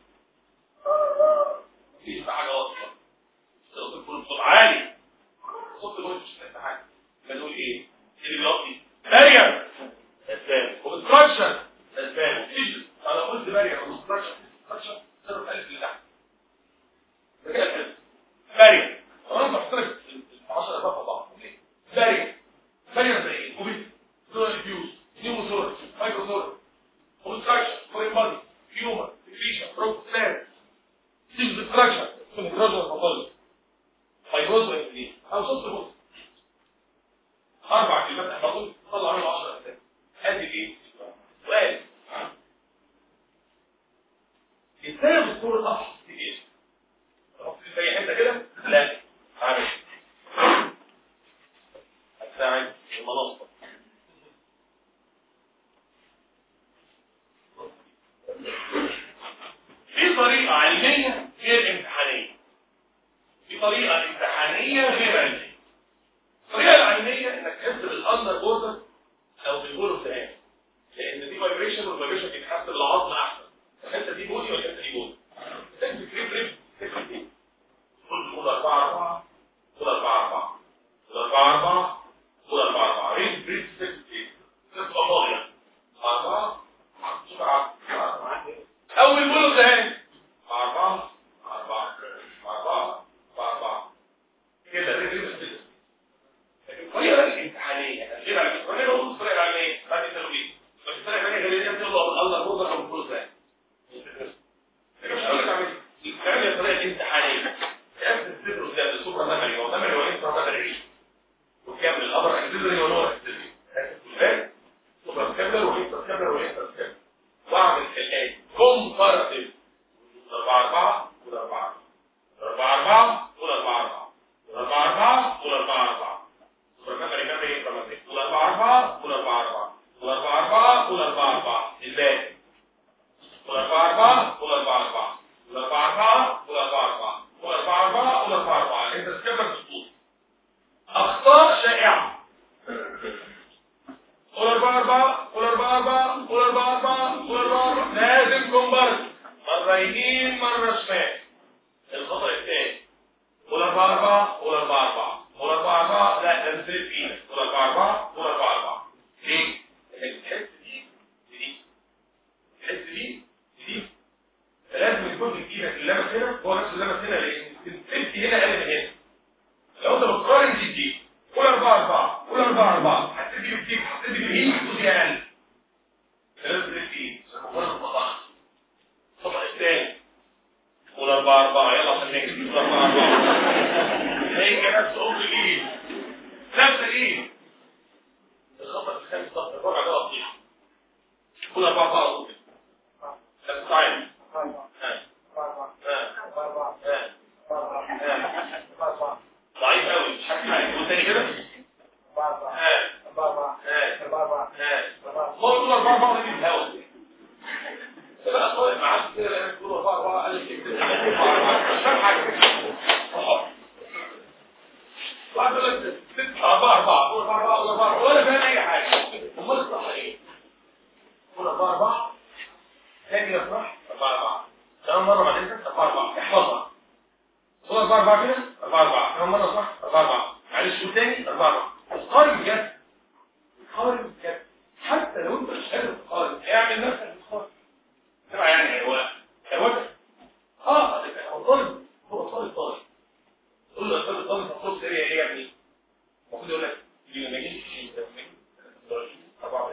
مفيش حاجه واضحه صوت الكل صوت عالي صوت الوين مش فاهم حاجه بنقول ايه اللي بيغطي مريم اسباب وبستراكشن اسباب تيجي انا قلت مريم وبستراكشن ستراكشن صرف الف اللي تحت ده كده مريم انا بحط لك 10 اضافه بعض باري باري زي ايه كوبيت دول ديفيوز نيوموثورك مايكروثورك اوبستراكشن فورين بادي هيومر ديفريشن بروك فلان سيل ديستراكشن في الهيدروجين الفضلي فايبروز وانفلين او صوت البوت اربع كلمات احفظهم طلع منهم 10 اسئله ادي ايه سؤال ازاي الدكتور الاصل في ايه في اي حته كده لا عارف هتساعد المنصة في طريقة علمية غير امتحانية في طريقة امتحانية غير علمية الطريقة العلمية انك تحسب الاندر بوردر او بالبولو سلام لان دي فايبريشن والفايبريشن بيتحسب العظم احسن انت دي بودي ولا انت دي بودي تمسك ريب ريب تكتب دي قول قول 4 4 قول 4 4 قول 4 4 قول 4 4 ريد ريد تكتب تبقى فاضية 4 شوف اول بولو سلام 4 4 4 4 كده ريد ريد تكتب لكن الطريقه الامتحانيه غير على الطريقه الاولى الطريقه العلميه بعد التلوين بس الطريقه الثانيه غير اللي بتطلع الله بوضع او كل ثاني لكن مش هقول لك اعمل الكلام هي الطريقه الامتحانيه تقسم الصفر قدام السوبر ميموري والميموري والانترا ميموري وتكمل الابر اكسلري واللور اكسلري ازاي سوبر كاملر والانترا كاملر والانترا كاملر واعمل الاتي كومباراتيف 4 4 ولا 4 4 4 ولا 4 4 4 4 ولا 4 4 والمبنى مبني يتمثل قول 4 4 قول 4 4 قول 4 4 قول 4 4 الباقي قول 4 4 يمين مرة شمال الخطأ الثاني قول أربعة أربعة قول أربعة أربعة قول أربعة أربعة لا لازم تلف إيدك قول أربعة أربعة قول أربعة أربعة ليه؟ لأنك بتحس دي دي تحس دي دي فلازم يكون في ايدك اللمس هنا هو نفس اللمس هنا لان التلت هنا اقل من هنا لو انت بتقارن دي دي قول 4 4 قول 4 4 هتدي بالتيك هتدي بالهيك ودي اقل لازم تلف ايد الطبق الثاني قول 4 4 يلا عشان نكتب قول 4 4 هيك نفس قول الايد نفس الايد الخطأ الخامس الخطأ الرابع ده وضيح قول 4 4 نفس تعالى ضعيف قوي مش حاسس حاجه قول تاني كده برضه اربعه اربعه دي الهوا بقى طالع معاك كده لان تقول اربعه اربعه قال لك مش فاهم حاجه واحد يقول لك ست اربعه اربعه قول اربعه اربعه قول اربعه اربعه ولا فاهم اي حاجه امال الصح ايه؟ قول اربعه اربعه تاني يفرح اربعه اربعه كمان مره بعدين اربعه اربعه احفظها قول اربعه اربعه كده اربعه اربعه كمان مره صح اربعه اربعه معلش قول تاني اربعه اربعه القارن بجد القارن بجد حتى لو انت مش قادر تقارن اعمل نفسك بتقارن تبع يعني هو هو اه هو طالب هو طالب طالب تقول له يا استاذ الطالب هتخش سريع ايه يا ابني؟ المفروض يقول لك دي ما يجيش انت طبعا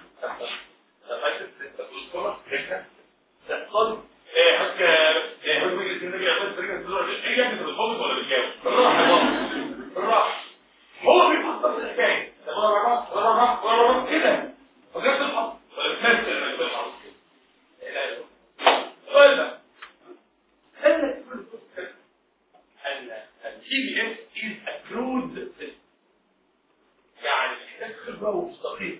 الطالب ايه حك ايه هو بيجي النبي يعمل طريقه الدور ايه يا ابني بتفوت ولا بتجاوب بالراحه يا بابا بالراحه هو بيفكر في الحكايه ولا ربع ولا ربع ولا ربع كده وجاي تفحص ولا بتمثل انك بتفحص السؤال ده هل تكون الفكره ان التي بي اس از اكرود يعني محتاج خبره ومستقيم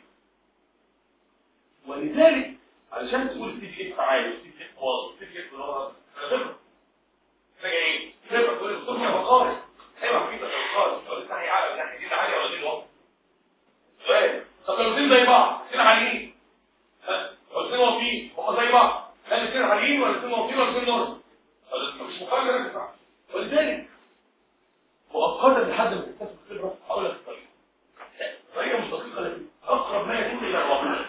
ولذلك علشان تقول تي بي اس عالي وتي بي اس واطي تي بي اس خبره خبره محتاج ايه؟ خبره تقول الصوت يا بقاري ايوه في بقاري لو لسه هيعلى من ناحيه دي عاليه ولا دي واطي سؤال طب لو الاثنين زي بعض الاثنين عاليين لو الاثنين واطيين هم زي بعض لا الاثنين عاليين ولا الاثنين واطيين ولا الاثنين نور مش مقارنه ولذلك مؤقتا لحد ما تكتسب خبره هقول لك الطريقه طريقه مش دقيقه لكن اقرب ما يكون الى الواقع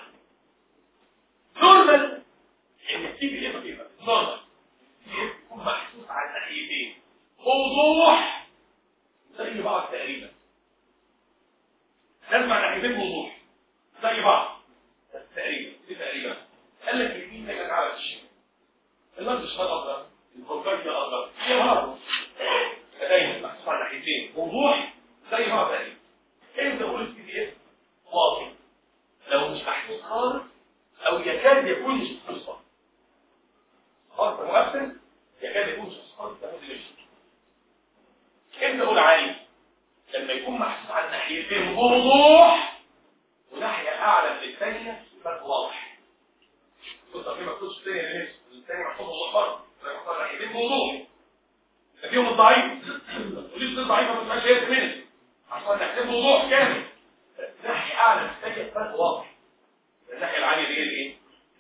نورمال ان التي بي اف كده نورمال يكون محسوس على الناحيتين بوضوح زي بعض تقريبا لازم على ناحيتين بوضوح زي بعض بس تقريبا دي تقريبا قال لك اليمين ده كان على الشمال اللمس الشمال اكتر الكونفرجن اكتر هي بعض دايما محسوس على ناحيتين بوضوح زي بعض تقريبا امتى اقول السي دي اس واطي لو مش محسوس خالص او يكاد يكون مش محسوس خالص خالص مؤثر يكاد يكون مش محسوس خالص تاخد ليش امتى اقول عالي لما يكون محسوس على الناحيتين بوضوح وناحيه اعلى من الثانيه فرق واضح كنت في مكتوب الثانيه ليش الثانيه محسوس بالغفار محسوس على الناحيتين بوضوح فيهم الضعيف وليش الضعيفه ما تبقاش هي منك عشان نحسب بوضوح كامل ناحيه اعلى من الثانيه فرق واضح الناحيه العاليه دي الايه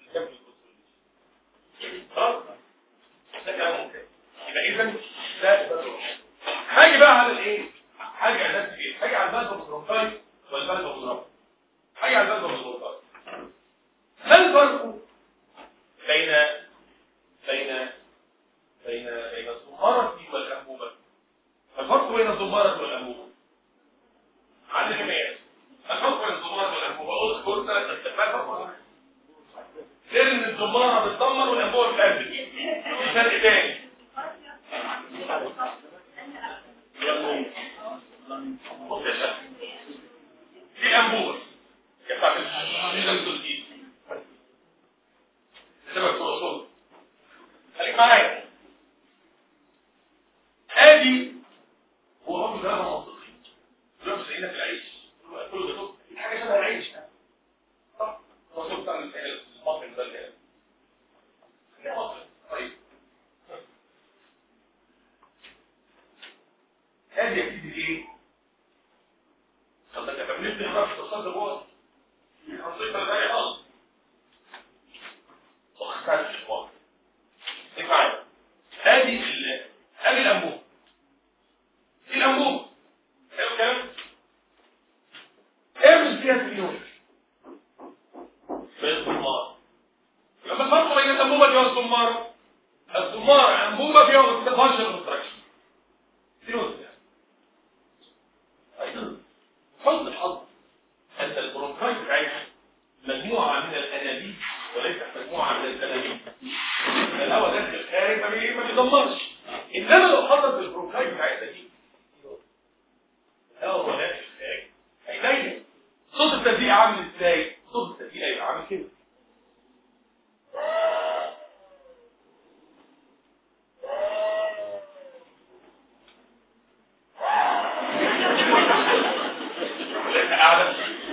خلاص ده كلام ممكن يبقى اذا ده هاجي بقى على الايه هاجي على نفسي ايه هاجي على البلد والبروفايل والبلد والبروفايل هاجي على البلد والبروفايل ما الفرق بين بين بين بين الزمارة والأنبوبة الفرق بين الزمارة والأنبوبة عندي كمية الفرق بين الزمارة والأنبوبة اذكر ما الفرق غير ان الزمارة بتدمر والأنبوبة بتقدم في فرق تاني بص يا شباب دي أنبوبة يبقى في الجزء سبب الوصول خليك معايا ادي هو برضه كلام منطقي لو سيدنا في العيش كل ده حاجه شبه العيش صح الرسول بتاع الفعل الصافي ده الكلام طيب ادي يا سيدي ايه طب ده كان بنبني حرف التصاد جوه الخطيطه ده خالص واختلف الوقت فيها سيليون في الصمار لما الفرق بين الانبوبه والصمار الصمار انبوبه فيها فانكشن اوبستراكشن سيليون ايضا حط الحظ ان البرونكايت بتاعتها مجموعه من الانابيب وليست مجموعه من الانابيب الهواء داخل الخارج ما بي- ما بيدمرش انما لو حصلت البرونكايت بتاعتها دي الهواء هو داخل الخارج هيبين صوت التدقيق عامل ازاي صوت التدقيق هيبقى عامل كده قاعدة.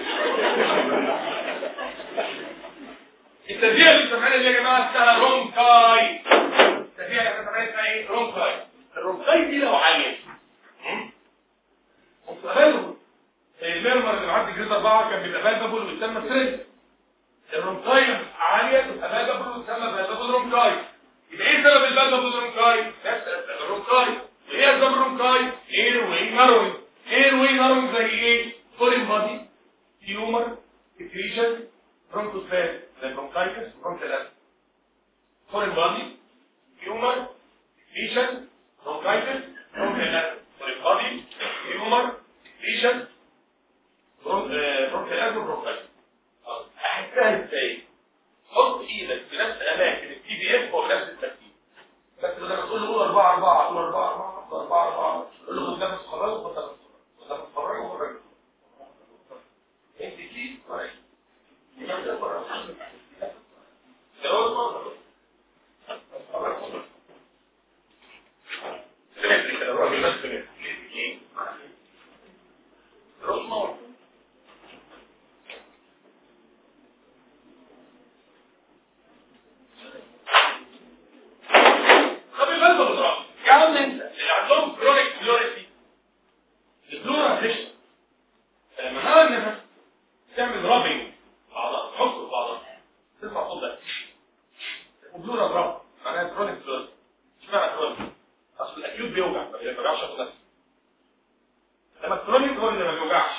التدقيق اللي بتسمعها دي يا جماعه اسمها رونكاي التدقيق اللي بتسمعها اسمها ايه رونكاي الرونكاي دي لو عاليه مستقبله الميرمر اللي معدي جريد أربعة كان بيبقى فالبابل ويتسمى ثريد الرونكاي عالية تبقى فالبابل ويتسمى فالبابل رونكاي يبقى ايه سبب الفالبابل رونكاي؟ نفس اسباب الرونكاي ايه اسباب الرونكاي؟ اير واي ناروينج اير واي ناروينج زي ايه؟ فورين بادي تيومر اكريشن برونكوسفال زي برونكايتس برونكيلاس فورين بادي تيومر اكريشن برونكايتس برونكيلاس فورين بادي تيومر اكريشن برونكيلاس وبرونكايتس احسها ازاي؟ حط ايدك في نفس اماكن التي دي اف وبنفس الترتيب بس بدل ما تقول له قول 4 4 قول 4 4 4 4 قول له خد نفس خلاص وخد نفس خد نفس خرج وخرج انت كيف طيب طب البلد بضرب يا عم انت اللي عندهم كرونيك فلوريسي الفلورا هتشتغل لما نعمل نفس تعمل رابنج بعضها تحط في بعضها تسمع صوت ده وبلورا براب معناها كرونيك فلوريسي اشمعنى كرونيك اصل الاكيوت بيوجع ما بيوجعش في نفسه لما الكرونيك هو اللي ما بيوجعش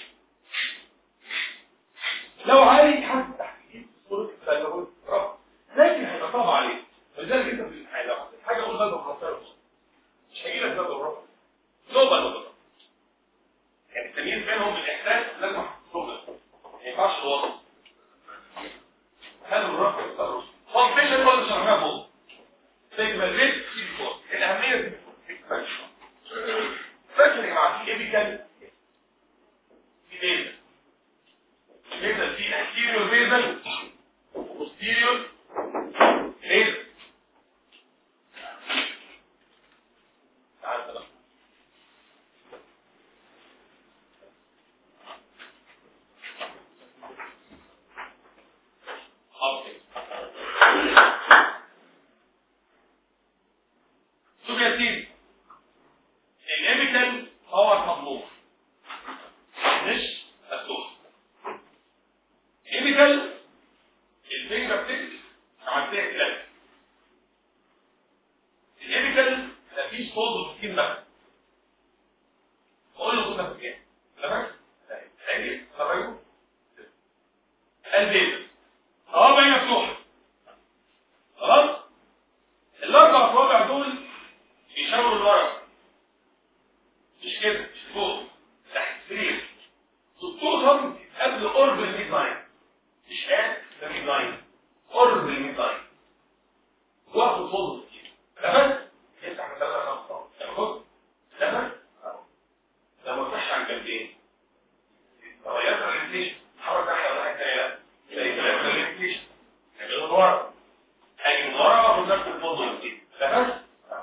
لو عالي حد تحت ايد صوره الفلوريسي براب لكن هيبقى صعب عليك فلذلك انت في الامتحان لو حطيت حاجه قول بلد براب مش هيجي لك بلد براب لو بلد براب يعني التمييز بينهم بالاحساس لازم تفضل ما ينفعش الوسط هذا الرفع التدرس فانكشن برضه شرحناها فوق تجمع ريت سي فور الاهميه فاكر يا جماعه في ايبيكال في بيزل بيزل في anterior بيزل posterior بيزل تعال بقى اوكي شوف يا سيدي الاميكال هو المطلوب مش السوق الاميكال الفكره بتكتب عملتها كده الاميكال مفيش صوت وسكين بس قول له كنا في ايه تمام هاجي خرجه البيت اه بقى مفتوح خلاص الاربع صوابع دول بيشاوروا لورا مش كده مش فوق تحت السرير خصوصا قبل قرب الميد لاين مش قاد ده ميد لاين قرب الميد لاين وقت الفوضى تمام يفتح مثلا انا اختار تاخد تمام لو ما فتحش عن جنبين غيرت الاورينتيشن حرك ناحيه ولا ناحيه ثانيه زي كلام الاورينتيشن يعني من ورا اجي من ورا واخد نفس الفوضى دي تمام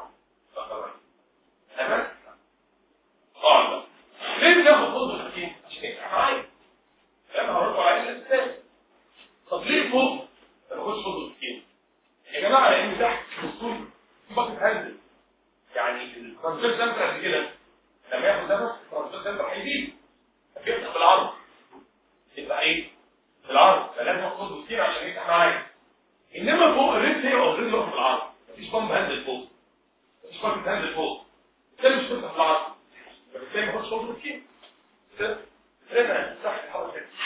تمام اقعد بقى ليه بناخد فوضى الحكيم عشان يفتح معايا انا هرد على الاساس طب ليه فوق ما باخدش فوضى الحكيم يا جماعه لان تحت في الصوت في باكت هاندل يعني الترانسفير سنتر قد كده لما ياخد نفس الترانسفير سنتر هيزيد بيفتح بالعرض يبقى ايه بالعرض فلازم اخد كتير عشان يفتح معايا انما فوق الريت هي اوريدي واقف بالعرض مفيش بامب هاندل فوق مفيش باكت هاندل فوق ده مش بتفتح بالعرض فبالتالي ما اخدش فوق كتير كده هنا تحت الحركه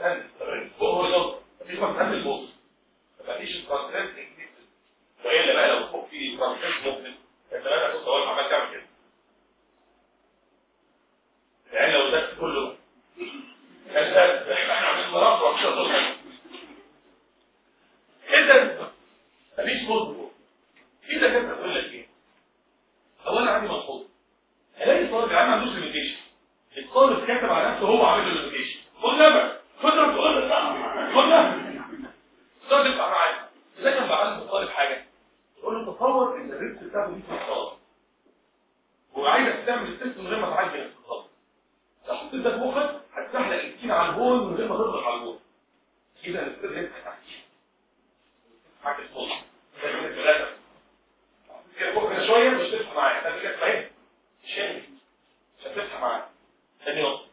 هاند فوق هوريزونتال مفيش مسح هاند البوز مفيش ترانسفيرس والا بقى لو فوق في ترانسفيرس ممكن انت بقى كنت اول عمال تعمل كده يعني لو ده كله انت احنا عاملين مرض ومش هتوصل اذا مفيش مظبوط في دكاتره تقول لك ايه هو انا عندي مظبوط الاقي الطالب يا عم ما عندوش ليميتيشن الطالب كاتب على نفسه هو عامل له ليميتيشن خد نبع خد نبع تقول له خد نبع الطالب يبقى معايا لكن بعلم الطالب حاجه تقول له تصور ان الريسك بتاعته دي في الصلاه وعايزك تعمل التست من غير ما تعالج نفسك خالص لو حطيت ده في مخك هتزحلق السكينه على البول من غير ما تضغط على البول اذا السر يفتح تحت معاك الصوت ثلاثه كده فوق كده شويه مش تفتح معايا ده كده فاهم مش هينفع مش هتفتح معايا ثاني نقطه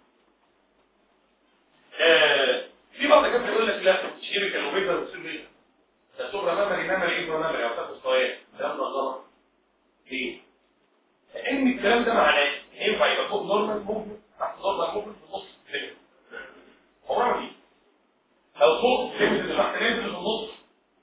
آه في بعض الناس بيقول لك لا شيرك الوبيتر والسيرفيتر ده سوبر مامري مامري ايه مامري او تاخد صويات الكلام ده غلط ليه؟ لان الكلام ده معناه ينفع يبقى فوق نورمال موفمنت تحت نورمال موفمنت في النص ليميت عمرها ما دي او فوق ليميت اللي تحت ليميت اللي في النص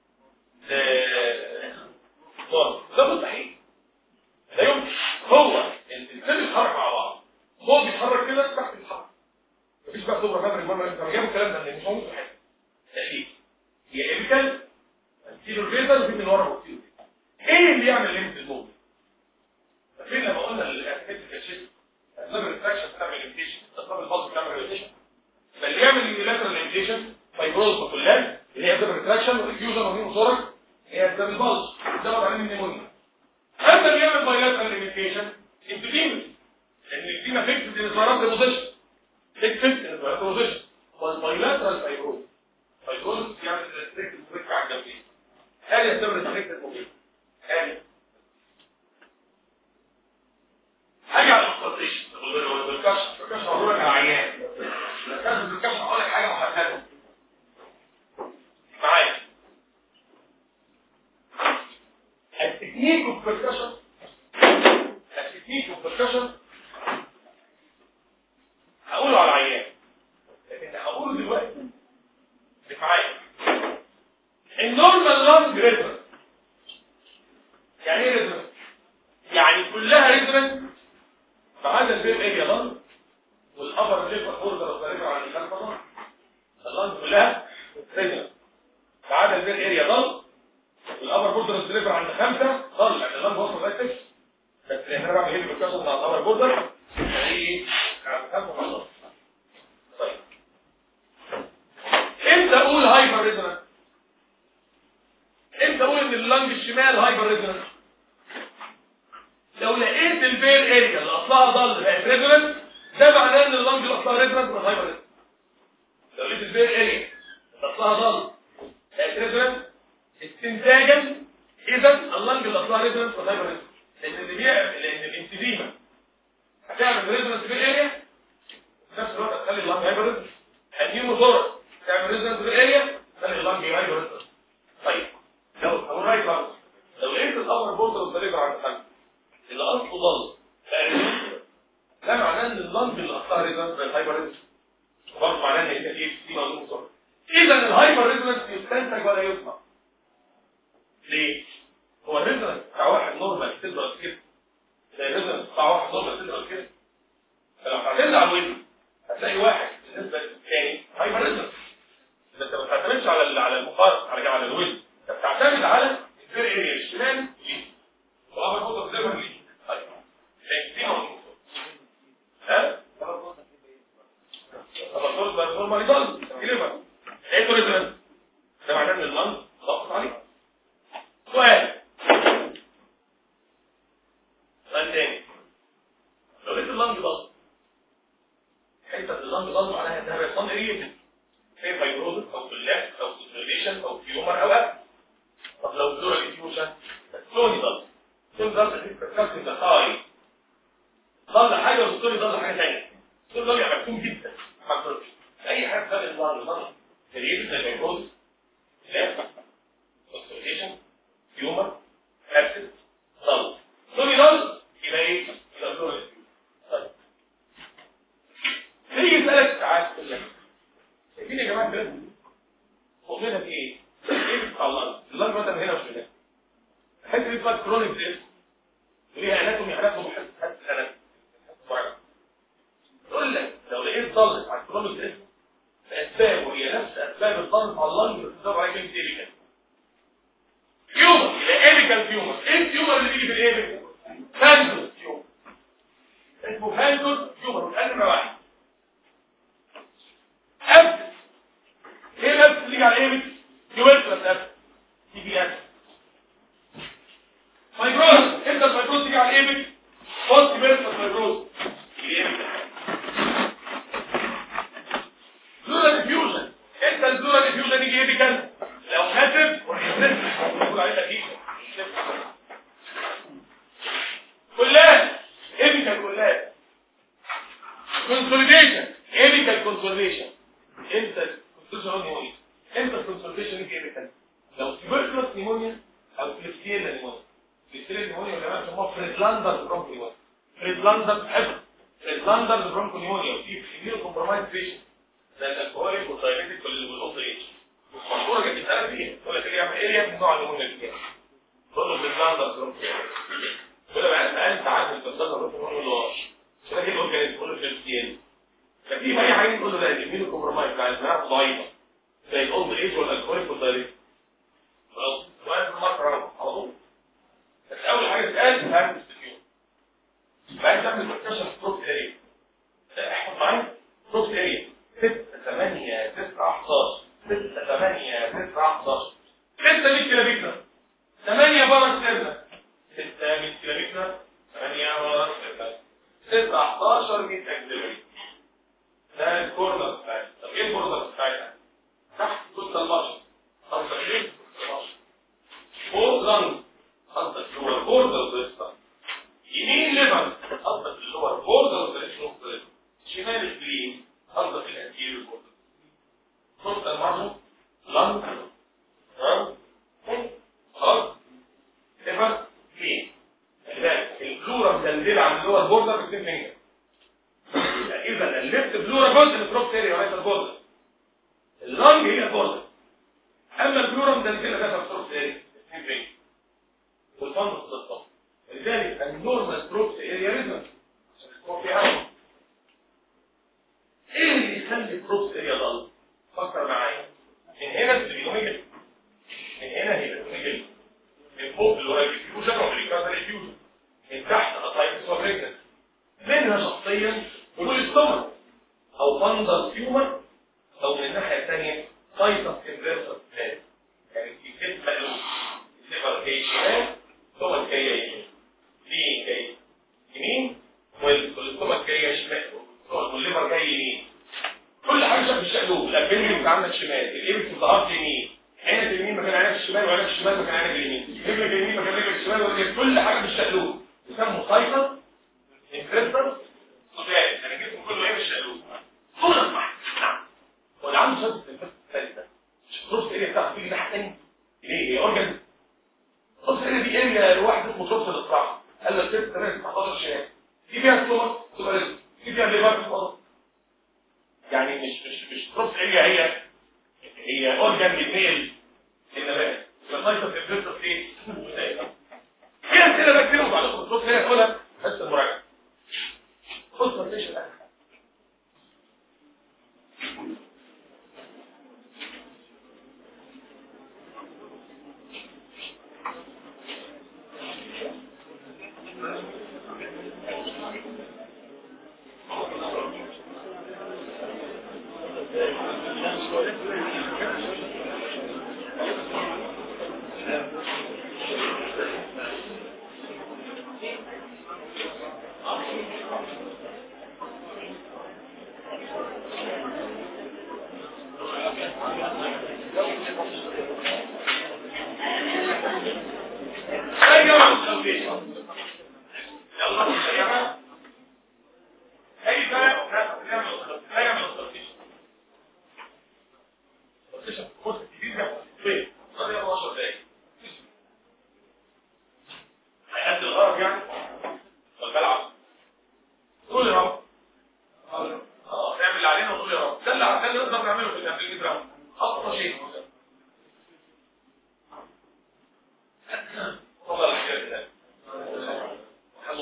ده مستحيل لا يمكن هو الانسان بيتحرك مع بعض هو بيتحرك كده تحت بيتحرك مفيش بقى سوبر مامري مامري انت جايب الكلام ده مش موجود في حاجه تقليد هي ايبيكال تيلو الفيزر وفي من ورا وتيلو ايه اللي يعمل ليميت الموفمنت فين لما قلنا الاسيتيك شيست اسباب الريفراكشن بتعمل ليميتيشن اسباب البلس بتعمل ليميتيشن فاللي يعمل يونيلاترال ليميتيشن فايبروز كلها اللي هي اسباب الريفراكشن والفيوجن وميموثوركس هي اسباب البلس بتزود عليه النيمونيا اما اللي يعمل بايلاترال ليميتيشن انتديمس لان الديما فيكس دي صارت بوزيشن فيكس ان بوزيشن والبايلاترال فايبروز فايبروز يعني ريستريكت موفيت على الجنبين هذه اسباب ريستريكت موفيت هذه حاجه على الكونسنتريشن البركاش البركاش هقول لك عيان البركاش البركاش هقول لك حاجه محدده معايا التكنيك اوف بركشن التكنيك اوف بركشن هقوله على العيان لكن هقوله دلوقتي معايا النورمال لانج ريزم يعني ايه ريزم يعني كلها ريزم فهذا البير اريا لانج والابر ليفر بوردر تقريبا على الخلفه اللانج كلها ريزم فهذا البير اريا لانج الابر بوردر ديليفر عند خمسة ضل لان اللمبه وصل لغايه ستة بس احنا بعمل هيلي بالكسر مع الابر بوردر ايه عند خمسة خلاص طيب امتى اقول هايبر ريزونانس امتى اقول ان اللنج الشمال هايبر ريزونانس لو لقيت البير اريا اللي اصلها ضل بقت ريزونانس ده معناه ان اللنج اللي اصلها ريزونانس مش هايبر ريزونانس لو لقيت البير اريا اللي اصلها ضل بقت ريزونانس استنتاجا اذا اللنج اللي اصلها ريزونانس ولا ريزونانس لان اللي بيعمل لان الانتديمه هتعمل ريزونانس في الاريا في نفس الوقت هتخلي اللنج هايبر النيوموثوركس تعمل ريزونانس في الاريا تخلي اللنج هايبر طيب لو هو رايت لانج لو لقيت الامر بوردر والدليفر عند خمسه اللي اصله ضل ده معناه ان اللنج اللي اصلها ريزونانس بقت هايبر ريزونانس وبرضه معناه ان هي ايه في موضوع اذا الهايبر ريزونانس يستنتج ولا يصنع ليه؟ هو الريزونانس بتاع واحد نورمال تضرب كده زي الريزونانس بتاع واحد نورمال تضرب كده فلو هتعتمد على الويب هتلاقي واحد بالنسبه للثاني هايبر ريزونانس انت ما بتعتمدش على على المقارنه على على الويب انت بتعتمد على الفير اريا الشمال ليه وابر بوتر ديفر ليه طيب دي موضوع ها؟ طب بس نورمال يضل كلمه ايه ريزونانس ده معناه ان اللنج ضغط عليه سؤال سؤال تاني لو لقيت اللنج ضغط حته اللنج ضغط معناها انها بيحصل ريجن في فايبروز او كلاس او سيرفيليشن او تيومر او اكل طب لو بلورال ديفيوجن ستوني ضغط ستوني ضغط دي بتتكلم ده هاي ضل حاجه والستوني ضل حاجه ثانيه ستوني ضل يعني مكتوم جدا ما تقدرش اي حاجه ثانيه ضل ضل ريجن زي فايبروز كلاس سيرفيليشن تيومر اسيد ضل ستوني ضل يبقى ايه؟ يبقى بلورال طيب تيجي يسألك تعال تقول لك شايفين يا جماعة اناتومي اناتومي حته اناتومي يقول لك لو لقيت ضلت على الكرونوس اسمه اسباب وهي نفس اسباب الضغط على اللنج بتدور على كلمه ايبيكال تيومر ايبيكال تيومر ايه التيومر اللي بيجي في الايبيكال فانجوس تيومر اسمه فانجوس تيومر والانما واحد ابس ايه الابس اللي يجي على الايبيكال يويترس ابس تيجي ابس فايبروز امتى الفايبروز تيجي على الايبيكال بوست بيرفكت فايبروز بلورال ديفيوجن انت البلورال ديفيوجن يجي ايه بكام لو ناتب نقول عليه تكييف كلها ايبيكال كلها كونسوليديشن ايبيكال كونسوليديشن انت الكونسوليديشن هو ايه انت الكونسوليديشن يجي ايبيكال لو تيبركلوس نيمونيا او كليفتيلا نيمونيا كليفتيلا نيمونيا يا جماعه بيسموها فريدلاندر برونكو نيمونيا فريدلاندر حفظ فريدلاندر برونكو نيمونيا وفي كبير كومبرومايز بيشن ده الالكوهوليك والدايبيتيك والأوتو ايج المشهوره كانت بتتقال فيها يقول لك ايه ايه يا ابني نوع النمونه اللي تقول له بالبلاندر برونكو يقول له بقى انت عارف البلاندر برونكو يقول له كده كده اورجانيزم يقول له فيرستيان ففي اي حاجه يقول له لا الامينو كومبرومايز بتاع المناعه ضعيفه زي الاولد ايج والالكوهوليك والدايبيتيك خلاص سؤال المره على طول بس اول حاجه تتقال فهم السكيور بعد تعمل مكتشف بروك اريا احفظ معايا بروك اريا 6 8 9 11 6 8 9 11 6 100 كيلو متر 8 بره السنة 6 100 كيلو متر 8 بره السنة 6 11 100 اكزيلري ده الكورنر بتاعتنا طب ايه الكورنر بتاعتنا؟ تحت كل البشر خمسة كيلو فوق لانج خمسة كيلو هو البوردر بيستا يمين ليفر قصدك اللي هو البوردر بيستا شمال الجليم قصدك الانتيريور كورتكس نقطة المرجو لانج خلاص ليفر فين البلورا مدلدلة عن اللي هو البوردر باتنين فينجر اذا الليفت بلورا جزء من البروك تيريا وليس البوردر اللانج هي البوردر اما البلورا مدلدلة ده في البروك تيريا اتنين فينجر والفندس الصف لذلك النورمال بروك اريا ريزم عشان يكون في هواء ايه اللي يخلي البروكس اريا ضل فكر معايا من هنا السبينوميجل من هنا هي السبينوميجل من فوق اللي هو الديفيوجن وبريكاسر الديفيوجن من تحت اطايتس وبريكس منها شخصيا والاستومك او فندر تيومر او من الناحيه الثانيه سايتس انفيرسر يعني في ست مقلوب الليفر جاي شمال ثم جايه يمين ليه جاي يمين والاستومك جايه شمال والليفر جاي يمين كل حاجه في الشقلوب الابندكس عندك شمال الايبكس ظهرت يمين عينك اليمين مكان عينك الشمال وعينك الشمال مكان عينك اليمين رجلك اليمين مكان رجلك الشمال ورجلك كل حاجه في الشقلوب يسموا سايكل انفرستر صداع يعني جسمه كله ايه في الشقلوب صوره صح نعم ولا عنده شد الانفرستر الثالثه مش التروس اريا بتاعته تيجي ناحيه ثانيه ليه هي اورجن التروس اريا دي اريا لواحد اسمه تروس الاصراع قال له 6 8 19 شمال دي فيها ستومك تبقى رزق دي فيها ليفر تبقى يعني مش مش مش تروس اريا هي هي اورجان للميل انما السايتس انفيرتر ايه في اسئله بقى كتير وبعدين الدكتور هنا يقولها بس المراجعه خد فرنيش الان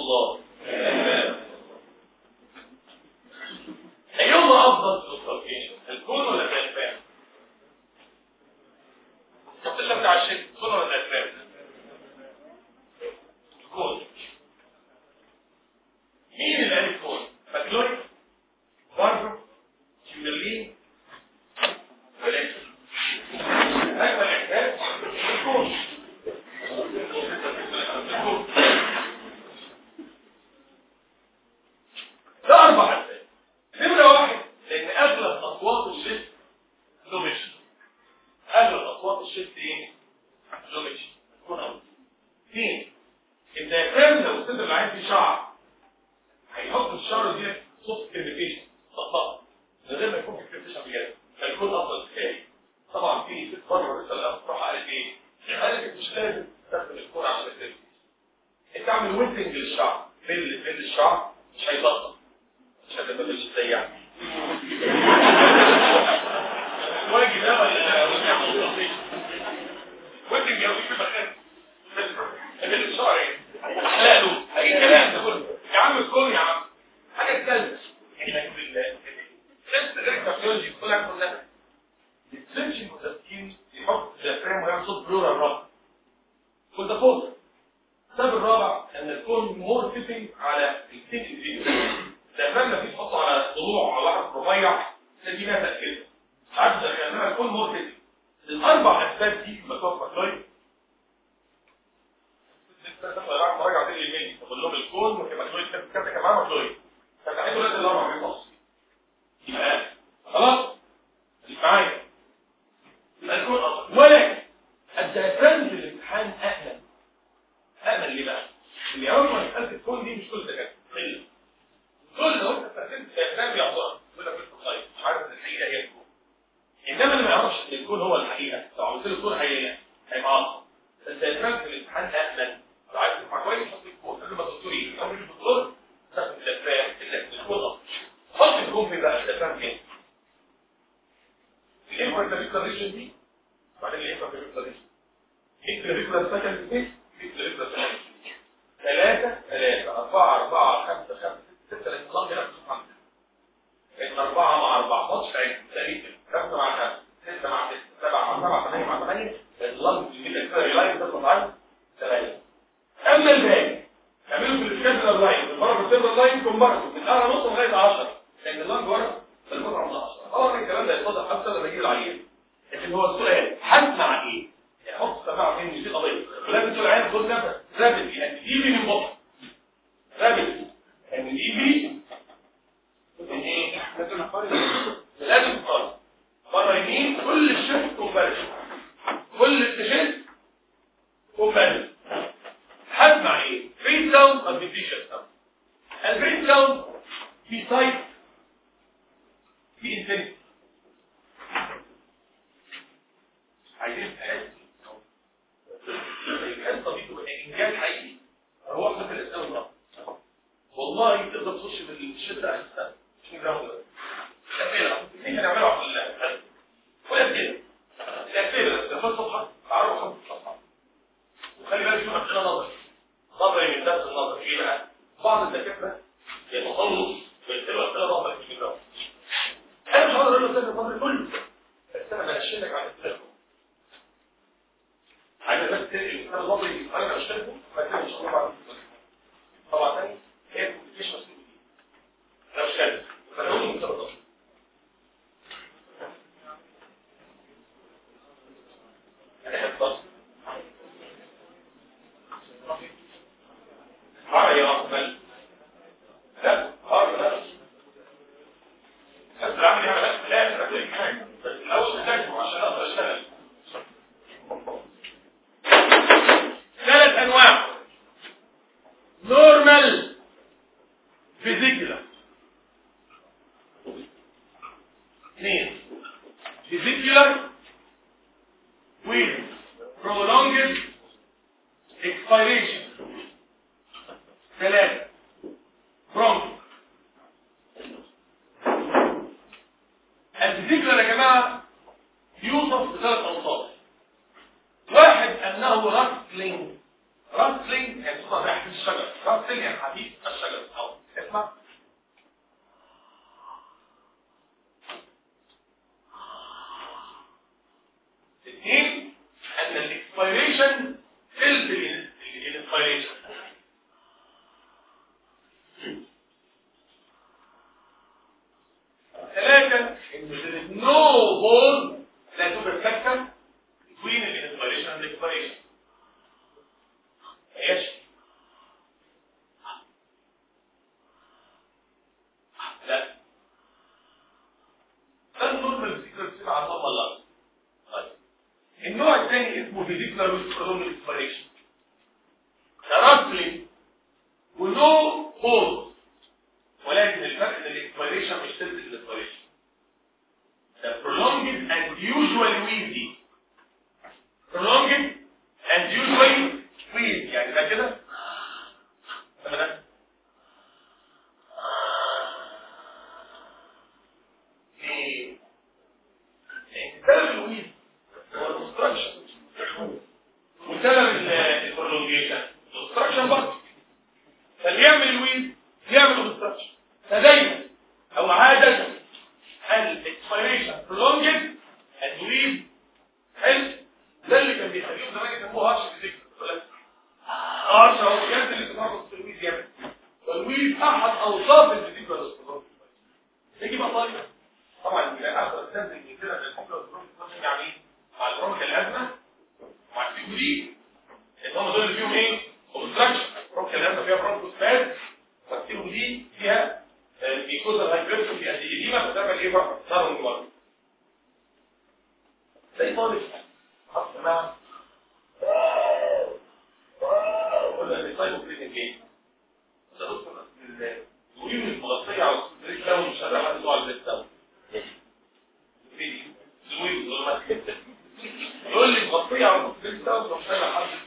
الله ايهما افضل في الاوبزرفيشن الكون ولا الدايفرام التشبه بتاع الشيء الكون ولا الدايفرام الكون مين اللي قال الكون ماكلوري باربرو كيمبرلين ولكن اجمل احداث الكون الكون ده اربع اسباب نمرة واحد لان اغلب اصوات الشيء لوميشن اغلب اصوات الشيء ايه لوميشن تكون اول اثنين الديافرام لو الصدر اللي عايز فيه شعر هيحط الشعر دي صوت كريميفيشن طبطبه من غير ما يكون في كريميفيشن بجد فيكون افضل كفايه طبعا في ست مره لسه الاب راح قالت ايه؟ قالت مش لازم تستخدم الكون عشان الكريميفيشن انت اعمل ويتنج للشعر بين بين الشعر مش هيطبطب مش هتبقى مش ازاي يعني واجي ده ولا ويتنج يا ويتنج بخير بين الشعر ايه؟ لا له اي كلام ده كله يا عم الكون يا عم حاجه ثالثه احنا بالله بس غير تكنولوجي كلها كلها السيرش المتفكين يحط ديافرام ويعمل صوت بلورال رابع كل ده فوق السبب الرابع ان الكون مور فيتنج على السين فيديو ديافرام لما تيجي تحطه على ضلوع على واحد رفيع تلاقيه نازل كده عارف ده لما الكون مور فيتنج الاربع اسباب دي مكتوب مكتوب راجع تاني لمين طب لهم الكون وكمان مكتوب كذا كمان مكتوب فتحيته لازم الاربع بيبص يبقى خلاص مش معايا يبقى الكون افضل ولكن الديافرام في الامتحان اامن امن ليه بقى؟ اللي اول ما مساله الكون دي مش كل ده قله كل لو انت استخدمت ديافرام يعتبر يقول لك الخطايا مش عارف ان الحقيقه هي الكون انما اللي ما يعرفش ان الكون هو الحقيقه لو عملت له الكون هي هيبقى اصلا الديافرام في الامتحان امن لو عايز تسمع كويس حط الكون قبل ما الدكتور يجي قبل ما الدكتور استخدم الديافرام اللي الكون اصلا حط الكون في بقى الديافرام فين؟ الانفرتابيكولاريشن دي بعدين الانفرتابيكولاريشن انفرتابيكولار سكند فيس انفرتابيكولار سكند ثلاثة ثلاثة أربعة أربعة خمسة خمسة ستة الإنسان هنا بتسمع إن أربعة مع أربعة ماتش عين تقريبا خمسة مع خمسة ستة مع ستة سبعة مع سبعة ثمانية مع ثمانية اللنج الميتا لاين تطلع عنه ثمانية أما الباقي اعملوا في السكابلر لاين من بره في السكابلر لاين ثم بره من أعلى نص لغاية 10 لأن اللنج ورا في القطعة من 10 طبعا الكلام ده يتوضح حتى لما يجي العيان لكن هو السؤال هسمع ايه؟ يعني حط سماعه فين دي قضيه لازم تقول العيان خد نفس رابط يعني ايدي من بطن رابط يعني ايدي من ايه؟ لازم تقارن مره يمين كل الشفت وفرش كل الشفت وفرش هسمع ايه؟ فري ساوند ارتفيشال ساوند الفري ساوند في سايت في انتنسي عايزين تحس الحصه دي تبقى انجاز حقيقي هو احنا في الاسلام النهارده والله تقدر تخش بالشده على الاسلام مش نجرب ده اسئله دي هنعملها على الله ولا كده الاسئله ده فصل صفحه تعرفوا خمس صفحات وخلي بالك في اسئله نظري نظري من درس النظر ايه بقى بعض الدكاتره يتخلص ويكتبوا اسئله نظري مش نجرب انا مش هقدر اقول لك النظري كله بس انا بنشلك على الاسئله عايز بس تقري انا نظري انا مش فاهمه ما مش طبعا طبعا تاني هي مش مسؤول انا مش فاهم فانا هقول مفترض انا احب بس عمل يا اقبل لا اه لا بس العمل يعمل لا لا لا بس الاول تذاكره عشان اقدر اشتغل ثلاث انواع نورمال فيزيكولا اثنين فيزيكولا with prolonged expiration ثلاثة برونك الفيزيكولا يا جماعة يوصف بثلاث أوصاف واحد انه راسلينج راسلينج يعني صوت تحت الشجر راسلينج يعني تحديد الشجره او اسمع اثنين ان الاكسبيريشن تلت الانسبيريشن ثلاثة ان there is no bond لا توجد سكة between الانسبيريشن and الاكسبيريشن ايش لا ده النورمال فيزيكال سيستم على طول الله طيب النوع الثاني اسمه فيزيكال ويسكولومال اكسبيريشن ترابلي ونو بوز ولكن الفرق ان الاكسبيريشن مش تلت الاكسبيريشن ده prolonged and usually wheezy prolonged and usually wheezy يعني ده كده تمام ده ليه؟ لأن سبب الويز هو الكونستراكشن وسبب البرولونجيشن الكونستراكشن برضه فاللي يعمل الويز يعمل الكونستراكشن فدايما او عاده الاكسبيريشن برولونجد الويز حلو ده اللي كان بيخليهم زمان يسموه هارش فيزيكال هارش هو الجهاز اللي بيتنقص في الويز جامد والويز احد اوصاف الفيزيكال تيجي بقى طالب طبعا لا اقدر استنتج من كده ان الفيزيكال يعني ايه؟ مع البرونك الازمه مع السيكولي ان هم دول اللي فيهم ايه؟ اوبستراكشن برونك الازمه فيها برونكوس فاز والسيكولي فيها بيكوزال هايبرتون في اديديما بتعمل ايه بقى؟ صار من بره زي طالب حط معاه ولا السايكوبريتين ايه؟ ده دكتور الويم المغطية على السرير ده مش قادر حد على البيت ده يقول لي مغطية على السرير ده ومش قادر حد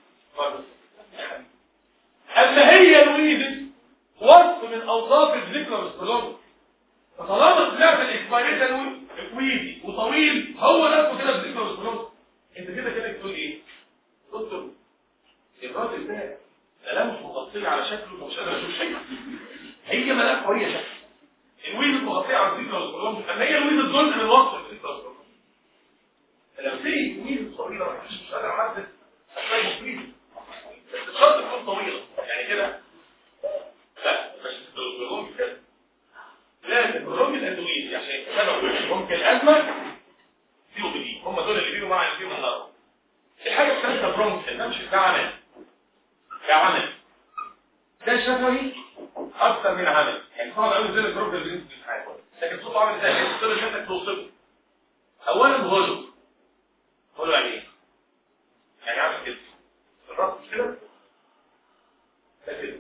أما هي الويد وصف من أوصاف الذكرى والسلام فطالما طلعت الإكسبيريشن ويدي وطويل هو نفسه كده الذكرى والسلام انت كده كده تقول ايه؟ دكتور الراجل ده ملامح مغطية على شكله ومش قادر اشوف شيء هي ملامح وهي شكل الويد المغطية على الذكرى والسلام اما هي الويد الجزء من وصف الذكرى والسلام لو في ويد طويلة مش مش قادر احدد هتلاقي ويد بس الشرط تكون طويلة يعني كده لا مش الرجوم كده لازم الرجوم الأندويد عشان سبب ممكن الأزمة سيبوا بدي هم دول اللي بيجوا مع اللي فيهم النهارده الحاجة الثالثة برونكل ده مش ده عمل ده عمل ده شفوي أكثر من عمل يعني صعب قوي زي البروكل اللي انت بتتعامل لكن صوته عامل ازاي؟ يعني تقدر شكلك توصفه أولا هولو هولو يعني ايه؟ يعني عامل كده الراس مش كده؟ ده كده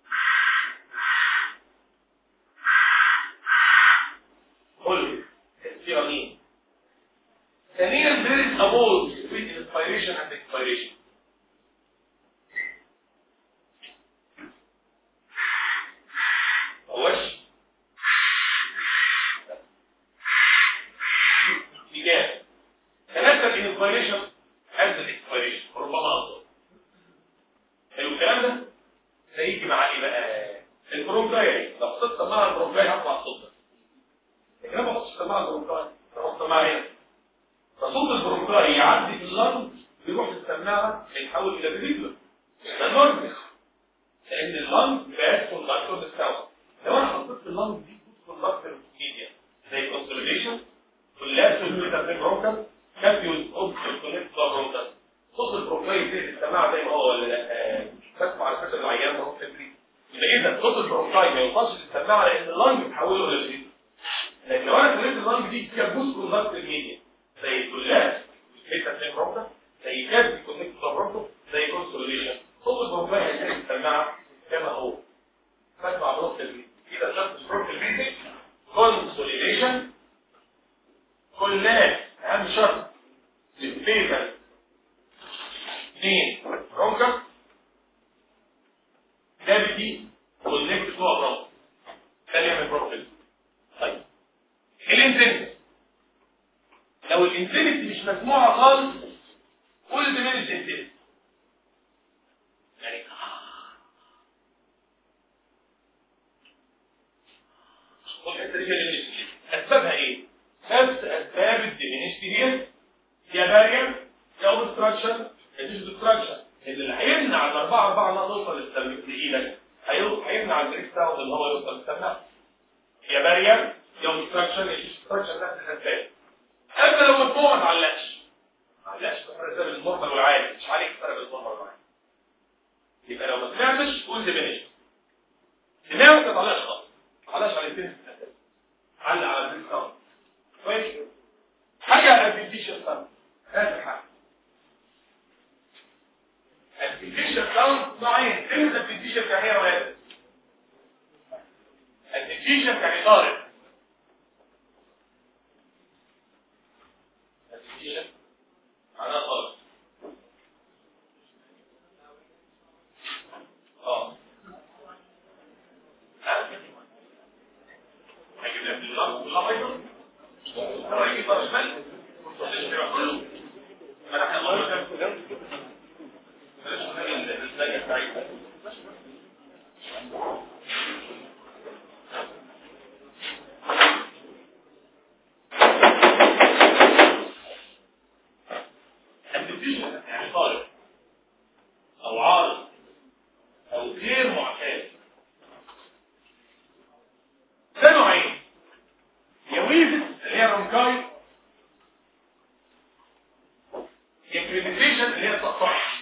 قل اختيارين ثانيا there is a pause between inspiration and expiration هوش بجانب ثلاثة الانسبيريشن as the expiration ربما أفضل حلو الكلام ده ده يجي مع ايه بقى البرومباي لو حطيت مع البرومباي هطلع صوت ده لكن انا ما بحطش مع البرومباي بحط مع هنا فصوت البرومباي يعدي في اللنج يروح السماعه يتحول الى فيزيكولر ده نورمال لان اللنج بقت كوندكتور للسوا لو انا حطيت في اللنج دي كوندكتور ميديا زي كونسوليديشن كلها سوليديتر برونكر كابيوز اوبشن كونكت برونكر صوت البرومباي زي السماعه زي ما هو ولا لا بسمع على فكره العيان بروح تدريب يبقى اذا صوت البرومباي ما يوصلش للسماعه لان اللنج بتحوله للفيزيكولر لكن لو انا خليت اللنج دي فيها جزء كونتاكت الميديا زي الكلات الحته زي برونكا زي كاد كونكت برونكا زي كونسوليشن صوت البرومباي هيكون السماعه كما هو بسمع برونكا كده شرط برونكا الميديا كونسوليشن كلات اهم شرط للفيزا اثنين برونكا ده بدي كونكت جوه برونكا ده يعمل برونكا طيب الانتنس لو الانتنس مش مسموعة خالص قول دمين الانتنس يعني التريجر اسبابها ايه نفس اسباب الديمينستيريال يا بارير يا اوبستراكشن يا ديستراكشن اللي هيمنع الاربعه اربعه انها توصل للسلم لايدك هيمنع البريك ساوند اللي هو يوصل للسلم يا بارير يا اوبستراكشن يا ديستراكشن نفس الاسباب اما لو الفوق ما تعلقش ما تعلقش بفرق النورمال والعادي مش عليك فرق النورمال والعادي يبقى لو ما سمعتش قول ديمينيشن دماغك ما تطلعش خالص خلاص على الاثنين علق على البريك ساوند كويس حاجه ادفنتيشن ساوند هذا حاجه ادفنتيشن ساوند نوعين ايه ادفنتيشن كهي وهذا ادفنتيشن كعطارد ادفنتيشن معناها خالص اه هجيب لك بالله بالله بيضا هو يجيب بقى شمال ما احنا الله يرحمه بلاش نخلي النتائج بتاعتنا الديفيجن يعني طارئ او عارض او غير معتاد ده نوعين يا ويزت اللي هي الرونكاي يا كريديتيشن اللي هي التقطيع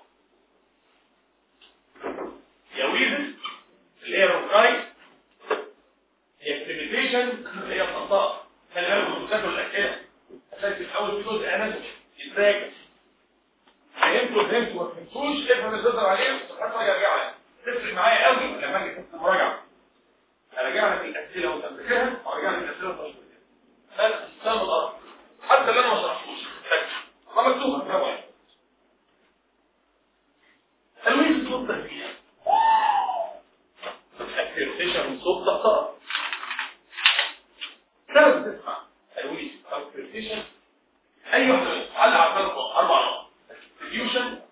يا ويزت اللي هي الرونكاي يا كريديتيشن اللي هي التقطيع خلي بالك من تاكل الاسئله عشان في الاول في جزء اناتومي ازاي فهمتوا فهمتوا ما فهمتوش افهم اللي تقدر عليه وسبحان الله يرجع لك تفرق معايا قوي لما اجي في المراجعه اراجع لك الاسئله وانت بتذاكرها وارجع لك الاسئله وانت مش بتذاكرها انا استلم الارض حتى اللي انا ما شرحتوش ما مكتوبه برافو عليك تلوين صوت تسبيح اكتيفيشن من صوت طقطقه سبب تسمع تلوين او اكتيفيشن اي واحده على على اربع نقط اكتيفيشن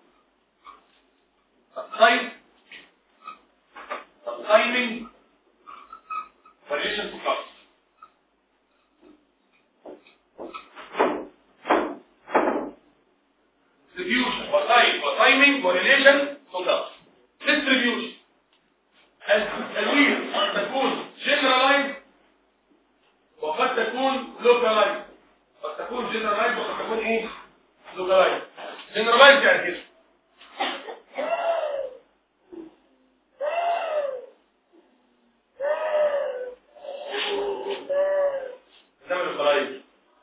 التايم التايمينج relation to class. Distribution وتايم وتايمينج وريليشن to class. Distribution. التنوير قد تكون generalized وقد تكون localized. قد تكون generalized وقد تكون ايه؟ localized. generalized يعني كده. نعمل الخرائط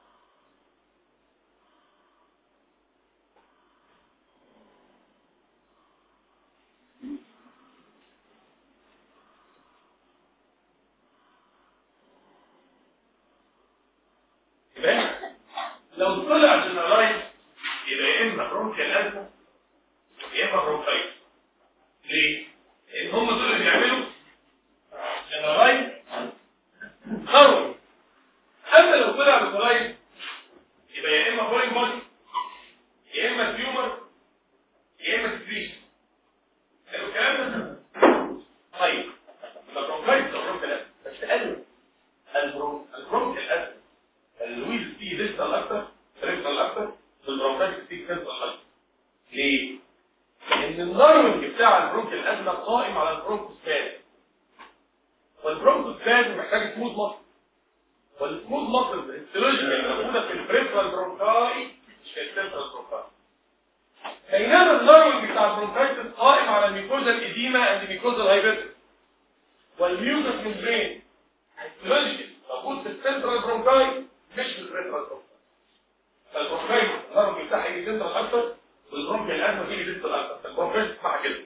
يبقى لو طلع جنرالايز يبقى يا اما برونكيال ازمه يا اما برونكايت ليه؟ لان هم دول اللي بيعملوا جنرالايز خروي اما لو طلع بكولايز يبقى يا اما فورين بودي يا اما تيومر يا اما سكريشن حلو الكلام ده طيب البرونكايتس والبرونكايتس بس قالوا البرون البرونكال اسيد الويل فيه ديستال اكتر ريكتال اكتر والبرونكايتس فيه كريستال اكتر ليه؟ لان النرمج بتاع البرونكال ازمه قائم على البرونكوسباز والبرونكوسباز محتاج سموث مصر والسموث مصر الهيستولوجيكال موجوده في البريفرال برونكاي مش في السنترال برونكاي بينما النرمج بتاع البرونكايتس قائم على الميكوزا الاديما اند ميكوزا الهايبرتس والميوكس ممبرين هيستولوجيكال موجود في السنترال برونكاي مش في البريفرال برونكاي فالبرونكاي النرمج بتاعها يجي سنترال اكتر والبرونكاي الازمه يجي ديستال اكتر فالبرونكاي تسمعها كده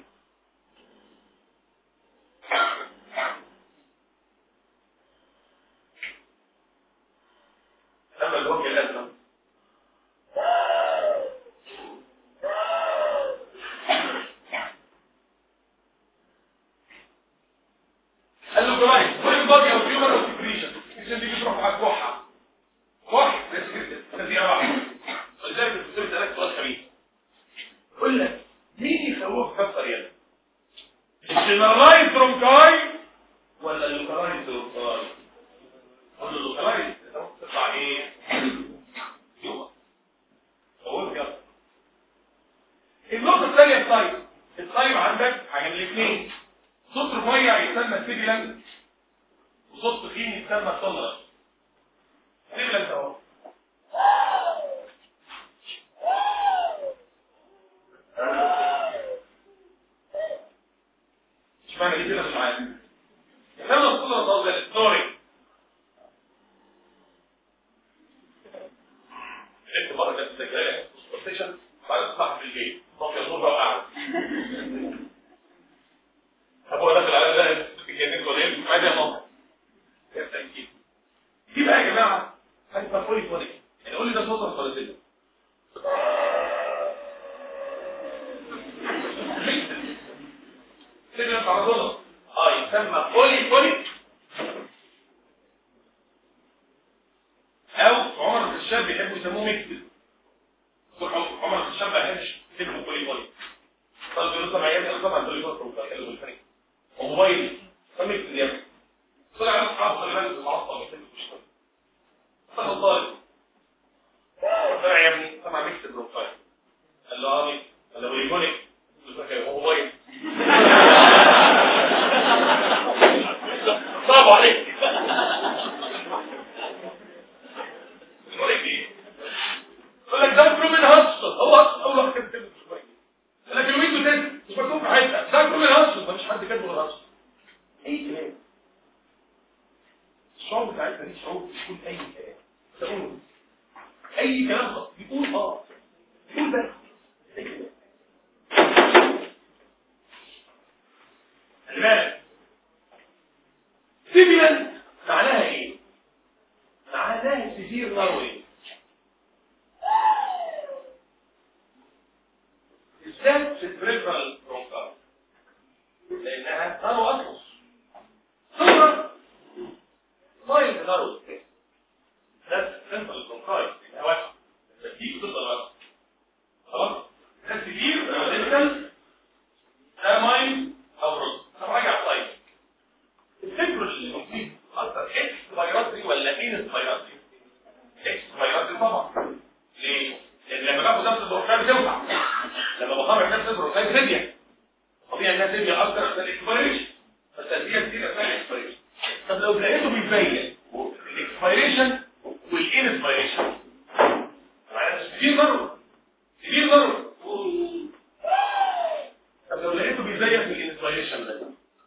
اما البرونكاي الازمه قال له كويس وين بادي او تيومر او سكريشن عشان تيجي تروح على الكحه كح بس كده تدي واحده ولذلك الدكتور سالك سؤال خبيث يقول لك مين يخوفك اكتر يلا الجنرالايز برونكاي ولا اللوكالايز برونكاي يتسمى سيبيلان وصوت تخين يتسمى تولرنس سيبيلان ده اهو اشمعنى دي كده مش عارف يتسمى التولرنس او زي الستوري انت بره كانت سجاله ستيشن بعد الصبح في الجيب طب يزور بقى قاعد ابوه داخل على ده الجنين كلين عادي يا ماما يا تاكيد دي بقى يا جماعه هتبقى فولي فولي يعني قول لي ده صوت الفلسطيني سيبنا بارادونا اه يسمى فولي فولي او عمر الخشاب بيحبوا يسموه ميكس عمر الخشاب ما يحبش يكتبوا فولي فولي طب بيقولوا طبعا يا طبعا فولي فولي وموبايلي سميت اليوم طلع على اصحاب خلي بالك المعصب شويه فانا طالب طلع يا ابني سمع ميكس البروفايل قال له اه قال له يقول لك هو موبايل برافو عليك يقول لك ايه يقول لك ده برومين هاسل هو اصلا اول واحد كان كده لكن الويندو تاني مش مكتوب في حته ده برومين هاسل مفيش حد كاتبه غير هاسل اي كلام الشعور بتاعتنا دي شعور بيقول اي كلام تقول اي كلام خط بيقول اه بيقول بس اي كلام خلي بالك سيبيلان معناها ايه معناها سيفير نروي بالذات في البريفرال برونكار لانها نارو اطلس ثم مايل نارو ده سنترال برونكاي الهواء ترتيب ضد الغرب خلاص ده سيفير ريزيستنس ده مايل او رز طب راجع طيب الفكر اللي ممكن اكتر اكس فيروسي ولا اينس فيروسي اكس فيروسي طبعا ليه؟ لان لما باخد نفس البروفايل بتوقع لما بخرج نفس البروفايل بتبيع طبيعي انها تبيع اكتر عشان الاكسبيريشن فالتأثير كتير اثناء الاكسبيريشن طب لو لقيته بيبين الاكسبيريشن والانسبيريشن معناها كتير ضرر كتير ضرر طب لو لقيته بيزيف في الانسبيريشن ده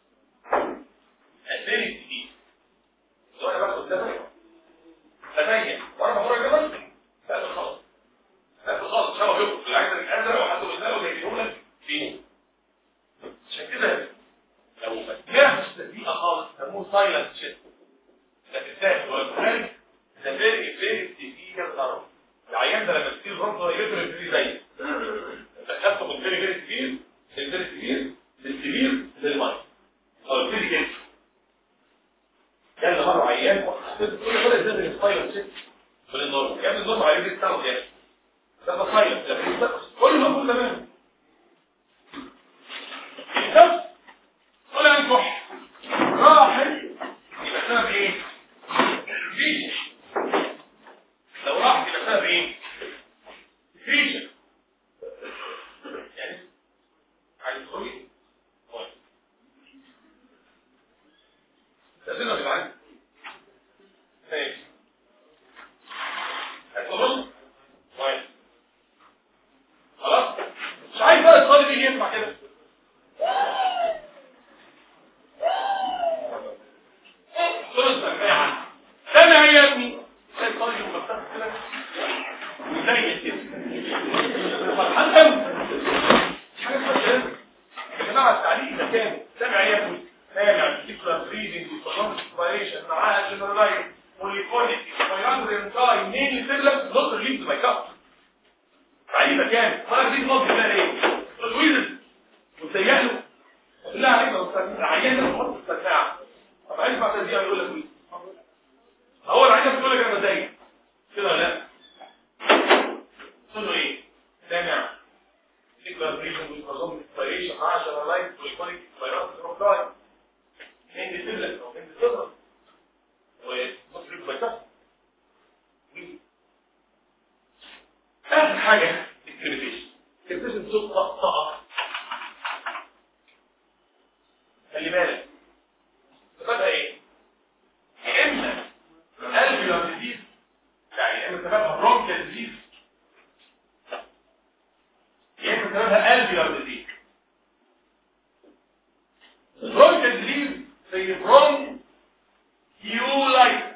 الثاني الجديد لو انا باخد ده تبين وانا بخرج ده بس لا خلاص لا خالص شبه يخرج العين الازرق وحتى بيساله زي لك فيه عشان كده لو ما سمعتش تدقيقه خالص سموه سايلنت شيت لكن الثاني هو الخارج ده فيري فيري سيفير ضرر العيان ده لما تصير ضربه يقدر يبتدي زي دخلته من فيري فيري سيفير الفيري سيفير للسيفير للمايك او يبتدي كده كان مره عيان كل مره يزيد السايلنت شيت في النور كان النور عليه يستوعب يعني ده تصيف لكن كل ما كل تمام بس طلع الكح راحل يبقى سبب ايه فيجن لو راح يبقى سبب ايه فيجن يعني عايز تقول ايه لازم نبقى عارف ماشي هتقول طيب خلاص مش عايز بقى الطالب يجي يسمع كده خلص سماعة سمع يا ابني زي الطالب المفتاح كده وزي كده فرحان قوي مش حاجة اسمها كده يا جماعة التعليق ده كامل سمع يا ابني سامع فكرة بريدنج وصلام انسبيريشن معاها جنرالايز وليكونيك فيران رينتاي مين يسيبلك نص الليمز ما يكفر تعليمة كامل فرق دي نص ده ايه الويزن وسيئله بالله عليك لو العيان ده بحط السماعة طب عايز بعد دقيقة يقول لك ويزن هو العيان بيقول لك انا مزايد كده ولا لا تقول له ايه سامع فكرة بريدنج وصلام انسبيريشن معاها جنرالايز وليكونيك فيران رينتاي مين يسيبلك او مين يسيبلك ومصرف بيتفق اخر حاجة الكريتيشن الكريتيشن صوت طقطقة خلي بالك برون يولايت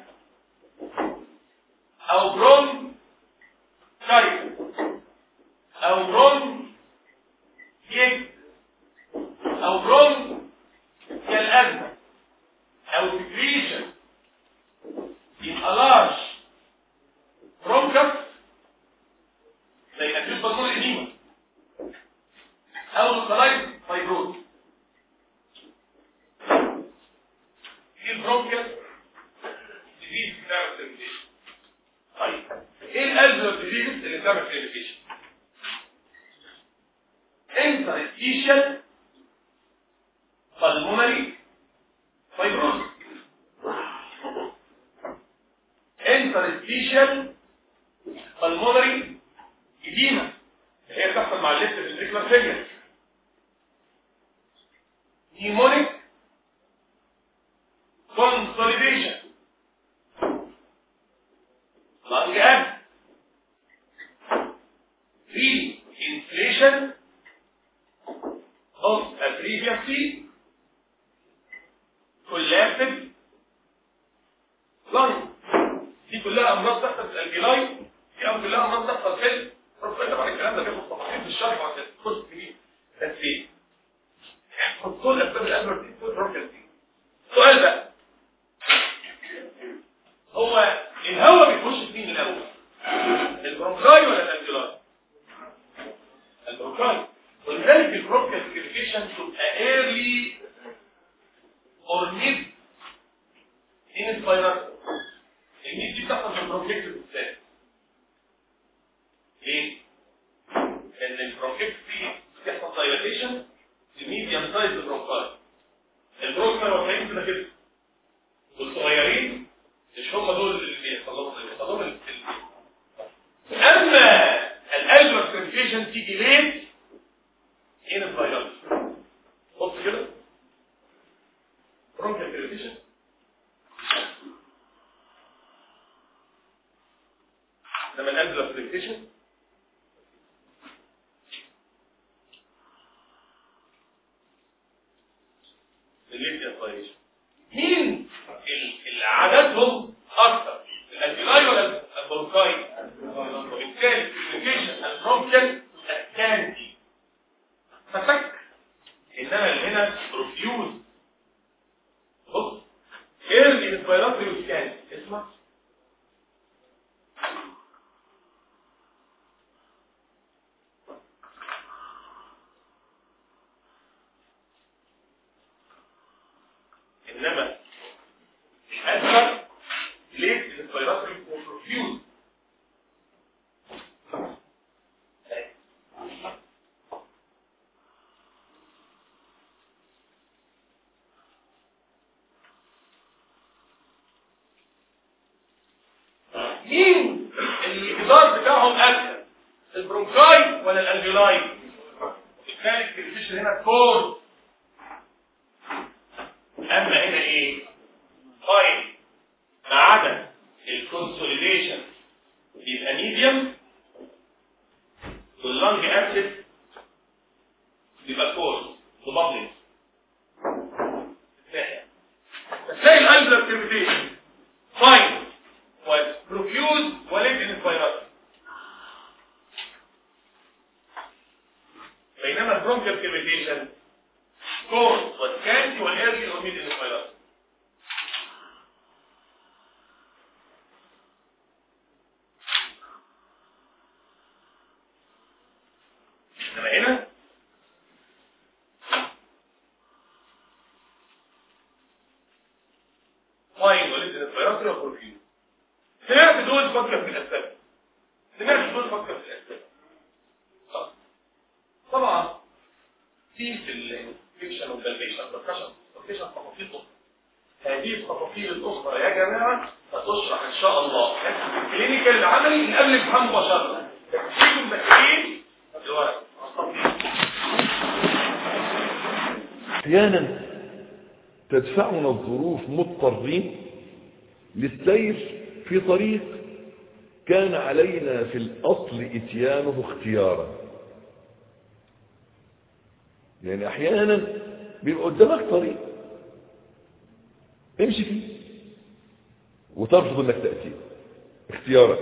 او برون تايب او برون يد او برون كالأزمة او secretion in a large bronchus زي acute pulmonary edema او localized fibrosis ايه البرونكيال ديزيز بتعمل سيرفيشن طيب ايه الالفر ديزيز اللي بتعمل سيرفيشن انترستيشن pulmonary fibrosis interstitial pulmonary edema هي بتحصل مع الليفت ventricular failure pneumonic consolidation lung gas re-inflation of a previously collapsed lung دي كلها امراض تحصل في الجلاي دي أو كلها امراض تحصل في ربنا طبعا الكلام ده بياخد تفاصيل في الشرح وعند الكورس كبير بس ايه احفظ كل اسباب الادوار دي كل روكل دي سؤال بقى هو الهواء بيخش في مين الاول البرونكاي ولا الانجلاي البرونكاي ولذلك البرونكال كيرفيشن تبقى ايرلي اور ميد انسبيرات الميد دي بتحصل في البرونكيكس بالذات ليه؟ لان البرونكيكس دي بتحصل دايلاتيشن الميديم سايز البرونكاي البرونكاي واقعين كده كده والصغيرين مش هم دول اللي بيحصلوا بيحصلوا ال- ال- اما الالبر كونفيشن تيجي ليه؟ هنا الفيروس بص كده برونكال كونفيشن لما الالبر كونفيشن الليبيا فايروس مين ال- اللي عددهم اكثر الانتيلاي ولا البرونكاي وبالتالي الكوميونيكيشن البرونكال الكانتي ففك انما اللي هنا رفيوز بص ايرلي الفيروس والكانتي اسمع انما الأكثر ليه الفيروس والرفيوز مين الجدار بتاعهم اكثر البرونكاي ولا الالفيولاي بالتالي الكريفيشن هنا كور اما هنا ايه طيب ما عدا الكونسوليديشن يبقى ميديوم واللنج اسيد يبقى كورس وبابلين تلاقي الالفر كريفيشن فاين وبروفيوز وليد ان الفيروس بينما البرونكال كريفيشن كورس والكانتي والايرلي وميد ان الفيروس انما هنا فاين وليد ان الفيروس وبروفيوز سمعت دول فكر في الاسباب سمعت دول فكر في الاسباب طب. طبعا في في الفيكشن والبلفيشن والبركشن والفيكشن تفاصيل اخرى هذه التفاصيل الاخرى يا جماعه ستشرح ان شاء الله في الكلينيكال العملي من قبل الامتحان مباشره تكتيكم بكتير الورق احيانا تدفعنا الظروف مضطرين للسير في طريق كان علينا في الاصل اتيانه اختيارا يعني احيانا بيبقى قدامك طريق امشي فيه وترفض انك تأتيه اختيارك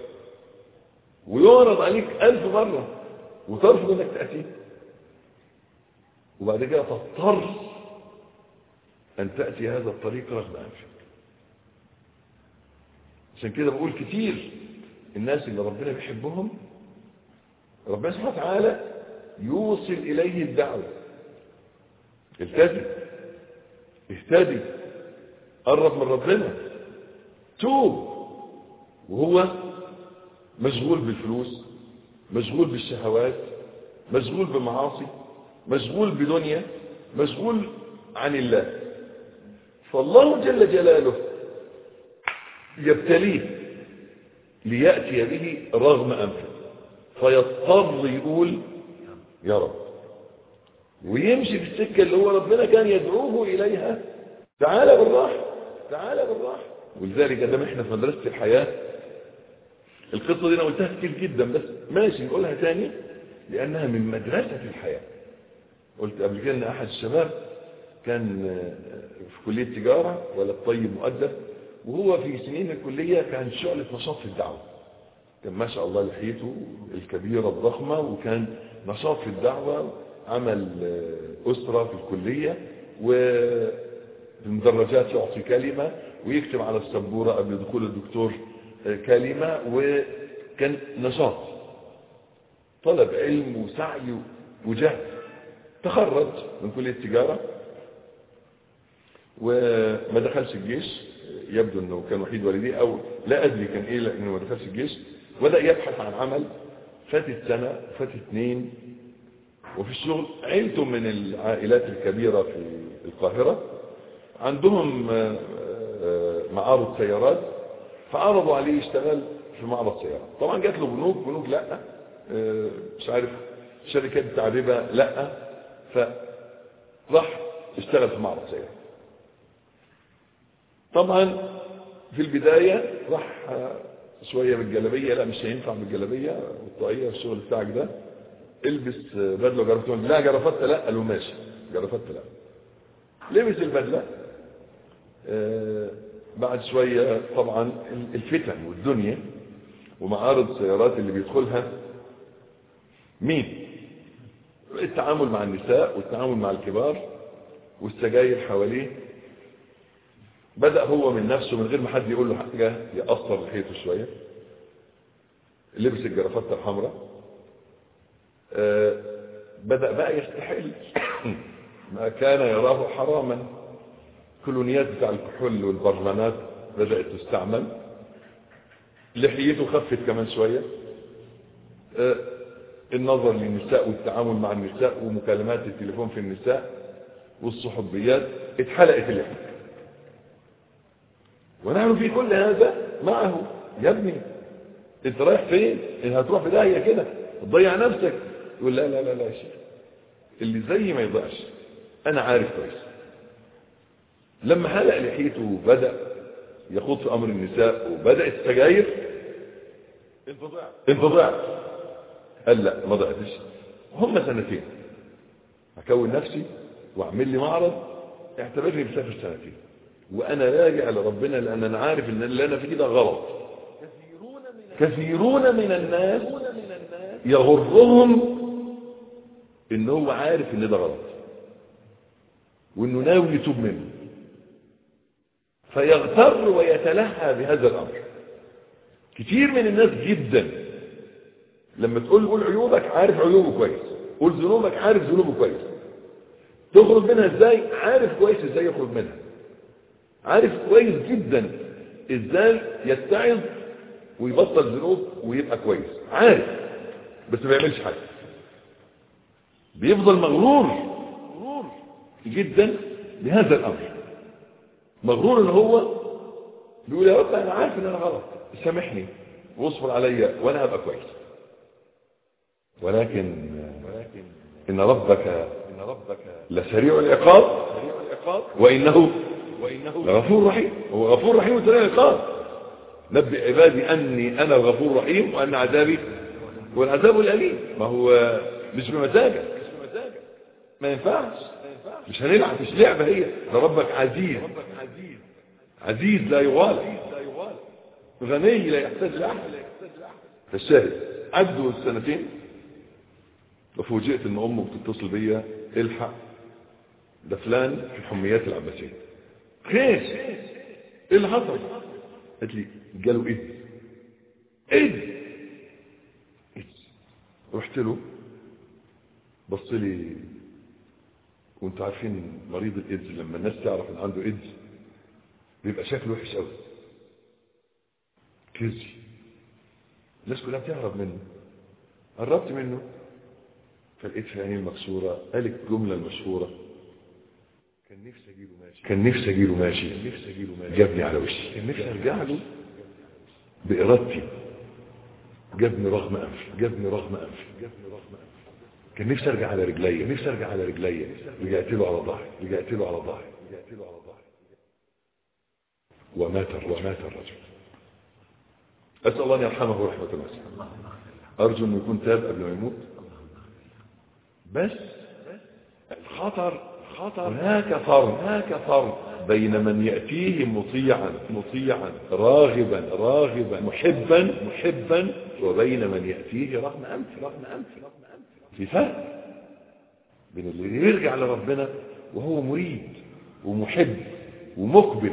ويعرض عليك ألف مرة وترفض انك تأتيه وبعد كده تضطر أن تأتي هذا الطريق رغم أنفك عشان كده بقول كتير الناس اللي ربنا بيحبهم ربنا سبحانه وتعالى يوصل إليه الدعوة التزم اهتدي قرب من ربنا توب وهو مشغول بالفلوس مشغول بالشهوات مشغول بمعاصي مشغول بدنيا مشغول عن الله فالله جل جلاله يبتليه ليأتي به رغم أنفه فيضطر يقول يا رب ويمشي في السكة اللي هو ربنا كان يدعوه إليها تعالى بالراحة تعالى بالراحة ولذلك دام احنا في مدرسة الحياة القصة دي انا قلتها كتير جدا بس ماشي نقولها تاني لأنها من مدرسة الحياة قلت قبل كده ان أحد الشباب كان في كلية تجارة ولا طيب مؤدب وهو في سنين الكلية كان شعلة نشاط في الدعوة كان ما شاء الله لحيته الكبيرة الضخمة وكان نشاط في الدعوة عمل أسرة في الكلية وفي المدرجات يعطي كلمة ويكتب على السبورة قبل دخول الدكتور كلمة وكان نشاط طلب علم وسعي وجهد تخرج من كلية التجارة وما دخلش الجيش يبدو انه كان وحيد والديه او لا ادري كان ايه لانه ما دخلش الجيش بدأ يبحث عن عمل فاتت سنة فاتت اثنين وفي الشغل عيلته من العائلات الكبيرة في القاهرة عندهم معارض سيارات فعرضوا عليه يشتغل في معرض سيارات طبعا جات له بنوك بنوك لا مش عارف شركات بتاع ربا لا فراح اشتغل في معرض سيارات طبعا في البداية راح شوية بالجلبية لا مش هينفع بالجلبية والطاقية والشغل بتاعك ده البس بدلة جرافته لا جرافته لا قالوا ماشي جرافته لا لبس البدلة آه بعد شوية طبعا الفتن والدنيا ومعارض السيارات اللي بيدخلها مين التعامل مع النساء والتعامل مع الكبار والسجاير حواليه بدأ هو من نفسه من غير ما حد يقول له حاجة يأثر لحيته شوية لبس الجرافات الحمراء آه بدأ بقى يستحل ما كان يراه حراما كلونيات بتاع الكحول والبرلانات بدأت تستعمل لحيته خفت كمان شوية آه النظر للنساء والتعامل مع النساء ومكالمات التليفون في النساء والصحوبيات اتحلقت اللحية ونحن في كل هذا معه يا ابني انت رايح فين انت هتروح في داهيه كده تضيع نفسك يقول لا لا لا لا يا شيخ اللي زي ما يضيعش انا عارف كويس لما حلق لحيته وبدا يخوض في امر النساء وبدات السجاير انت ضعت انت ضعت قال لا ما ضعتش هم سنتين هكون نفسي واعمل لي معرض اعتبرني مسافر سنتين وانا راجع لربنا لان انا عارف ان اللي انا فيه ده غلط كثيرون من الناس يغرهم ان هو عارف ان ده غلط وانه ناوي يتوب منه فيغتر ويتلهى بهذا الامر كتير من الناس جدا لما تقول له قول عيوبك عارف عيوبه كويس قول ذنوبك عارف ذنوبه كويس تخرج منها ازاي عارف كويس ازاي يخرج منها عارف كويس جدا ازاي يتعظ ويبطل ذنوب ويبقى كويس عارف بس ما يعملش حاجه بيفضل مغرور جدا بهذا الامر مغرور ان هو بيقول يا رب انا عارف ان انا غلط سامحني واصبر عليا وانا هبقى كويس ولكن ان ربك ان ربك لسريع العقاب وانه لغفور رحيم هو غفور رحيم وسريع العقاب نبئ عبادي اني انا الغفور الرحيم وان عذابي هو العذاب الاليم ما هو مش بمزاجك ما ينفعش مش هنلعب مش لعبة هي ده ربك عزيز عزيز لا يغالى غني لا يحتاج لأحد فالشاهد عدوا السنتين وفوجئت ان امه بتتصل بيا الحق ده فلان في الحميات العباسية خير ايه اللي حصل قالت لي جاله ايد ايد رحت له بص لي وانتوا عارفين مريض الايدز لما الناس تعرف ان عنده ايدز بيبقى شكله وحش قوي كذي الناس كلها بتهرب منه قربت منه فلقيت في عينيه المكسوره قال الجمله المشهوره كان نفسي اجيله ماشي كان نفسي اجيله ماشي كان نفسي اجيله ماشي جابني على وشي كان نفسي ارجع له بارادتي جابني رغم انفي جابني رغم انفي جابني رغم انفي كان نفسي ارجع على رجلي كان نفسي ارجع على رجلي رجعت له على ظهري رجعت له على ظهري رجعت له على ظهري ومات الرجل ومات الرجل اسال الله ان يرحمه رحمه واسعه ارجو انه يكون تاب قبل ما يموت بس الخطر خطر هناك فرق هناك فرق بين من يأتيه مطيعا مطيعا راغبا راغبا محبا محبا وبين من يأتيه رغم أنف رغم أنف رغم أنف في فرق بين اللي يرجع لربنا وهو مريد ومحب ومقبل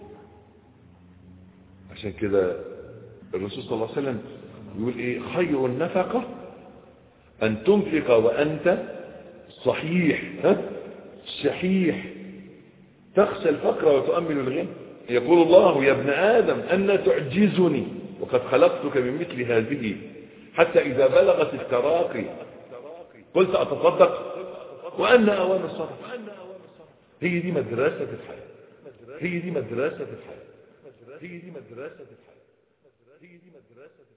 عشان كده الرسول صلى الله عليه وسلم يقول ايه خير النفقة ان تنفق وانت صحيح ها شحيح تخشى الفقر وتؤمل الغنى يقول الله يا ابن آدم أن تعجزني وقد خلقتك من مثل هذه حتى إذا بلغت التراقي قلت أتصدق وأن أوان الصدق هي دي مدرسة الحياة هي دي مدرسة الحياة هي دي مدرسة الحياة هي دي مدرسة